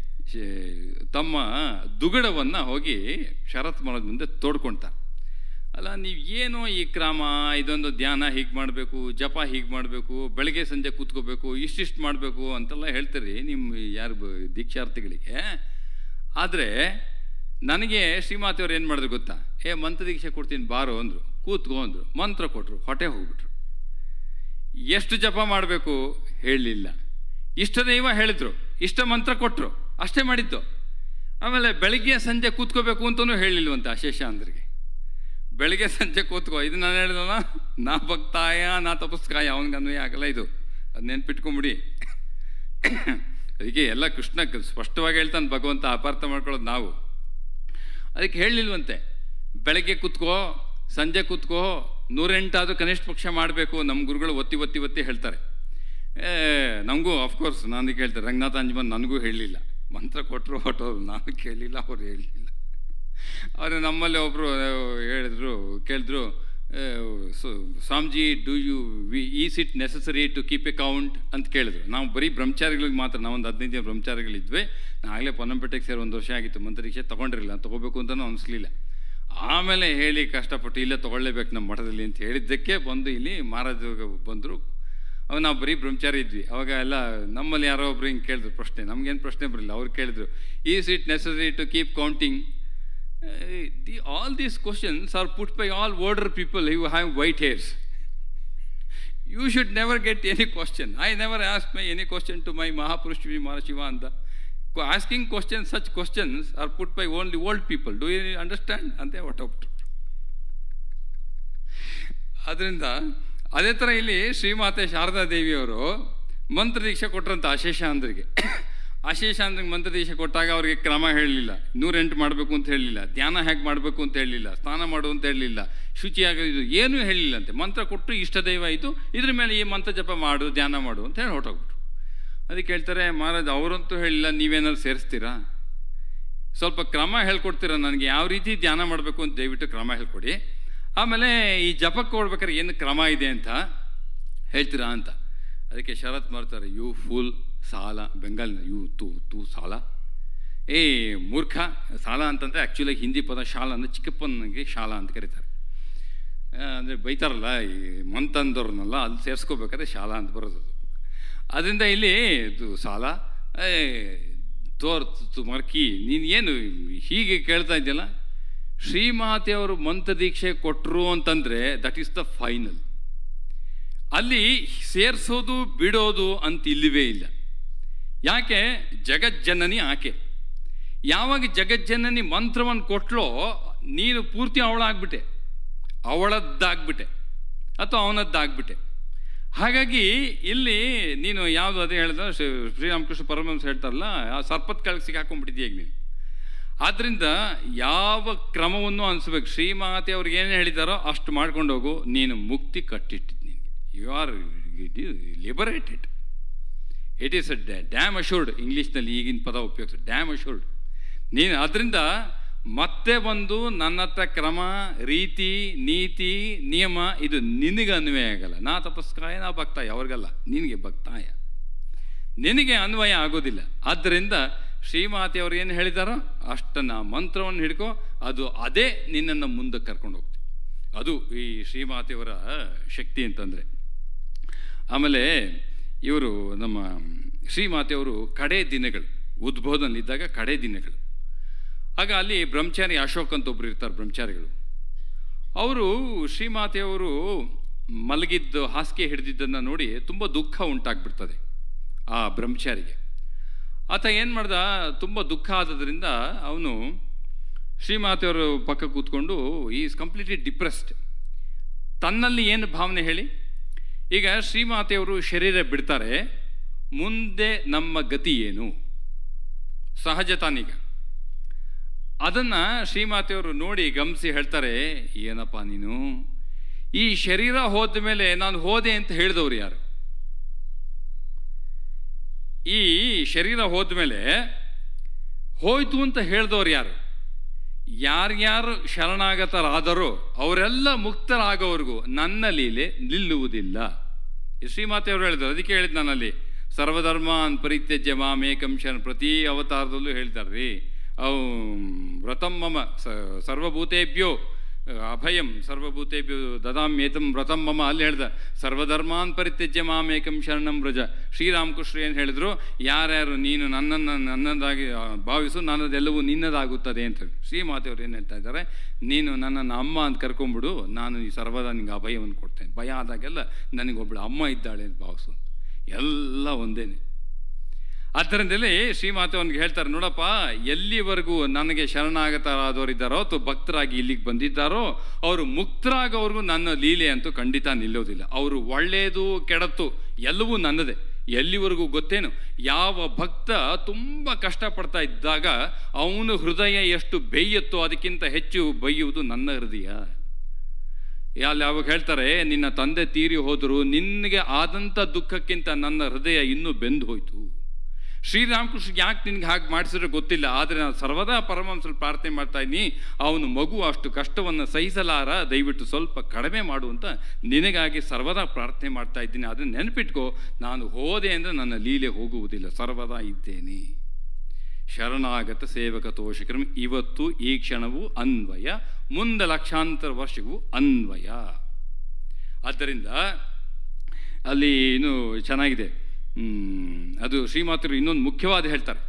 ಶೇ- ತಮ್ಮ ದುಗಡವನ್ನು ಹೋಗಿ ಶರತ್ ಮರದ ಮುಂದೆ ತೋಡ್ಕೊಳ್ತಾರೆ ಅಲ್ಲ ನೀವು ಏನೋ ಈ ಕ್ರಮ ಇದೊಂದು ಧ್ಯಾನ ಹೀಗೆ ಮಾಡಬೇಕು ಜಪ ಹೀಗೆ ಮಾಡಬೇಕು ಬೆಳಗ್ಗೆ ಸಂಜೆ ಕೂತ್ಕೋಬೇಕು ಇಷ್ಟಿಷ್ಟು ಮಾಡಬೇಕು ಅಂತೆಲ್ಲ ಹೇಳ್ತೀರಿ ನಿಮ್ಮ ಯಾರು ಬ- ದೀಕ್ಷಾರ್ಥಿಗಳಿಗೆ ಆದರೆ ನನಗೆ ಶ್ರೀಮಾತೆಯವ್ರು ಏನು ಮಾಡಿದ್ರು ಗೊತ್ತಾ ಏ ಮಂತ್ರ ದೀಕ್ಷೆ ಕೊಡ್ತೀನಿ ಬಾರೋ ಅಂದರು ಕೂತ್ಕೋ ಅಂದರು ಮಂತ್ರ ಕೊಟ್ಟರು ಹೊಟ್ಟೆ ಹೋಗ್ಬಿಟ್ರು ಎಷ್ಟು ಜಪ ಮಾಡಬೇಕು ಹೇಳಲಿಲ್ಲ ಇಷ್ಟ ದೈವ ಹೇಳಿದ್ರು ಇಷ್ಟ ಮಂತ್ರ ಕೊಟ್ಟರು ಅಷ್ಟೇ ಮಾಡಿದ್ದು ಆಮೇಲೆ ಬೆಳಗ್ಗೆ ಸಂಜೆ ಕೂತ್ಕೋಬೇಕು ಅಂತಲೂ ಹೇಳಿಲ್ವಂತೆ ಅಶೇಷ ಅಂದ್ರಿಗೆ ಬೆಳಗ್ಗೆ ಸಂಜೆ ಕೂತ್ಕೋ ಇದು ನಾನು ಹೇಳಿದಲ್ಲ ನಾ ಭಕ್ತಾಯ ನಾ ತಪಸ್ಕಾಯ ಅವಂಗೆ ಅನ್ವಯ ಆಗಲ್ಲ ಇದು ಅದು ನೆನ್ಪಿಟ್ಕೊಂಬಿಡಿ ಅದಕ್ಕೆ ಎಲ್ಲ ಕೃಷ್ಣ ಕ- ಸ್ಪಷ್ಟವಾಗಿ ಹೇಳ್ತಾನೆ ಭಗವಂತ ಅಪಾರ್ಥ ಮಾಡ್ಕೊಳ್ಳೋದು ನಾವು ಅದಕ್ಕೆ ಹೇಳಲಿಲ್ವಂತೆ ಬೆಳಗ್ಗೆ ಕೂತ್ಕೋ ಸಂಜೆ ಕೂತ್ಕೋ ನೂರೆಂಟಾದರೂ ಕನಿಷ್ಠ ಪಕ್ಷ ಮಾಡಬೇಕು ನಮ್ಮ ಗುರುಗಳು ಒತ್ತಿ ಒತ್ತಿ ಒತ್ತಿ ಹೇಳ್ತಾರೆ ಏ ನಮಗೂ ಅಫ್ಕೋರ್ಸ್ ನನಗೆ ಹೇಳ್ತಾರೆ ರಂಗನಾಥ ಅಂಜಮನ್ ನನಗೂ ಹೇಳಲಿಲ್ಲ ಮಂತ್ರ ಕೊಟ್ಟರು ಹೊಟ್ಟೋರು ನಾನು ಕೇಳಲಿಲ್ಲ ಅವ್ರು ಹೇಳಲಿಲ್ಲ ಅವರು ನಮ್ಮಲ್ಲಿ ಒಬ್ಬರು ಹೇಳಿದ್ರು ಕೇಳಿದ್ರು ಆ, so- Swamiji do you we is it necessary to keep a count ಅಂತ ಕೇಳಿದ್ರು ನಾವು ಬರೀ ಬ್ರಹ್ಮಚಾರಿಗಳಿಗೆ ಮಾತ್ರ ನಾವೊಂದು ಹದಿನೈದು ಜನ ಬ್ರಹ್ಮಚಾರಿಗಳಿದ್ವಿ ನಾಗಲೇ ಪೊನ್ನಂಪೇಟೆಗೆ ಸೇರಿ ಒಂದು ವರ್ಷ ಆಗಿತ್ತು ಮಂತ್ರೀಕ್ಷೆ ತೊಗೊಂಡಿರಲಿಲ್ಲ ತೊಗೋಬೇಕು ಅಂತಲೂ ಅನಿಸ್ಲಿಲ್ಲ ಆಮೇಲೆ ಹೇಳಿ ಕಷ್ಟಪಟ್ಟು ಇಲ್ಲೇ ತೊಗೊಳ್ಳೇಬೇಕು ನಮ್ಮ ಮಠದಲ್ಲಿ ಅಂತ ಹೇಳಿದ್ದಕ್ಕೆ ಬಂದು ಇಲ್ಲಿ ಮಹಾರಾಜ ಬಂದರು ಅವಾಗ ನಾವು ಬರೀ ಬ್ರಹ್ಮಚಾರಿ ಇದ್ವಿ ಅವಾಗ ಎಲ್ಲ ನಮ್ಮಲ್ಲಿ ಯಾರೋ ಒಬ್ರು ಹಿಂಗೆ ಕೇಳಿದ್ರು ಪ್ರಶ್ನೆ ನಮಗೇನು ಪ್ರಶ್ನೆ ಬರಲಿಲ್ಲ ಅವ್ರು ಕೇಳಿದ್ರು is it necessary to keep counting the all these questions are put by all older people you have white hairs you should never get any question I never ask my any question to my mahapurusha we Shiva ಅಂತ asking question such questions are put by only old people do you understand ಅಂತ ಹೊಟ್ಟೋಗ್ಬಿಟ್ರು ಅದರಿಂದ ಅದೇ ಥರ ಇಲ್ಲಿ ಶ್ರೀಮಾತೆ ಶಾರದಾ ದೇವಿಯವರು ಮಂತ್ರ ದೀಕ್ಷೆ ಕೊಟ್ಟರಂತ ಅಶೇಷ ಅಂದ್ರಿಗೆ ಅಶೇಷ ಅಂದ್ರಿಗೆ ಮಂತ್ರ ದೀಕ್ಷೆ ಕೊಟ್ಟಾಗ ಅವ್ರಿಗೆ ಕ್ರಮ ಹೇಳಲಿಲ್ಲ ನೂರೆಂಟು ಮಾಡಬೇಕು ಅಂತ ಹೇಳಲಿಲ್ಲ ಧ್ಯಾನ ಹೇಗೆ ಮಾಡಬೇಕು ಅಂತ ಹೇಳಲಿಲ್ಲ ಸ್ನಾನ ಮಾಡು ಅಂತ ಹೇಳಲಿಲ್ಲ ಶುಚಿಯಾಗೋದು ಏನೂ ಹೇಳಲಿಲ್ಲ ಅಂತೆ ಮಂತ್ರ ಕೊಟ್ಟು ಇಷ್ಟ ದೈವ ಆಯಿತು ಇದ್ರ ಮೇಲೆ ಈ ಮಂತ್ರ ಜಪ ಮಾಡು ಧ್ಯಾನ ಮಾಡು ಅಂತ ಹೇಳಿ ಹೊರಟೋಗ್ಬಿಟ್ರು ಅದಕ್ಕೆ ಹೇಳ್ತಾರೆ ಮಹಾರಾಜ್ ಅವರಂತೂ ಹೇಳಿಲ್ಲ ನೀವೇನಾದ್ರು ಸೇರಿಸ್ತೀರಾ ಸ್ವಲ್ಪ ಕ್ರಮ ಹೇಳ್ಕೊಡ್ತೀರಾ ನನಗೆ ಯಾವ ರೀತಿ ಧ್ಯಾನ ಮಾಡಬೇಕು ಅಂತ ದಯವಿಟ್ಟು ಕ್ರಮ ಹೇಳ್ಕೊಡಿ ಆಮೇಲೆ ಈ ಜಪಕ್ಕೆ ಕೊಡ್ಬೇಕಾದ್ರೆ ಏನು ಕ್ರಮ ಇದೆ ಅಂತ ಹೇಳ್ತೀರಾ ಅಂತ ಅದಕ್ಕೆ ಶರತ್ ಮಾಡ್ತಾರೆ ಯು ಫುಲ್ ಸಾಲ ಬೆಂಗಾಲ್ನ ಯು ತು ತು ಸಾಲ ಏ ಮೂರ್ಖ ಸಾಲ ಅಂತಂದರೆ ಆ್ಯಕ್ಚುಲಿ ಹಿಂದಿ ಪದ ಶಾಲ ಅಂದರೆ ಚಿಕ್ಕಪ್ಪನಿಗೆ ಶಾಲ ಅಂತ ಕರೀತಾರೆ ಅಂದರೆ ಬೈತಾರಲ್ಲ ಈ ಮಂತಂದವ್ರನ್ನೆಲ್ಲ ಅಲ್ಲಿ ಸೇರಿಸ್ಕೋಬೇಕಾದ್ರೆ ಶಾಲಾ ಅಂತ ಬರೋದು ಅದು ಅದರಿಂದ ಇಲ್ಲಿ ಇದು ಸಾಲ ಏ ತೋರ್ ತು ಮರ್ಕಿ ನೀನು ಏನು ಹೀಗೆ ಕೇಳ್ತಾ ಇದೆಯಲ್ಲ ಶ್ರೀಮಾತೆಯವರು ಮಂತ್ರ ದೀಕ್ಷೆ ಕೊಟ್ಟರು ಅಂತಂದರೆ ದಟ್ ಈಸ್ ದ ಫೈನಲ್ ಅಲ್ಲಿ ಸೇರಿಸೋದು ಬಿಡೋದು ಅಂತ ಇಲ್ಲವೇ ಇಲ್ಲ ಯಾಕೆ ಜಗಜ್ಜನನಿ ಆಕೆ ಯಾವಾಗ ಜಗಜ್ಜನನಿ ಮಂತ್ರವನ್ನು ಕೊಟ್ಲೋ ನೀನು ಪೂರ್ತಿ ಅವಳಾಗ್ಬಿಟ್ಟೆ ಅವಳದ್ದಾಗ್ಬಿಟ್ಟೆ ಅಥವಾ ಅವನದ್ದಾಗ್ಬಿಟ್ಟೆ ಹಾಗಾಗಿ ಇಲ್ಲಿ ನೀನು ಯಾವುದು ಅದೇ ಹೇಳಿದ ಶ್ರೀರಾಮಕೃಷ್ಣ ಪರಮಹಂಸ ಹೇಳ್ತಾರಲ್ಲ ಆ ಸರ್ಪದ ಕೆಳಗೆ ಸಿಗಾಕೊಂಡ್ಬಿಟ್ಟಿದ್ದೀಯ ಈಗ ನೀನು ಆದ್ದರಿಂದ ಯಾವ ಕ್ರಮವನ್ನು ಅನಿಸ್ಬೇಕು ಶ್ರೀಮಾತೆ ಅವ್ರಿಗೆ ಏನು ಹೇಳಿದಾರೋ ಅಷ್ಟು ಮಾಡ್ಕೊಂಡು ಹೋಗು ನೀನು ಮುಕ್ತಿ ಕಟ್ಟಿಟ್ಟಿದ್ದು ನಿನಗೆ you are liberated it is a damn assured ಇಂಗ್ಲೀಷ್ನಲ್ಲಿ ಈಗಿನ ಪದ ಉಪಯೋಗಿಸ ಡ್ಯಾಮ್ ಅಶೂರ್ಡ್ ನೀನು ಅದರಿಂದ ಮತ್ತೆ ಬಂದು ನನ್ನ ಹತ್ರ ಕ್ರಮ ರೀತಿ ನೀತಿ ನಿಯಮ ಇದು ನಿನಗೆ ಅನ್ವಯ ಆಗಲ್ಲ ನಾ ತಪಸ್ಕಾಯ ನಾ ಭಕ್ತಾಯ ಅವ್ರಿಗಲ್ಲ ನಿನಗೆ ಭಕ್ತಾಯ ನಿನಗೆ ಅನ್ವಯ ಆಗೋದಿಲ್ಲ ಆದ್ದರಿಂದ ಶ್ರೀಮಾತೆಯವರು ಏನು ಹೇಳಿದಾರೋ ಅಷ್ಟನ್ನು ಮಂತ್ರವನ್ನು ಹಿಡ್ಕೊ ಅದು ಅದೇ ನಿನ್ನನ್ನು ಮುಂದಕ್ಕೆ ಕರ್ಕೊಂಡು ಹೋಗ್ತದೆ ಅದು ಈ ಶ್ರೀಮಾತೆಯವರ ಶಕ್ತಿ ಅಂತಂದರೆ ಆಮೇಲೆ ಇವರು ನಮ್ಮ ಶ್ರೀಮಾತೆಯವರು ಕಡೆ ದಿನಗಳು ಉದ್ಬೋಧನಲ್ಲಿದ್ದಾಗ ಕಡೆ ದಿನಗಳು ಆಗ ಅಲ್ಲಿ ಬ್ರಹ್ಮಚಾರಿ ಅಶೋಕ್ ಅಂತ ಒಬ್ರು ಇರ್ತಾರೆ ಬ್ರಹ್ಮಚಾರಿಗಳು ಅವರು ಶ್ರೀಮಾತೆಯವರು ಮಲಗಿದ್ದು ಹಾಸಿಗೆ ಹಿಡಿದಿದ್ದನ್ನು ನೋಡಿ ತುಂಬ ದುಃಖ ಉಂಟಾಗ್ಬಿಡ್ತದೆ ಆ ಬ್ರಹ್ಮಚಾರಿಗೆ ಆತ ಏನು ಮಾಡ್ದ ತುಂಬ ದುಃಖ ಆದದ್ರಿಂದ ಅವನು ಶ್ರೀಮಾತೆಯವರು ಪಕ್ಕ ಕೂತ್ಕೊಂಡು ಈಸ್ ಕಂಪ್ಲೀಟ್ಲಿ ಡಿಪ್ರೆಸ್ಡ್ ತನ್ನಲ್ಲಿ ಏನು ಭಾವನೆ ಹೇಳಿ ಈಗ ಶ್ರೀಮಾತೆಯವರು ಶರೀರ ಬಿಡ್ತಾರೆ ಮುಂದೆ ನಮ್ಮ ಗತಿ ಏನು ಸಹಜ ತಾನೀಗ ಅದನ್ನು ಶ್ರೀಮಾತೆಯವರು ನೋಡಿ ಗಮನಿಸಿ ಹೇಳ್ತಾರೆ ಏನಪ್ಪ ನೀನು ಈ ಶರೀರ ಹೋದ ಮೇಲೆ ನಾನು ಹೋದೆ ಅಂತ ಹೇಳಿದವರು ಯಾರು ಈ ಶರೀರ ಹೋದ ಮೇಲೆ ಹೋಯ್ತು ಅಂತ ಹೇಳಿದವರು ಯಾರು ಯಾರ್ಯಾರು ಶರಣಾಗತರಾದರೋ ಅವರೆಲ್ಲ ಮುಕ್ತರಾಗೋವರೆಗೂ ನನ್ನ ಲೀಲೆ ನಿಲ್ಲುವುದಿಲ್ಲ ಈ ಶ್ರೀಮಾತೆಯವರು ಹೇಳಿದ್ರು ಅದಕ್ಕೆ ಹೇಳಿದ್ ನಾನಲ್ಲಿ ಸರ್ವಧರ್ಮಾನ್ ಪರಿತ್ಯಜ್ಯ ಮಾಮೇಕಂ ಶರಣ ಪ್ರತಿ ಅವತಾರದಲ್ಲೂ ಹೇಳ್ತಾರೆ ರೀ ಅವು ವ್ರತಂ ಮಮ ಸ ಸರ್ವಭೂತೇಭ್ಯೋ ಅಭಯಂ ಸರ್ವಭೂತೇಭ್ಯೋ ದದಾಮ್ಯೇತಂ ವ್ರತಂ ಮಮ ಅಲ್ಲಿ ಹೇಳ್ದ ಸರ್ವಧರ್ಮಾನ್ ಪರಿತ್ಯಜ್ಯ ಮಾಮೇಕಂ ಶರಣಂ ವ್ರಜ ಶ್ರೀರಾಮಕೃಷ್ಣ ಏನು ಹೇಳಿದ್ರು ಯಾರ್ಯಾರು ನೀನು ನನ್ನನ್ನು ನನ್ನದಾಗಿ ಆ, ಭಾವಿಸು ನನ್ನದೆಲ್ಲವೂ ನಿನ್ನದಾಗುತ್ತದೆ ಅಂತ ಹೇಳಿ ಶ್ರೀಮಾತೆಯವರು ಏನು ಹೇಳ್ತಾ ಇದ್ದಾರೆ ನೀನು ನನ್ನನ್ನು ಅಮ್ಮ ಅಂತ ಕರ್ಕೊಂಬಿಡು ನಾನು ಈ ಸರ್ವದಾ ನಿಂಗೆ ಅಭಯವನ್ನು ಕೊಡ್ತೇನೆ ಭಯ ಆದಾಗೆಲ್ಲ ನನಗೊಬ್ಬಳು ಅಮ್ಮ ಇದ್ದಾಳೆ ಅಂತ ಭಾವಿಸು ಅಂತ ಎಲ್ಲ ಒಂದೇನೆ ಆದ್ದರಿಂದಲೇ ಶ್ರೀಮಾತೆ ಅವನಿಗೆ ಹೇಳ್ತಾರೆ ನೋಡಪ್ಪ ಎಲ್ಲಿವರೆಗೂ ನನಗೆ ಶರಣಾಗತರಾದವರಿದ್ದಾರೋ ಅಥವಾ ಭಕ್ತರಾಗಿ ಇಲ್ಲಿಗೆ ಬಂದಿದ್ದಾರೋ ಅವರು ಮುಕ್ತರಾಗೋವರೆಗೂ ನನ್ನ ಲೀಲೆ ಅಂತೂ ಖಂಡಿತ ನಿಲ್ಲೋದಿಲ್ಲ ಅವರು ಒಳ್ಳೆಯದು ಕೆಡತ್ತು ಎಲ್ಲವೂ ನನ್ನದೇ ಎಲ್ಲಿವರೆಗೂ ಗೊತ್ತೇನು ಯಾವ ಭಕ್ತ ತುಂಬ ಕಷ್ಟಪಡ್ತಾ ಇದ್ದಾಗ ಅವನು ಹೃದಯ ಎಷ್ಟು ಬೇಯುತ್ತೋ ಅದಕ್ಕಿಂತ ಹೆಚ್ಚು ಬೈಯುವುದು ನನ್ನ ಹೃದಯ ಅಲ್ಲಿ ಅವಾಗ ಹೇಳ್ತಾರೆ ನಿನ್ನ ತಂದೆ ತೀರಿ ಹೋದರೂ ನಿನಗೆ ಆದಂಥ ದುಃಖಕ್ಕಿಂತ ನನ್ನ ಹೃದಯ ಇನ್ನೂ ಬೆಂದು ಹೋಯ್ತು ಶ್ರೀರಾಮಕೃಷ್ಣ ಯಾಕೆ ನಿನ್ಗೆ ಹಾಗೆ ಮಾಡಿಸಿದ್ರೆ ಗೊತ್ತಿಲ್ಲ ಆದರೆ ನಾನು ಸರ್ವದಾ ಪರಮಹಂಸರು ಪ್ರಾರ್ಥನೆ ಮಾಡ್ತಾ ಇದ್ದೀನಿ ಅವನು ಮಗು ಅಷ್ಟು ಕಷ್ಟವನ್ನು ಸಹಿಸಲಾರ ದಯವಿಟ್ಟು ಸ್ವಲ್ಪ ಕಡಿಮೆ ಮಾಡು ಅಂತ ನಿನಗಾಗಿ ಸರ್ವದಾ ಪ್ರಾರ್ಥನೆ ಮಾಡ್ತಾ ಇದ್ದೀನಿ ಅದನ್ನು ನೆನಪಿಟ್ಕೋ ನಾನು ಹೋದೆ ಅಂದರೆ ನನ್ನ ಲೀಲೆ ಹೋಗುವುದಿಲ್ಲ ಸರ್ವದಾ ಇದ್ದೇನೆ ಶರಣಾಗತ ಸೇವಕ ತೋಷಕರಂ ಇವತ್ತು ಈ ಕ್ಷಣವೂ ಅನ್ವಯ ಮುಂದೆ ಲಕ್ಷಾಂತರ ವರ್ಷವೂ ಅನ್ವಯ ಆದ್ದರಿಂದ ಅಲ್ಲಿ ಇನ್ನು ಚೆನ್ನಾಗಿದೆ ಹ್ಮ್, ಅದು ಶ್ರೀಮಾತರು ಇನ್ನೊಂದು ಮುಖ್ಯವಾದ ಹೇಳ್ತಾರೆ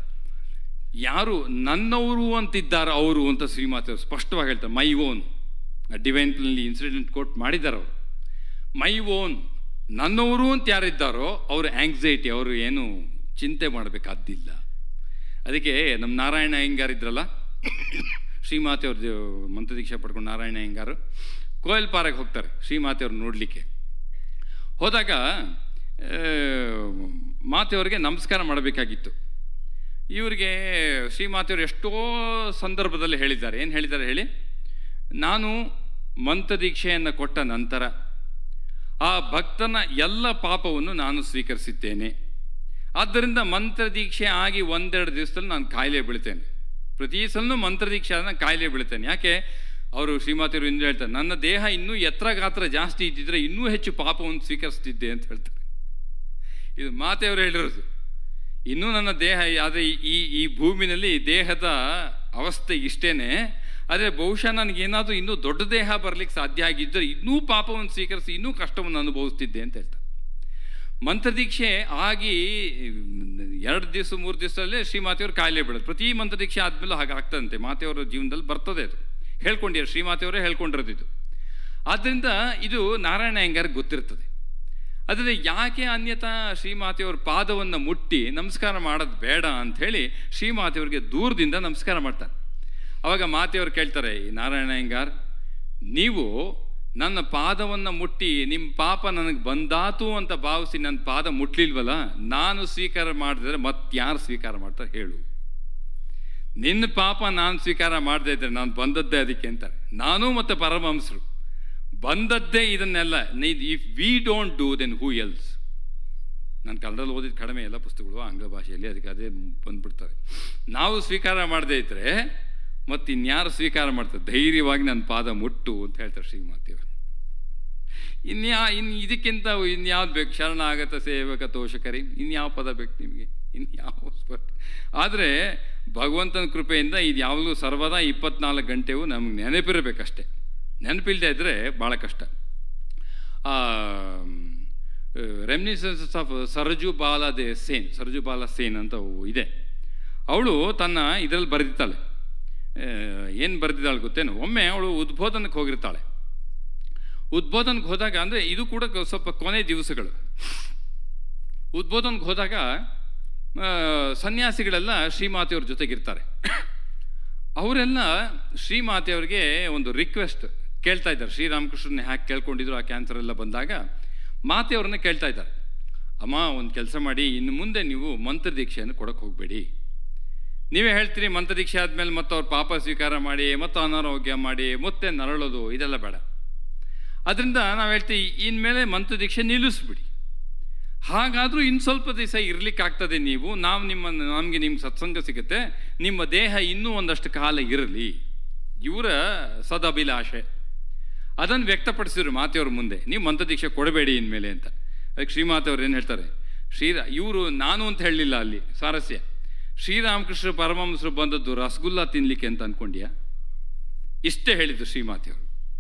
ಯಾರು ನನ್ನವರು ಅಂತಿದ್ದಾರೆ ಅವರು ಅಂತ ಶ್ರೀಮಾತರು ಸ್ಪಷ್ಟವಾಗಿ ಹೇಳ್ತಾರೆ ಮೈ ಓನ್ ಡಿವೈನ್ನಲ್ಲಿ ಇನ್ಸಿಡೆಂಟ್ ಕೋಟ್ ಮಾಡಿದ್ದಾರೆ ಅವರು ಮೈ ಓನ್ ನನ್ನವರು ಅಂತ ಯಾರಿದ್ದಾರೋ ಅವರು ಆಂಗ್ಸೈಟಿ ಅವರು ಏನು ಚಿಂತೆ ಮಾಡಬೇಕಾದ್ದಿಲ್ಲ ಅದಕ್ಕೆ ನಮ್ಮ ನಾರಾಯಣ ಅಯ್ಯಂಗಾರ್ ಇದ್ರಲ್ಲ ಶ್ರೀಮಾತೆಯವ್ರ ಮಂತ್ರದೀಕ್ಷೆ ಪಡ್ಕೊಂಡು ನಾರಾಯಣ ಅಯ್ಯಂಗಾರು ಕೋಯಲ್ ಪಾರಕ್ಕೆ ಹೋಗ್ತಾರೆ ಶ್ರೀಮಾತೆಯವ್ರು ನೋಡಲಿಕ್ಕೆ ಹೋದಾಗ ಆ, ಮಾತೆಯವ್ರಿಗೆ ನಮಸ್ಕಾರ ಮಾಡಬೇಕಾಗಿತ್ತು ಇವರಿಗೆ ಶ್ರೀಮಾತೆಯವರು ಎಷ್ಟೋ ಸಂದರ್ಭದಲ್ಲಿ ಹೇಳಿದ್ದಾರೆ ಏನು ಹೇಳಿದ್ದಾರೆ ಹೇಳಿ ನಾನು ಮಂತ್ರದೀಕ್ಷೆಯನ್ನು ಕೊಟ್ಟ ನಂತರ ಆ ಭಕ್ತನ ಎಲ್ಲ ಪಾಪವನ್ನು ನಾನು ಸ್ವೀಕರಿಸಿದ್ದೇನೆ ಆದ್ದರಿಂದ ಮಂತ್ರದೀಕ್ಷೆ ಆಗಿ ಒಂದೆರಡು ದಿವಸದಲ್ಲಿ ನಾನು ಕಾಯಿಲೆ ಬೀಳ್ತೇನೆ ಪ್ರತಿ ಸಲನೂ ಮಂತ್ರದೀಕ್ಷೆ ಆದ ನಾನು ಕಾಯಿಲೆ ಬೀಳ್ತೇನೆ ಯಾಕೆ ಅವರು ಶ್ರೀಮಾತಿಯವರು ಇಂದು ಹೇಳ್ತಾರೆ ನನ್ನ ದೇಹ ಇನ್ನೂ ಎತ್ತರ ಗಾತ್ರ ಜಾಸ್ತಿ ಇದ್ದಿದ್ರೆ ಇನ್ನೂ ಹೆಚ್ಚು ಪಾಪವನ್ನು ಸ್ವೀಕರಿಸ್ತಿದ್ದೆ ಅಂತ ಹೇಳ್ತಾರೆ ಇದು ಮಾತೆಯವರು ಹೇಳಿರೋದು ಇನ್ನೂ ನನ್ನ ದೇಹ ಆದರೆ ಈ ಈ ಭೂಮಿನಲ್ಲಿ ದೇಹದ ಅವಸ್ಥೆ ಇಷ್ಟೇನೆ ಆದರೆ ಬಹುಶಃ ನನಗೇನಾದರೂ ಇನ್ನೂ ದೊಡ್ಡ ದೇಹ ಬರಲಿಕ್ಕೆ ಸಾಧ್ಯ ಆಗಿದ್ದರೆ ಇನ್ನೂ ಪಾಪವನ್ನು ಸ್ವೀಕರಿಸಿ ಇನ್ನೂ ಕಷ್ಟವನ್ನು ಅನುಭವಿಸ್ತಿದ್ದೆ ಅಂತ ಹೇಳ್ತಾರೆ ಮಂತ್ರದೀಕ್ಷೆ ಆಗಿ ಎರಡು ದಿವಸ ಮೂರು ದಿವಸದಲ್ಲೇ ಶ್ರೀಮಾತೆಯವರು ಕಾಯಿಲೆ ಬೀಳೋದು ಪ್ರತಿ ಮಂತ್ರದೀಕ್ಷೆ ಆದಮೇಲೆ ಹಾಗೆ ಆಗ್ತದಂತೆ ಮಾತೆಯವರ ಜೀವನದಲ್ಲಿ ಬರ್ತದೆ ಅದು ಹೇಳ್ಕೊಂಡಿದ್ದಾರೆ ಶ್ರೀಮಾತೆಯವರೇ ಹೇಳ್ಕೊಂಡಿರೋದು ಇದು ಆದ್ದರಿಂದ ಇದು ನಾರಾಯಣ ಅಯ್ಯಂಗಾರ್ಗೆ ಗೊತ್ತಿರ್ತದೆ ಆದರೆ ಯಾಕೆ ಅನ್ಯತಾ ಶ್ರೀಮಾತೆಯವ್ರ ಪಾದವನ್ನು ಮುಟ್ಟಿ ನಮಸ್ಕಾರ ಮಾಡೋದು ಬೇಡ ಅಂಥೇಳಿ ಶ್ರೀಮಾತೆಯವ್ರಿಗೆ ದೂರದಿಂದ ನಮಸ್ಕಾರ ಮಾಡ್ತಾರೆ ಅವಾಗ ಮಾತೆಯವರು ಕೇಳ್ತಾರೆ ಈ ನಾರಾಯಣ ಅಯ್ಯಂಗಾರ್ ನೀವು ನನ್ನ ಪಾದವನ್ನು ಮುಟ್ಟಿ ನಿಮ್ಮ ಪಾಪ ನನಗೆ ಬಂದಾತು ಅಂತ ಭಾವಿಸಿ ನನ್ನ ಪಾದ ಮುಟ್ಲಿಲ್ವಲ್ಲ ನಾನು ಸ್ವೀಕಾರ ಮಾಡಿದ್ರೆ ಮತ್ತಾರು ಸ್ವೀಕಾರ ಮಾಡ್ತಾರೆ ಹೇಳು ನಿನ್ನ ಪಾಪ ನಾನು ಸ್ವೀಕಾರ ಮಾಡದೇ ಇದ್ರೆ ನಾನು ಬಂದದ್ದೇ ಅದಕ್ಕೆ ಅಂತಾರೆ ನಾನು ಮತ್ತು ಪರಮಹಂಸರು ಬಂದದ್ದೇ ಇದನ್ನೆಲ್ಲ if we don't do then who else ನಾನು ಕನ್ನಡದಲ್ಲಿ ಓದಿದ ಕಡಿಮೆ ಎಲ್ಲ ಪುಸ್ತಕಗಳು ಆಂಗ್ಲ ಭಾಷೆಯಲ್ಲಿ ಅದಕ್ಕೆ ಅದೇ ಬಂದ್ಬಿಡ್ತಾರೆ ನಾವು ಸ್ವೀಕಾರ ಮಾಡದೇ ಇದ್ರೆ ಮತ್ತು ಇನ್ಯಾರು ಸ್ವೀಕಾರ ಮಾಡ್ತಾರೆ ಧೈರ್ಯವಾಗಿ ನನ್ನ ಪಾದ ಮುಟ್ಟು ಅಂತ ಹೇಳ್ತಾರೆ ಶ್ರೀಮಾತೆಯವರು ಇನ್ಯಾ ಇನ್ನು ಇದಕ್ಕಿಂತ ಇನ್ಯಾವ್ದು ಬೇಕು ಶರಣಾಗತ ಸೇವಕ ತೋಷಕರಿ ಇನ್ಯಾವ ಪದ ಬೇಕು ನಿಮಗೆ ಇನ್ಯಾವ ಸ್ಪರ್ಶ ಆದರೆ ಭಗವಂತನ ಕೃಪೆಯಿಂದ ಇದು ಯಾವಾಗಲೂ ಸರ್ವದಾ ಇಪ್ಪತ್ನಾಲ್ಕು ಗಂಟೆಯೂ ನಮಗೆ ನೆನಪಿರಬೇಕಷ್ಟೆ ನೆನಪಿಲ್ಲದೆ ಇದ್ದರೆ ಭಾಳ ಕಷ್ಟ ರೆಮಿನಿಸೆನ್ಸಸ್ ಆಫ್ ಸರ್ಜು ಬಾಲ ದೇ ಸೇನ್ ಸರ್ಜು ಬಾಲ ಸೇನ್ ಅಂತ ಇದೆ ಅವಳು ತನ್ನ ಇದರಲ್ಲಿ ಬರೆದಿದ್ದಾಳೆ ಏನು ಬರೆದಿದ್ದಾಳೆ ಗೊತ್ತೇನು ಒಮ್ಮೆ ಅವಳು ಉದ್ಬೋಧನಕ್ಕೆ ಹೋಗಿರ್ತಾಳೆ ಉದ್ಬೋಧನಕ್ಕೆ ಹೋದಾಗ ಅಂದರೆ ಇದು ಕೂಡ ಕ- ಸ್ವಲ್ಪ ಕೊನೆ ದಿವಸಗಳು ಉದ್ಬೋಧನಕ್ಕೆ ಹೋದಾಗ ಆ, ಸನ್ಯಾಸಿಗಳೆಲ್ಲ ಶ್ರೀಮಾತೆಯವ್ರ ಜೊತೆಗಿರ್ತಾರೆ ಅವರೆಲ್ಲ ಶ್ರೀಮಾತೆಯವ್ರಿಗೆ ಒಂದು ರಿಕ್ವೆಸ್ಟ್ ಕೇಳ್ತಾ ಇದ್ದಾರೆ ಶ್ರೀರಾಮಕೃಷ್ಣನ ಹ್ಯಾಕೆ ಕೇಳ್ಕೊಂಡಿದ್ರು ಆ ಕ್ಯಾನ್ಸರ್ ಎಲ್ಲ ಬಂದಾಗ ಮಾತೆಯವ್ರನ್ನ ಕೇಳ್ತಾ ಇದ್ದಾರೆ ಅಮ್ಮ ಒಂದು ಕೆಲಸ ಮಾಡಿ ಇನ್ನು ಮುಂದೆ ನೀವು ಮಂತ್ರದೀಕ್ಷೆಯನ್ನು ಕೊಡಕ್ಕೆ ಹೋಗಬೇಡಿ ನೀವೇ ಹೇಳ್ತೀರಿ ಮಂತ್ರದೀಕ್ಷೆ ಆದಮೇಲೆ ಮತ್ತೆ ಅವ್ರ ಪಾಪ ಸ್ವೀಕಾರ ಮಾಡಿ ಮತ್ತು ಅನಾರೋಗ್ಯ ಮಾಡಿ ಮತ್ತೆ ನರಳೋದು ಇದೆಲ್ಲ ಬೇಡ ಅದರಿಂದ ನಾವು ಹೇಳ್ತೀವಿ ಇನ್ಮೇಲೆ ಮಂತ್ರದೀಕ್ಷೆ ನಿಲ್ಲಿಸ್ಬಿಡಿ ಹಾಗಾದರೂ ಇನ್ನು ಸ್ವಲ್ಪ ದಿವಸ ಇರಲಿಕ್ಕಾಗ್ತದೆ ನೀವು ನಾವು ನಿಮ್ಮ ನಮಗೆ ನಿಮ್ಮ ಸತ್ಸಂಗ ಸಿಗುತ್ತೆ ನಿಮ್ಮ ದೇಹ ಇನ್ನೂ ಒಂದಷ್ಟು ಕಾಲ ಇರಲಿ ಇವರ ಸದಭಿಲಾಷೆ ಅದನ್ನು ವ್ಯಕ್ತಪಡಿಸಿದ್ರು ಮಾತೆಯವ್ರ ಮುಂದೆ ನೀವು ಮಂತ್ರದೀಕ್ಷೆ ಕೊಡಬೇಡಿ ಇನ್ಮೇಲೆ ಅಂತ ಅದಕ್ಕೆ ಶ್ರೀಮಾತೆಯವ್ರು ಏನು ಹೇಳ್ತಾರೆ ಶ್ರೀರಾ ಇವರು ನಾನು ಅಂತ ಹೇಳಲಿಲ್ಲ ಅಲ್ಲಿ ಸ್ವಾರಸ್ಯ ಶ್ರೀರಾಮಕೃಷ್ಣ ಪರಮಹಂಸರು ಬಂದದ್ದು ರಸಗುಲ್ಲ ತಿನ್ನಲಿಕ್ಕೆ ಅಂತ ಅಂದ್ಕೊಂಡ್ಯಾ ಇಷ್ಟೇ ಹೇಳಿದ್ದು ಶ್ರೀಮಾತೆಯವರು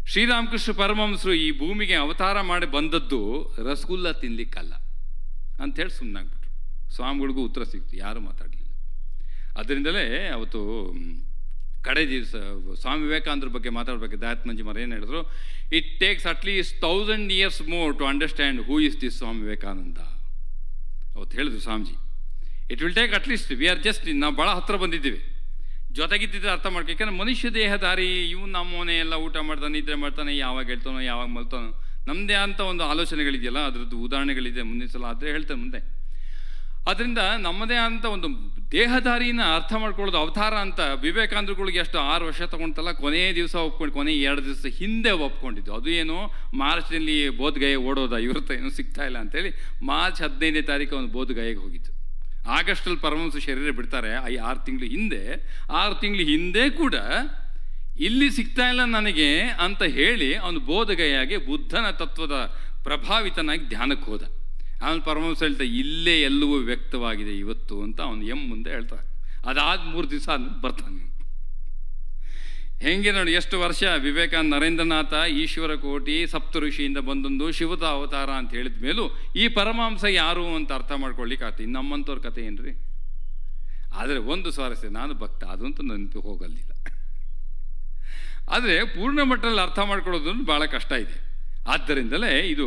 ಶ್ರೀರಾಮಕೃಷ್ಣ ಪರಮಹಂಸರು ಈ ಭೂಮಿಗೆ ಅವತಾರ ಮಾಡಿ ಬಂದದ್ದು ರಸಗುಲ್ಲ ತಿನ್ಲಿಕ್ಕಲ್ಲ ಅಂಥೇಳಿ ಸುಮ್ಮನಾಗ್ಬಿಟ್ರು ಸ್ವಾಮಿಗಳಿಗೂ ಉತ್ತರ ಸಿಕ್ತು ಯಾರೂ ಮಾತಾಡಲಿಲ್ಲ ಅದರಿಂದಲೇ ಅವತ್ತು ಮ್, ಕಡೆ ದಿವಸ ಸ್ವಾಮಿ ವಿವೇಕಾನಂದ್ರ ಬಗ್ಗೆ ಮಾತಾಡಬೇಕು ದಾತ್ ಮಂಜಿ ಮರ ಏನು ಹೇಳಿದ್ರು it takes at least thousand years more to understand who is this Swami Vivekananda ಅವತ್ತು ಹೇಳಿದ್ರು Swamiji it will take at least we are just ನಾವು ಭಾಳ ಹತ್ರ ಬಂದಿದ್ದೀವಿ ಜೊತೆಗಿದ್ದಿದ್ರೆ ಅರ್ಥ ಮಾಡ್ಕೊ ಯಾಕಂದ್ರೆ ಮನುಷ್ಯ ದೇಹದಾರಿ ಇವು ನಮ್ಮನೆ ಎಲ್ಲ ಊಟ ಮಾಡ್ತಾನೆ ನಿದ್ರೆ ಮಾಡ್ತಾನೆ ಯಾವಾಗ ಹೇಳ್ತಾನೋ ಯಾವಾಗ ಮಲ್ತಾನೋ ನಮ್ಮದೇ ಅಂತ ಒಂದು ಆಲೋಚನೆಗಳಿದೆಯಲ್ಲ ಅದ್ರದ್ದು ಉದಾಹರಣೆಗಳಿದೆ ಮುಂದಿನ ಸಲ ಆದರೆ ಹೇಳ್ತೇನೆ ಮುಂದೆ ಅದರಿಂದ ನಮ್ಮದೇ ಅಂತ ಒಂದು ದೇಹದಾರಿನ ಅರ್ಥ ಮಾಡ್ಕೊಳ್ಳೋದು ಅವತಾರ ಅಂತ ವಿವೇಕಾನಂದರುಗಳಿಗೆ ಎಷ್ಟು ಆರು ವರ್ಷ ತಗೊಂತಲ್ಲ ಕೊನೆ ದಿವಸ ಒಪ್ಕೊಂಡು ಕೊನೆ ಎರಡು ದಿವಸ ಹಿಂದೆ ಒಪ್ಕೊಂಡಿದ್ದು ಅದು ಏನು ಮಾರ್ಚ್ನಲ್ಲಿ ಬೋಧಗಯೆ ಓಡೋದ ಇವ್ರ ಹತ್ರ ಏನೂ ಸಿಗ್ತಾ ಇಲ್ಲ ಅಂತೇಳಿ ಮಾರ್ಚ್ ಹದಿನೈದನೇ ತಾರೀಕು ಒಂದು ಬೋಧಗಯೆಗೆ ಹೋಗಿತ್ತು ಆಗಸ್ಟಲ್ಲಿ ಪರಮಹಂಸ ಶರೀರ ಬಿಡ್ತಾರೆ ಐ ಆರು ತಿಂಗಳು ಹಿಂದೆ ಆರು ತಿಂಗಳು ಹಿಂದೆ ಕೂಡ ಇಲ್ಲಿ ಸಿಗ್ತಾ ಇಲ್ಲ ನನಗೆ ಅಂತ ಹೇಳಿ ಅವನು ಬೋಧಗಯಾಗಿ ಬುದ್ಧನ ತತ್ವದ ಪ್ರಭಾವಿತನಾಗಿ ಧ್ಯಾನಕ್ಕೆ ಹೋದ ಆಮೇಲೆ ಪರಮಹಂಸ ಹೇಳ್ತಾ ಇಲ್ಲೇ ಎಲ್ಲವೂ ವ್ಯಕ್ತವಾಗಿದೆ ಇವತ್ತು ಅಂತ ಅವನು ಎಂ ಮುಂದೆ ಹೇಳ್ತಾರೆ ಅದಾದ ಮೂರು ದಿವಸ ಆದ್ಮೇಲೆ ಬರ್ತಾನೆ ಹೆಂಗೆ ನೋಡಿ ಎಷ್ಟು ವರ್ಷ ವಿವೇಕಾನಂದ ನರೇಂದ್ರನಾಥ ಈಶ್ವರ ಕೋಟಿ ಸಪ್ತ ಋಷಿಯಿಂದ ಬಂದೊಂದು ಶಿವದ ಅವತಾರ ಅಂತ ಹೇಳಿದ ಮೇಲೂ ಈ ಪರಮಹಂಸ ಯಾರು ಅಂತ ಅರ್ಥ ಮಾಡ್ಕೊಳ್ಳಿಕ್ಕೆ ಆಗ್ತದೆ ನಮ್ಮಂಥವ್ರ ಕತೆ ಏನ್ರಿ ಆದರೆ ಒಂದು ಸ್ವಾರಸ್ಯ ನಾನು ಭಕ್ತ ಅದಂತೂ ನನಗೆ ಹೋಗಲಿಲ್ಲ ಆದರೆ ಪೂರ್ಣ ಮಟ್ಟದಲ್ಲಿ ಅರ್ಥ ಮಾಡ್ಕೊಳ್ಳೋದು ಭಾಳ ಕಷ್ಟ ಇದೆ ಆದ್ದರಿಂದಲೇ ಇದು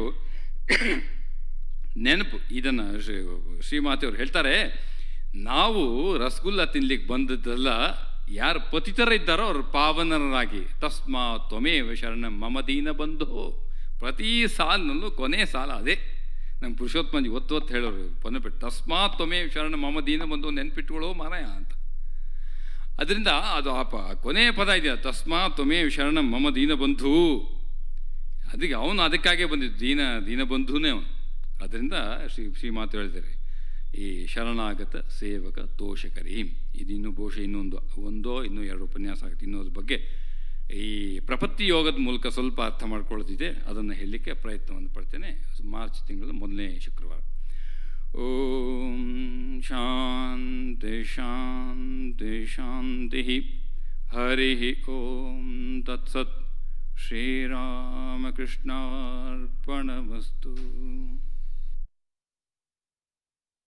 ನೆನಪು ಇದನ್ನು ಶ್ರೀ ಶ್ರೀಮಾತೆಯವರು ಹೇಳ್ತಾರೆ ನಾವು ರಸಗುಲ್ಲ ತಿನ್ಲಿಕ್ಕೆ ಬಂದದ್ದಲ್ಲ ಯಾರು ಪತಿತರಿದ್ದಾರೋ ಅವ್ರು ಪಾವನರಾಗಿ ತಸ್ಮಾ ತ್ವಮೇವ ಶರಣ ಮಮ ದೀನ ಬಂಧು ಪ್ರತಿ ಸಾಲಿನಲ್ಲೂ ಕೊನೆ ಸಾಲ ಅದೇ ನಮ್ಮ ಪುರುಷೋತ್ತಮಂಜಿ ಒತ್ತು ಒತ್ತು ಹೇಳೋರು ಪೊನ್ನೆ ಬಿಟ್ಟು ತಸ್ಮಾತ್ ತ್ವಮೇವ ಶರಣ ಮಮ ದೀನ ಬಂಧು ನೆನ್ಪಿಟ್ಕೊಳ್ಳೋ ಮಾರಾಯ ಅಂತ ಅದರಿಂದ ಅದು ಆ ಪ ಕೊನೆಯ ಪದ ಇದೆಯಾ ತಸ್ಮಾತ್ ತ್ವಮೇವ ಶರಣ ಮಮ ದೀನ ಬಂಧು ಅದಕ್ಕೆ ಅವನು ಅದಕ್ಕಾಗೇ ಬಂದಿದ್ದು ದೀನ ದೀನಬಂಧುನೇ ಅವನು ಅದರಿಂದ ಶ್ರೀ ಶ್ರೀಮಾತು ಹೇಳಿದ್ದಾರೆ ಈ ಶರಣಾಗತ ಸೇವಕ ತೋಷಕರೀಂ ಇದು ಇನ್ನೂ ಬಹುಶಃ ಇನ್ನೊಂದು ಒಂದೋ ಇನ್ನೂ ಎರಡು ಉಪನ್ಯಾಸ ಆಗುತ್ತೆ ಇನ್ನೊಂದ್ರ ಬಗ್ಗೆ ಈ ಪ್ರಪತ್ತಿ ಯೋಗದ ಮೂಲಕ ಸ್ವಲ್ಪ ಅರ್ಥ ಮಾಡ್ಕೊಳ್ಳೋದಿದೆ ಅದನ್ನು ಹೇಳಲಿಕ್ಕೆ ಪ್ರಯತ್ನವನ್ನು ಪಡ್ತೇನೆ ಮಾರ್ಚ್ ತಿಂಗಳ ಮೊದಲನೇ ಶುಕ್ರವಾರ ಓಂ ಶಾಂತಿ ಶಾಂತಿ ಶಾಂತಿ ಹರಿ ಓಂ ತತ್ಸತ್ ಶ್ರೀರಾಮಕೃಷ್ಣಾರ್ಪಣಮಸ್ತು